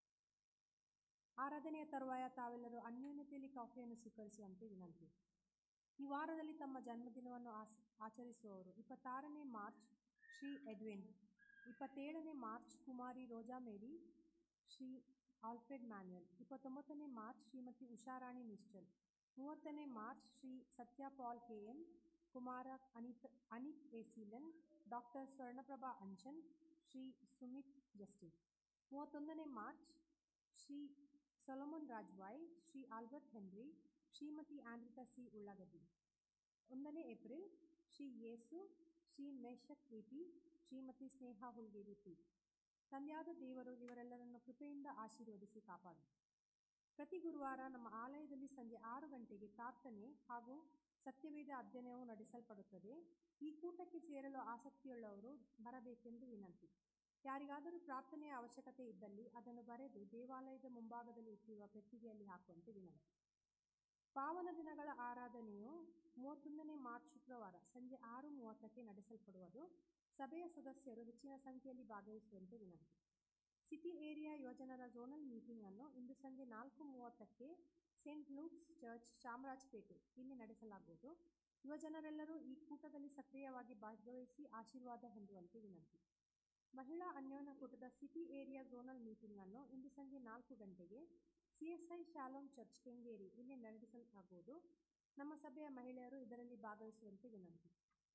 [SPEAKER 7] ಆರಾಧನೆಯ ತರುವಾಯ ತಾವೆಲ್ಲರೂ ಅನ್ಯೋನ್ಯತೆಯಲ್ಲಿ ಕಾಫಿಯನ್ನು ಸ್ವೀಕರಿಸುವಂತೆ ವಿನಂತಿ ಈ ವಾರದಲ್ಲಿ ತಮ್ಮ ಜನ್ಮದಿನವನ್ನು ಆಸ್ ಆಚರಿಸುವವರು ಇಪ್ಪತ್ತಾರನೇ ಮಾರ್ಚ್ ಶ್ರೀ ಎಡ್ವಿನ್ ಇಪ್ಪತ್ತೇಳನೇ March Kumari Roja Mary Shri Alfred Manuel ಇಪ್ಪತ್ತೊಂಬತ್ತನೇ ಮಾರ್ಚ್ ಶ್ರೀಮತಿ ಉಷಾರಾಣಿ ನಿಶ್ಚಲ್ ಮೂವತ್ತನೇ March Shri Satya Paul K M Kumara Anith Anith A Seelan doctor Swarnaprabha Anchan Shri Sumith Justin ಮೂವತ್ತೊಂದನೇ March Shri Solomon Rajbai Shri Albert Henry Shrimati Andrita C Ullagaddi ಒಂದನೇ April Shri Yesu Shri Meshach A P Shrimati Sneha Hulgeri P ತಂದೆಯಾದ ದೇವರು ಇವರೆಲ್ಲರನ್ನು ಕೃಪೆಯಿಂದ ಆಶೀರ್ವದಿಸಿ ಕಾಪಾಡಿ ಪ್ರತಿ ಗುರುವಾರ ನಮ್ಮ ಆಲಯದಲ್ಲಿ ಸಂಜೆ ಆರು ಗಂಟೆಗೆ ಪ್ರಾರ್ಥನೆ ಹಾಗೂ ಸತ್ಯವೇದ ಅಧ್ಯಯನವು ನಡೆಸಲ್ಪಡುತ್ತದೆ ಈ ಕೂಟಕ್ಕೆ ಸೇರಲು ಆಸಕ್ತಿಯುಳ್ಳವರು ಬರಬೇಕೆಂದು ವಿನಂತಿ ಯಾರಿಗಾದರೂ ಪ್ರಾರ್ಥನೆಯ ಅವಶ್ಯಕತೆ ಇದ್ದಲ್ಲಿ ಅದನ್ನು ಬರೆದು ದೇವಾಲಯದ ಮುಂಭಾಗದಲ್ಲಿ ಇಟ್ಟಿರುವ ಪೆಟ್ಟಿಗೆಯಲ್ಲಿ ಹಾಕುವಂತೆ ವಿನಂತಿ ಪಾವನ ದಿನಗಳ ಆರಾಧನೆಯು ಮೂವತ್ತೊಂದನೇ ಮಾರ್ಚ್ ಶುಕ್ರವಾರ ಸಂಜೆ ಆರು ಮೂವತ್ತಕ್ಕೆ ನಡೆಸಲ್ಪಡುವುದು ಸಭೆಯ ಸದಸ್ಯರು ಹೆಚ್ಚಿನ ಸಂಖ್ಯೆಯಲ್ಲಿ ಭಾಗವಹಿಸುವಂತೆ ವಿನಂತಿ ಸಿಟಿ ಏರಿಯಾ ಯೋಜನರ ಝೋನಲ್ ಮೀಟಿಂಗ್ ಅನ್ನು ಇಂದು ಸಂಜೆ ನಾಲ್ಕು ಮೂವತ್ತಕ್ಕೆ ಸೇಂಟ್ ಲೂಕ್ಸ್ ಚರ್ಚ್ ಚಾಮರಾಜಪೇಟೆ ಇಲ್ಲಿ ನಡೆಸಲಾಗುವುದು ಯುವಜನರೆಲ್ಲರೂ ಈ ಕೂಟದಲ್ಲಿ ಸಕ್ರಿಯವಾಗಿ ಭಾಗವಹಿಸಿ ಆಶೀರ್ವಾದ ಹೊಂದುವಂತೆ ವಿನಂತಿ ಮಹಿಳಾ ಅನ್ಯೋನ್ಯ ಕೂಟದ ಸಿಟಿ ಏರಿಯಾ ಝೋನಲ್ ಮೀಟಿಂಗ್ ಅನ್ನು ಇಂದು ಸಂಜೆ ನಾಲ್ಕು ಗಂಟೆಗೆ ಸಿಎಸ್ಐ ಶಾಲೋಮ್ ಚರ್ಚ್ ಕೆಂಗೇರಿ ಇಲ್ಲಿ ನಡೆಸಲಾಗುವುದು ನಮ್ಮ ಸಭೆಯ ಮಹಿಳೆಯರು ಇದರಲ್ಲಿ ಭಾಗವಹಿಸುವಂತೆ ವಿನಂತಿ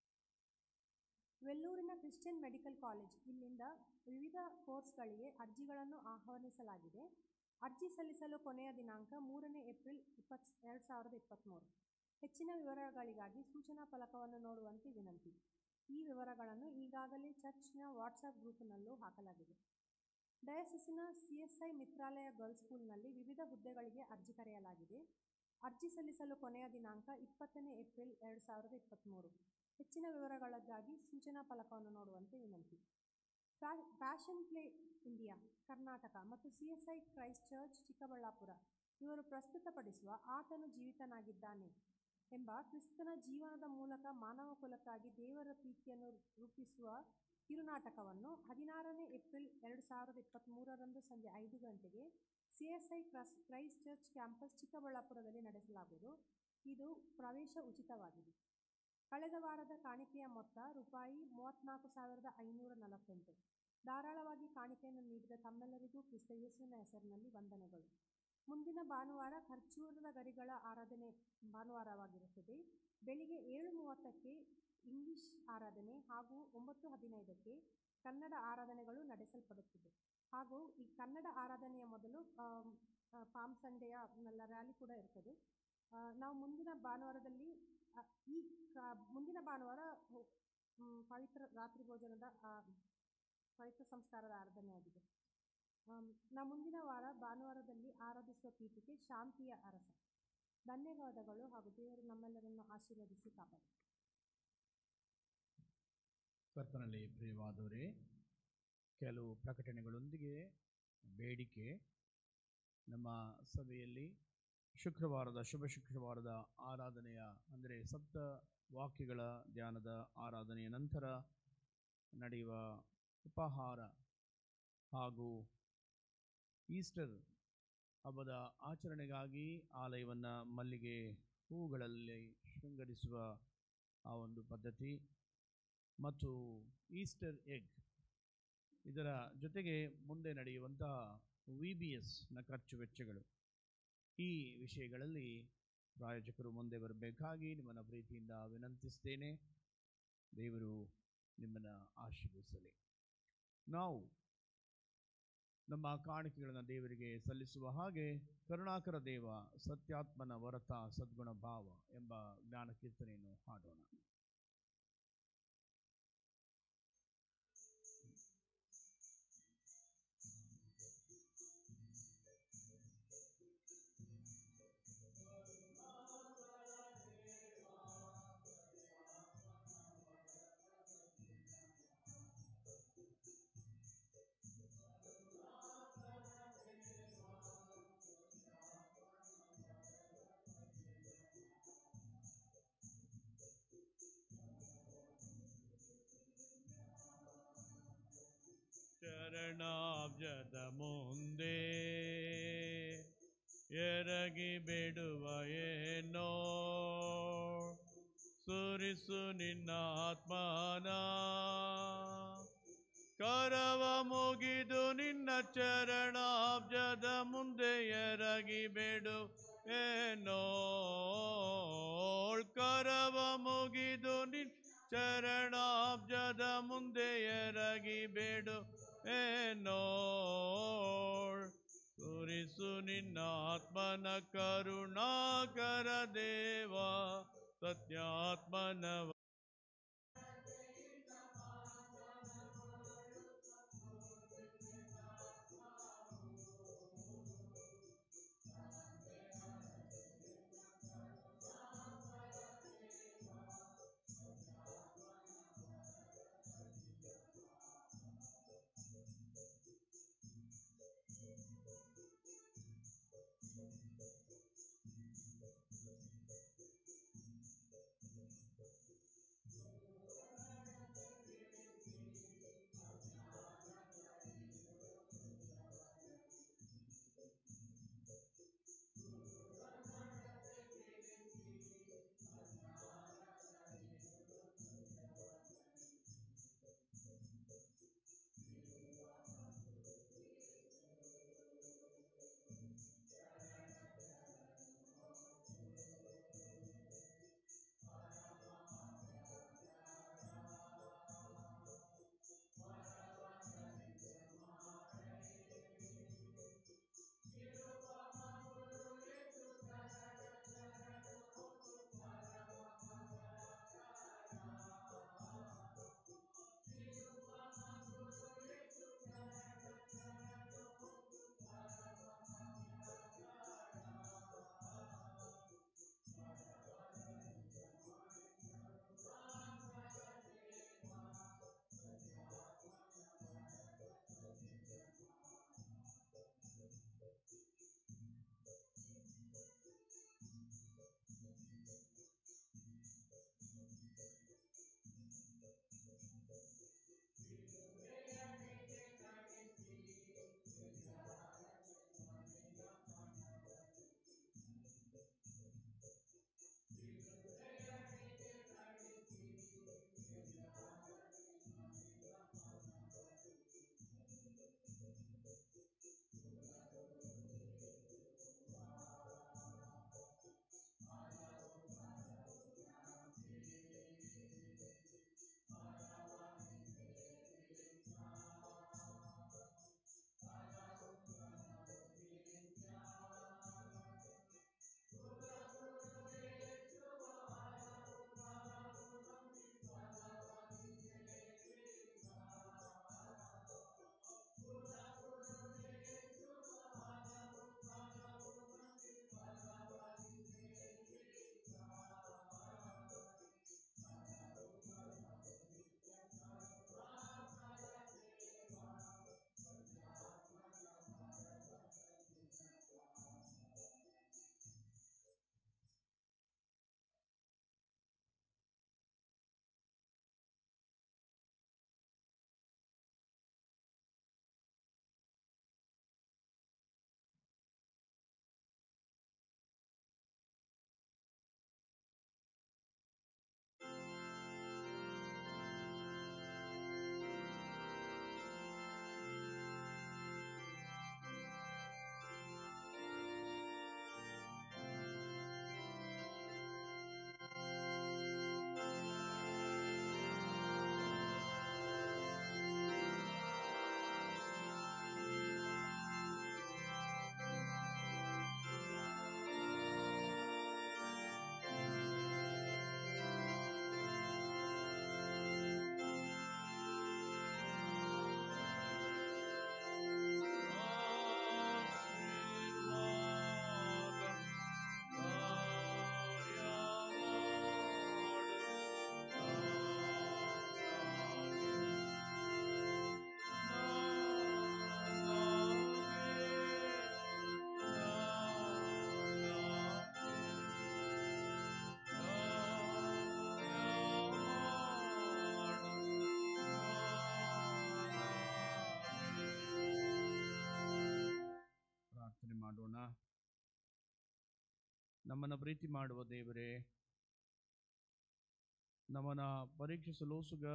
[SPEAKER 7] ವೆಲ್ಲೂರಿನ ಕ್ರಿಶ್ಚಿಯನ್ ಮೆಡಿಕಲ್ ಕಾಲೇಜ್ ಇಲ್ಲಿಂದ ವಿವಿಧ ಕೋರ್ಸ್ಗಳಿಗೆ ಅರ್ಜಿಗಳನ್ನು ಆಹ್ವಾನಿಸಲಾಗಿದೆ ಅರ್ಜಿ ಸಲ್ಲಿಸಲು ಕೊನೆಯ ದಿನಾಂಕ ಮೂರನೇ ಏಪ್ರಿಲ್ ಇಪ್ಪತ್ತು ಎರಡು ಸಾವಿರದ ಇಪ್ಪತ್ತ್ಮೂರು ಹೆಚ್ಚಿನ ವಿವರಗಳಿಗಾಗಿ ಸೂಚನಾ ಫಲಕವನ್ನು ನೋಡುವಂತೆ ವಿನಂತಿ ಈ ವಿವರಗಳನ್ನು ಈಗಾಗಲೇ ಚರ್ಚ್ನ ವಾಟ್ಸಪ್ ಗ್ರೂಪ್ನಲ್ಲೂ ಹಾಕಲಾಗಿದೆ ಡಯಸಿಸಿನ C S I Mitralaya girls ಸ್ಕೂಲ್ನಲ್ಲಿ ವಿವಿಧ ಹುದ್ದೆಗಳಿಗೆ ಅರ್ಜಿ ಕರೆಯಲಾಗಿದೆ ಅರ್ಜಿ ಸಲ್ಲಿಸಲು ಕೊನೆಯ ದಿನಾಂಕ ಇಪ್ಪತ್ತನೇ ಏಪ್ರಿಲ್ ಎರಡು ಸಾವಿರದ ಇಪ್ಪತ್ತ್ಮೂರು ಹೆಚ್ಚಿನ ವಿವರಗಳಿಗಾಗಿ ಸೂಚನಾ ಫಲಕವನ್ನು ನೋಡುವಂತೆ ವಿನಂತಿ ಫ್ಯಾ- ಫ್ಯಾಷನ್ ಪ್ಲೇ ಇಂಡಿಯಾ ಕರ್ನಾಟಕ ಮತ್ತು C S I Christ church Chikkaballapur ಇವರು ಪ್ರಸ್ತುತಪಡಿಸುವ ಆತನು ಜೀವಿತನಾಗಿದ್ದಾನೆ ಎಂಬ ಕ್ರಿಸ್ತನ ಜೀವನದ ಮೂಲಕ ಮಾನವ ಕುಲಕ್ಕಾಗಿ ದೇವರ ಪ್ರೀತಿಯನ್ನು ರೂಪಿಸುವ ಕಿರುನಾಟಕವನ್ನು ಹದಿನಾರನೇ ಏಪ್ರಿಲ್ ಎರಡು ಸಾವಿರದ ಇಪ್ಪತ್ತ್ಮೂರರಂದು ಸಂಜೆ ಐದು ಗಂಟೆಗೆ ಸಿ ಎಸ್ ಐ ಕ್ರಸ್ ಕ್ರೈಸ್ಟ್ ಚರ್ಚ್ ಕ್ಯಾಂಪಸ್ ಚಿಕ್ಕಬಳ್ಳಾಪುರದಲ್ಲಿ ನಡೆಸಲಾಗುವುದು ಇದು ಪ್ರವೇಶ ಉಚಿತವಾಗಿದೆ ಕಳೆದ ವಾರದ ಕಾಣಿಕೆಯ ಮೊತ್ತ ರೂಪಾಯಿ ಮೂವತ್ತ್ನಾಲ್ಕು ಸಾವಿರದ ಐನೂರ ನಲವತ್ತೆಂಟು ಧಾರಾಳವಾಗಿ ಕಾಣಿಕೆಯನ್ನು ನೀಡಿದ ತಮ್ಮೆಲ್ಲರಿಗೂ ಕ್ರಿಸ್ತ ಯೇಸುವಿನ ಹೆಸರಿನಲ್ಲಿ ವಂದನೆಗಳು ಮುಂದಿನ ಭಾನುವಾರ ಖರ್ಚೂರದ ಗರಿಗಳ ಆರಾಧನೆ ಭಾನುವಾರವಾಗಿರುತ್ತದೆ ಬೆಳಿಗ್ಗೆ ಏಳು ಮೂವತ್ತಕ್ಕೆ ಇಂಗ್ಲಿಷ್ ಆರಾಧನೆ ಹಾಗೂ ಒಂಬತ್ತು ಹದಿನೈದಕ್ಕೆ ಕನ್ನಡ ಆರಾಧನೆಗಳು ನಡೆಸಲ್ಪಡುತ್ತದೆ ಹಾಗೂ ಈ ಕನ್ನಡ ಆರಾಧನೆಯ ಮೊದಲು ಆಮ್, ಆ, ಪಾಮ್ ಸಂಡೆಯ ಎಲ್ಲ ರ್ಯಾಲಿ ಕೂಡ ಇರ್ತದೆ ಆ, ನಾವು ಮುಂದಿನ ಭಾನುವಾರದಲ್ಲಿ ಆ, ಈ ಕ- ಮುಂದಿನ ಭಾನುವಾರ ಹೊ- ಮ್, ಪವಿತ್ರ ರಾತ್ರಿ ಭೋಜನದ ಆ, ಪವಿತ್ರ ಸಂಸ್ಕಾರದ ಆರಾಧನೆಯಾಗಿದೆ ಆಮ್, ನಾವು ಮುಂದಿನ ವಾರ ಭಾನುವಾರದಲ್ಲಿ ಆರಾಧಿಸುವ ಪೀಠಿಕೆ ಶಾಂತಿಯ ಅರಸ ಧನ್ಯವಾದಗಳು ಹಾಗೂ ದೇವರು ನಮ್ಮೆಲ್ಲರನ್ನು ಆಶೀರ್ವದಿಸಿ ಕಾಪಾಡಿ
[SPEAKER 1] ಕರ್ತನಲ್ಲಿ ಪ್ರಿಯವಾದವರೇ ಕೆಲವು ಪ್ರಕಟಣೆಗಳೊಂದಿಗೆ ಬೇಡಿಕೆ ನಮ್ಮ ಸಭೆಯಲ್ಲಿ ಶುಕ್ರವಾರದ ಶುಭ ಶುಕ್ರವಾರದ ಆರಾಧನೆಯ ಅಂದರೆ ಸಪ್ತ ವಾಕ್ಯಗಳ ಧ್ಯಾನದ ಆರಾಧನೆಯ ನಂತರ ನಡೆಯುವ ಉಪಹಾರ ಹಾಗೂ ಈಸ್ಟರ್ ಹಬ್ಬದ ಆಚರಣೆಗಾಗಿ ಆಲಯವನ್ನು ಮಲ್ಲಿಗೆ ಹೂಗಳಲ್ಲಿ ಶೃಂಗರಿಸುವ ಆ ಒಂದು ಪದ್ಧತಿ ಮತ್ತು ಈಸ್ಟರ್ ಎಗ್ ಇದರ ಜೊತೆಗೆ ಮುಂದೆ ನಡೆಯುವಂತಹ ವಿ ಬಿ ಎಸ್ನ ಖರ್ಚು ವೆಚ್ಚಗಳು ಈ ವಿಷಯಗಳಲ್ಲಿ ಪ್ರಾಯೋಜಕರು ಮುಂದೆ ಬರಬೇಕಾಗಿ ನಿಮ್ಮನ್ನು ಪ್ರೀತಿಯಿಂದ ವಿನಂತಿಸ್ತೇನೆ ದೇವರು ನಿಮ್ಮನ್ನು ಆಶೀರ್ವಿಸಲಿ ನಾವು ನಮ್ಮ ಕಾಣಿಕೆಗಳನ್ನು ದೇವರಿಗೆ ಸಲ್ಲಿಸುವ ಹಾಗೆ ಕರುಣಾಕರ ದೇವ ಸತ್ಯಾತ್ಮನ ವರತ ಸದ್ಗುಣ ಭಾವ ಎಂಬ ಜ್ಞಾನ ಕೀರ್ತನೆಯನ್ನು ಹಾಡೋಣ ಚರಣಾಬ್ಜದ ಮುಂದೆ ಎರಗಿ ಬಿಡುವ ಏನೋ ಸುರಿಸು ನಿನ್ನ ಆತ್ಮನ ಕರವ ಮುಗಿದು ನಿನ್ನ ಚರಣಾಬ್ಜದ ಮುಂದೆ ಎರಗಿ ಬಿಡು ಏನೋ ಕರವ ಮುಗಿದು ನಿನ್ನ ಚರಣಾಬ್ಜದ ಮುಂದೆ ಎರಗಿ ಬೇಡು ಏನೋಳ್ ಸುರಿಸು ನಿನ್ನ ಆತ್ಮನ ಕರುಣಾಕರ ದೇವ ಸತ್ಯಾತ್ಮನವ ನಮ್ಮನ್ನು ಪ್ರೀತಿ ಮಾಡುವ ದೇವರೇ ನಮ್ಮನ್ನು ಪರೀಕ್ಷಿಸಲು ಸುಗ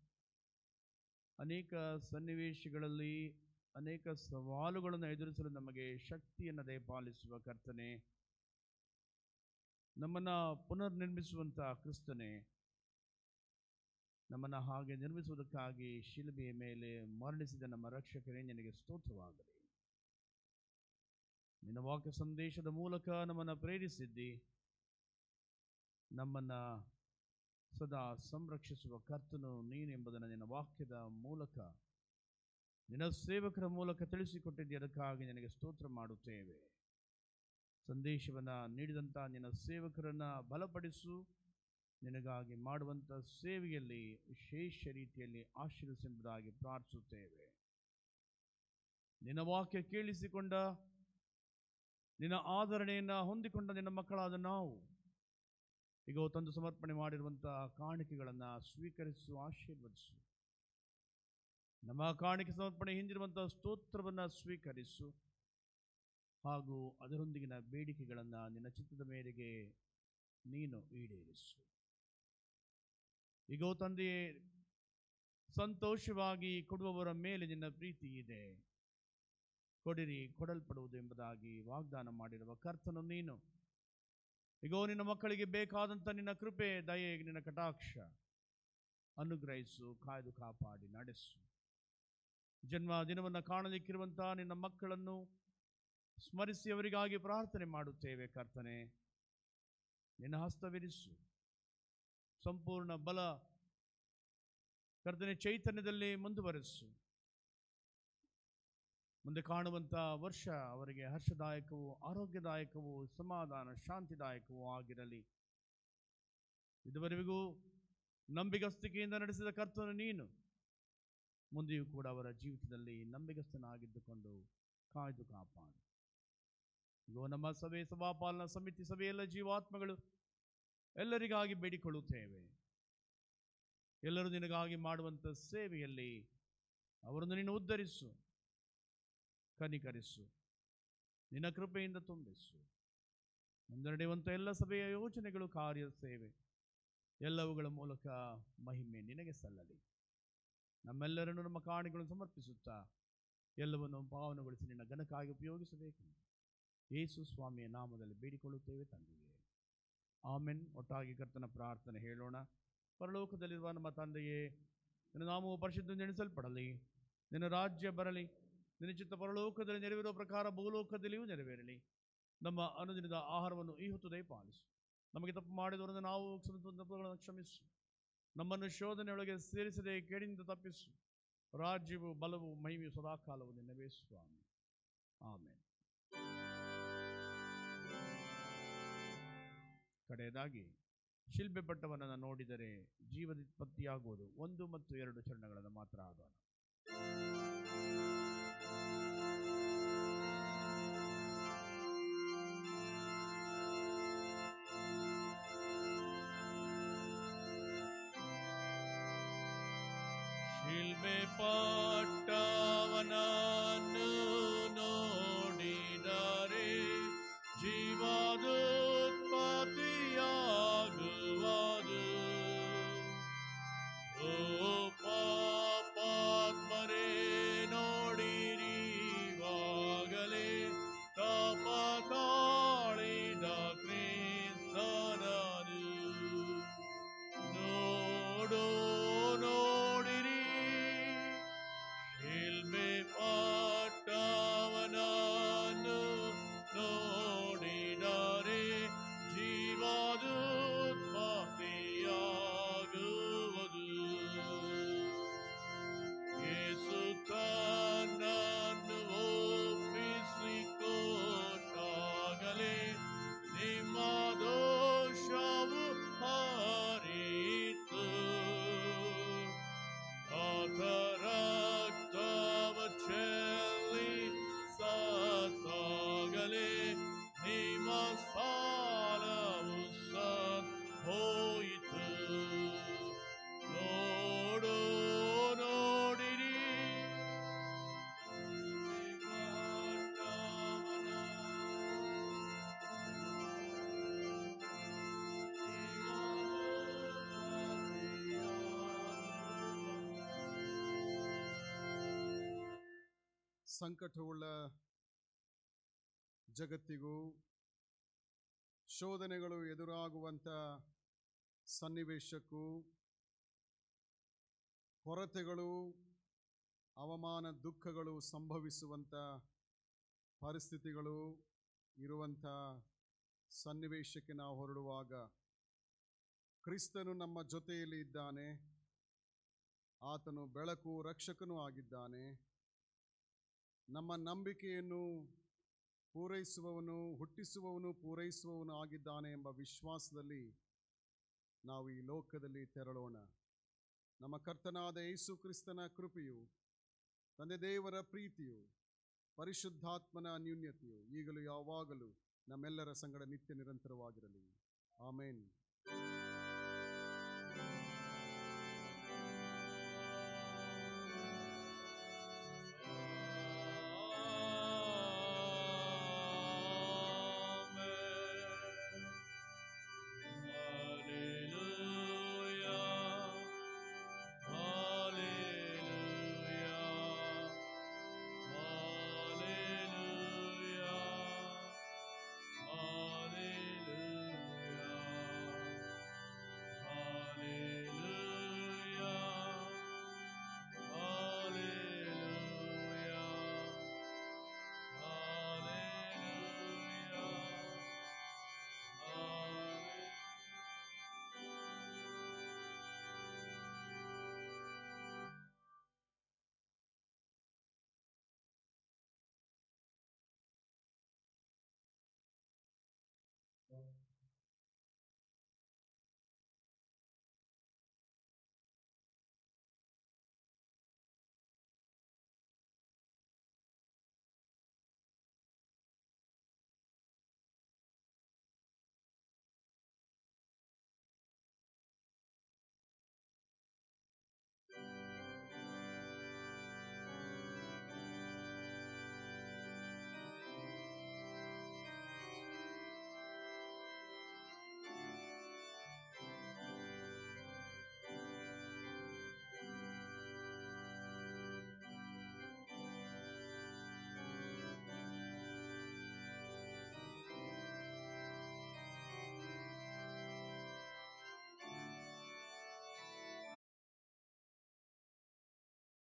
[SPEAKER 1] ಅನೇಕ ಸನ್ನಿವೇಶಗಳಲ್ಲಿ ಅನೇಕ ಸವಾಲುಗಳನ್ನು ಎದುರಿಸಲು ನಮಗೆ ಶಕ್ತಿಯನ್ನು ದಯಪಾಲಿಸುವ ಕರ್ತನೆ ನಮ್ಮನ್ನು ಪುನರ್ನಿರ್ಮಿಸುವಂಥ ಕ್ರಿಸ್ತನೇ ನಮ್ಮನ್ನು ಹಾಗೆ ನಿರ್ಮಿಸುವುದಕ್ಕಾಗಿ ಶಿಲುಬೆಯ ಮೇಲೆ ಮರಣಿಸಿದ ನಮ್ಮ ರಕ್ಷಕರೇ ನಿನಗೆ ಸ್ತೋತ್ರವಾಗಲಿ ನಿನ್ನ ವಾಕ್ಯ ಸಂದೇಶದ ಮೂಲಕ ನಮ್ಮನ್ನು ಪ್ರೇರಿಸಿದ್ದಿ ನಮ್ಮನ್ನು ಸದಾ ಸಂರಕ್ಷಿಸುವ ಕರ್ತನು ನೀನೆಂಬುದನ್ನು ನಿನ್ನ ವಾಕ್ಯದ ಮೂಲಕ ನಿನ್ನ ಸೇವಕರ ಮೂಲಕ ತಿಳಿಸಿಕೊಟ್ಟಿದ್ದೆ ಅದಕ್ಕಾಗಿ ನಿನಗೆ ಸ್ತೋತ್ರ ಮಾಡುತ್ತೇವೆ ಸಂದೇಶವನ್ನು ನೀಡಿದಂಥ ನಿನ್ನ ಸೇವಕರನ್ನು ಬಲಪಡಿಸು ನಿನಗಾಗಿ ಮಾಡುವಂಥ ಸೇವೆಯಲ್ಲಿ ವಿಶೇಷ ರೀತಿಯಲ್ಲಿ ಆಶೀರ್ವಿಸೆಂಬುದಾಗಿ ಪ್ರಾರ್ಥಿಸುತ್ತೇವೆ ನಿನ್ನ ವಾಕ್ಯ ಕೇಳಿಸಿಕೊಂಡ ನಿನ್ನ ಆದರಣೆಯನ್ನು ಹೊಂದಿಕೊಂಡ ನಿನ್ನ ಮಕ್ಕಳಾದ ನಾವು ಈಗ ತಂದು ಸಮರ್ಪಣೆ ಮಾಡಿರುವಂಥ ಕಾಣಿಕೆಗಳನ್ನು ಸ್ವೀಕರಿಸು ಆಶೀರ್ವದಿಸು ನಮ್ಮ ಕಾಣಿಕೆ ಸಮರ್ಪಣೆ ಹಿಂದಿರುವಂಥ ಸ್ತೋತ್ರವನ್ನು ಸ್ವೀಕರಿಸು ಹಾಗೂ ಅದರೊಂದಿಗಿನ ಬೇಡಿಕೆಗಳನ್ನು ನಿನ್ನ ಚಿತ್ತದ ಮೇರೆಗೆ ನೀನು ಈಡೇರಿಸು ಈಗ ತಂದೆಯೇ ಸಂತೋಷವಾಗಿ ಕೊಡುವವರ ಮೇಲೆ ನಿನ್ನ ಪ್ರೀತಿ ಇದೆ ಕೊಡಿರಿ ಕೊಡಲ್ಪಡುವುದು ಎಂಬುದಾಗಿ ವಾಗ್ದಾನ ಮಾಡಿರುವ ಕರ್ತನು ನೀನು ಈಗೋ ನಿನ್ನ ಮಕ್ಕಳಿಗೆ ಬೇಕಾದಂಥ ನಿನ್ನ ಕೃಪೆ ದಯೆ ನಿನ್ನ ಕಟಾಕ್ಷ ಅನುಗ್ರಹಿಸು ಕಾಯ್ದು ಕಾಪಾಡಿ ನಡೆಸು ಜನ್ಮ ದಿನವನ್ನು ಕಾಣಲಿಕ್ಕಿರುವಂಥ ನಿನ್ನ ಮಕ್ಕಳನ್ನು ಸ್ಮರಿಸಿ ಅವರಿಗಾಗಿ ಪ್ರಾರ್ಥನೆ ಮಾಡುತ್ತೇವೆ ಕರ್ತನೆ ನಿನ್ನ ಹಸ್ತವಿರಿಸು ಸಂಪೂರ್ಣ ಬಲ ಕರ್ತನೆ ಚೈತನ್ಯದಲ್ಲಿ ಮುಂದುವರೆಸು ಮುಂದೆ ಕಾಣುವಂಥ ವರ್ಷ ಅವರಿಗೆ ಹರ್ಷದಾಯಕವೂ ಆರೋಗ್ಯದಾಯಕವೂ ಸಮಾಧಾನ ಶಾಂತಿದಾಯಕವೂ ಆಗಿರಲಿ ಇದುವರೆಗೂ ನಂಬಿಗಸ್ತಿಕೆಯಿಂದ ನಡೆಸಿದ ಕರ್ತನು ನೀನು ಮುಂದೆಯೂ ಕೂಡ ಅವರ ಜೀವಿತದಲ್ಲಿ ನಂಬಿಗಸ್ತನಾಗಿದ್ದುಕೊಂಡು ಕಾಯ್ದು ಕಾಪಾಡು ಇಗೋ ನಮ್ಮ ಸಭೆ ಸಭಾಪಾಲನಾ ಸಮಿತಿ ಸಭೆಯೆಲ್ಲ ಜೀವಾತ್ಮಗಳು ಎಲ್ಲರಿಗಾಗಿ ಬೇಡಿಕೊಳ್ಳುತ್ತೇವೆ ಎಲ್ಲರೂ ನಿನಗಾಗಿ ಮಾಡುವಂಥ ಸೇವೆಯಲ್ಲಿ ಅವರನ್ನು ನೀನು ಉದ್ಧರಿಸು ಕನಿಕರಿಸು ನಿನ್ನ ಕೃಪೆಯಿಂದ ತುಂಬಿಸು ಮುಂದೆ ನಡೆಯುವಂಥ ಎಲ್ಲ ಸಭೆಯ ಯೋಚನೆಗಳು ಕಾರ್ಯ ಸೇವೆ ಎಲ್ಲವುಗಳ ಮೂಲಕ ಮಹಿಮೆ ನಿನಗೆ ಸಲ್ಲಲಿ ನಮ್ಮೆಲ್ಲರನ್ನು ನಮ್ಮ ಕಾಣಿಗಳನ್ನು ಸಮರ್ಪಿಸುತ್ತಾ ಎಲ್ಲವನ್ನು ಪಾವನಗೊಳಿಸಿ ನಿನ್ನ ಘನಕ್ಕಾಗಿ ಉಪಯೋಗಿಸಬೇಕು ಯೇಸು ಸ್ವಾಮಿಯ ನಾಮದಲ್ಲಿ ಬೇಡಿಕೊಳ್ಳುತ್ತೇವೆ ತಂದೆಯೇ ಆಮೆನ್ ಒಟ್ಟಾಗಿ ಕರ್ತನ ಪ್ರಾರ್ಥನೆ ಹೇಳೋಣ ಪರಲೋಕದಲ್ಲಿರುವ ನಮ್ಮ ತಂದೆಯೇ ನಿನ್ನ ನಾಮವು ಪರಿಶುದ್ಧ ನೆನೆಸಲ್ಪಡಲಿ ನಿನ್ನ ರಾಜ್ಯ ಬರಲಿ ನಿನ್ನ ಚಿತ್ತ ಪರಲೋಕದಲ್ಲಿ ನೆರವೇರುವ ಪ್ರಕಾರ ಭೂಲೋಕದಲ್ಲಿಯೂ ನೆರವೇರಲಿ ನಮ್ಮ ಅನುದಿನದ ಆಹಾರವನ್ನು ಈ ಹೊತ್ತು ದಯಪಾಲಿಸು ನಮಗೆ ತಪ್ಪು ಮಾಡಿದವರನ್ನು ನಾವು ಕ್ಷಮಿಸುವ ತಪ್ಪುಗಳನ್ನು ಕ್ಷಮಿಸು ನಮ್ಮನ್ನು ಶೋಧನೆಯೊಳಗೆ ಸೇರಿಸದೆ ಕೇಡಿನಿಂದ ತಪ್ಪಿಸು ರಾಜ್ಯವು ಬಲವು ಮಹಿಮೆಯು ಸದಾಕಾಲವು ನಿನ್ನವೇ ಸ್ವಾಮಿ ಆಮೇಲೆ ಕಡೆಯದಾಗಿ ಶಿಲ್ಪೆ ಪಟ್ಟವನ್ನು ನೋಡಿದರೆ ಜೀವದಿತ್ಪತ್ತಿಯಾಗುವುದು ಒಂದು ಮತ್ತು ಎರಡು ಚರಣಗಳನ್ನು ಮಾತ್ರ ಆಗೋಣ ಶಿಲ್ಬೆ ಪಟ್ಟವನನ್ನು ನೋಡಿದರೆ ಜೀವದುತ್ಪತ್ತಿಯಾಗುವುದು ಓ ಪಾಪಾತ್ಮರೇ ನೋಡಿರಿವಾಗಲೇ ತಾಪ ತಾಳಿದ ಕ್ರಿಸ್ತನನು ನೋಡು ನೋಡಿರಿ ಶಿಲ್ಬೆ ಪಾ
[SPEAKER 6] ಸಂಕಟವುಳ್ಳ ಜಗತ್ತಿಗೂ ಶೋಧನೆಗಳು ಎದುರಾಗುವಂಥ ಸನ್ನಿವೇಶಕ್ಕೂ ಕೊರತೆಗಳು ಅವಮಾನ ದುಃಖಗಳು ಸಂಭವಿಸುವಂಥ ಪರಿಸ್ಥಿತಿಗಳು ಇರುವಂಥ ಸನ್ನಿವೇಶಕ್ಕೆ ನಾವು ಹೊರಡುವಾಗ ಕ್ರಿಸ್ತನು ನಮ್ಮ ಜೊತೆಯಲ್ಲಿ ಇದ್ದಾನೆ ಆತನು ಬೆಳಕು ರಕ್ಷಕನೂ ಆಗಿದ್ದಾನೆ ನಮ್ಮ ನಂಬಿಕೆಯನ್ನು ಪೂರೈಸುವವನು ಹುಟ್ಟಿಸುವವನು ಪೂರೈಸುವವನು ಆಗಿದ್ದಾನೆ ಎಂಬ ವಿಶ್ವಾಸದಲ್ಲಿ ನಾವು ಈ ಲೋಕದಲ್ಲಿ ತೆರಳೋಣ ನಮ್ಮ ಕರ್ತನಾದ ಯೇಸು ಕ್ರಿಸ್ತನ ಕೃಪೆಯು ತಂದೆ ದೇವರ ಪ್ರೀತಿಯು ಪರಿಶುದ್ಧಾತ್ಮನ ಅನ್ಯೂನ್ಯತೆಯು ಈಗಲೂ ಯಾವಾಗಲೂ ನಮ್ಮೆಲ್ಲರ ಸಂಗಡ ನಿತ್ಯ ನಿರಂತರವಾಗಿರಲಿ ಆಮೇನ್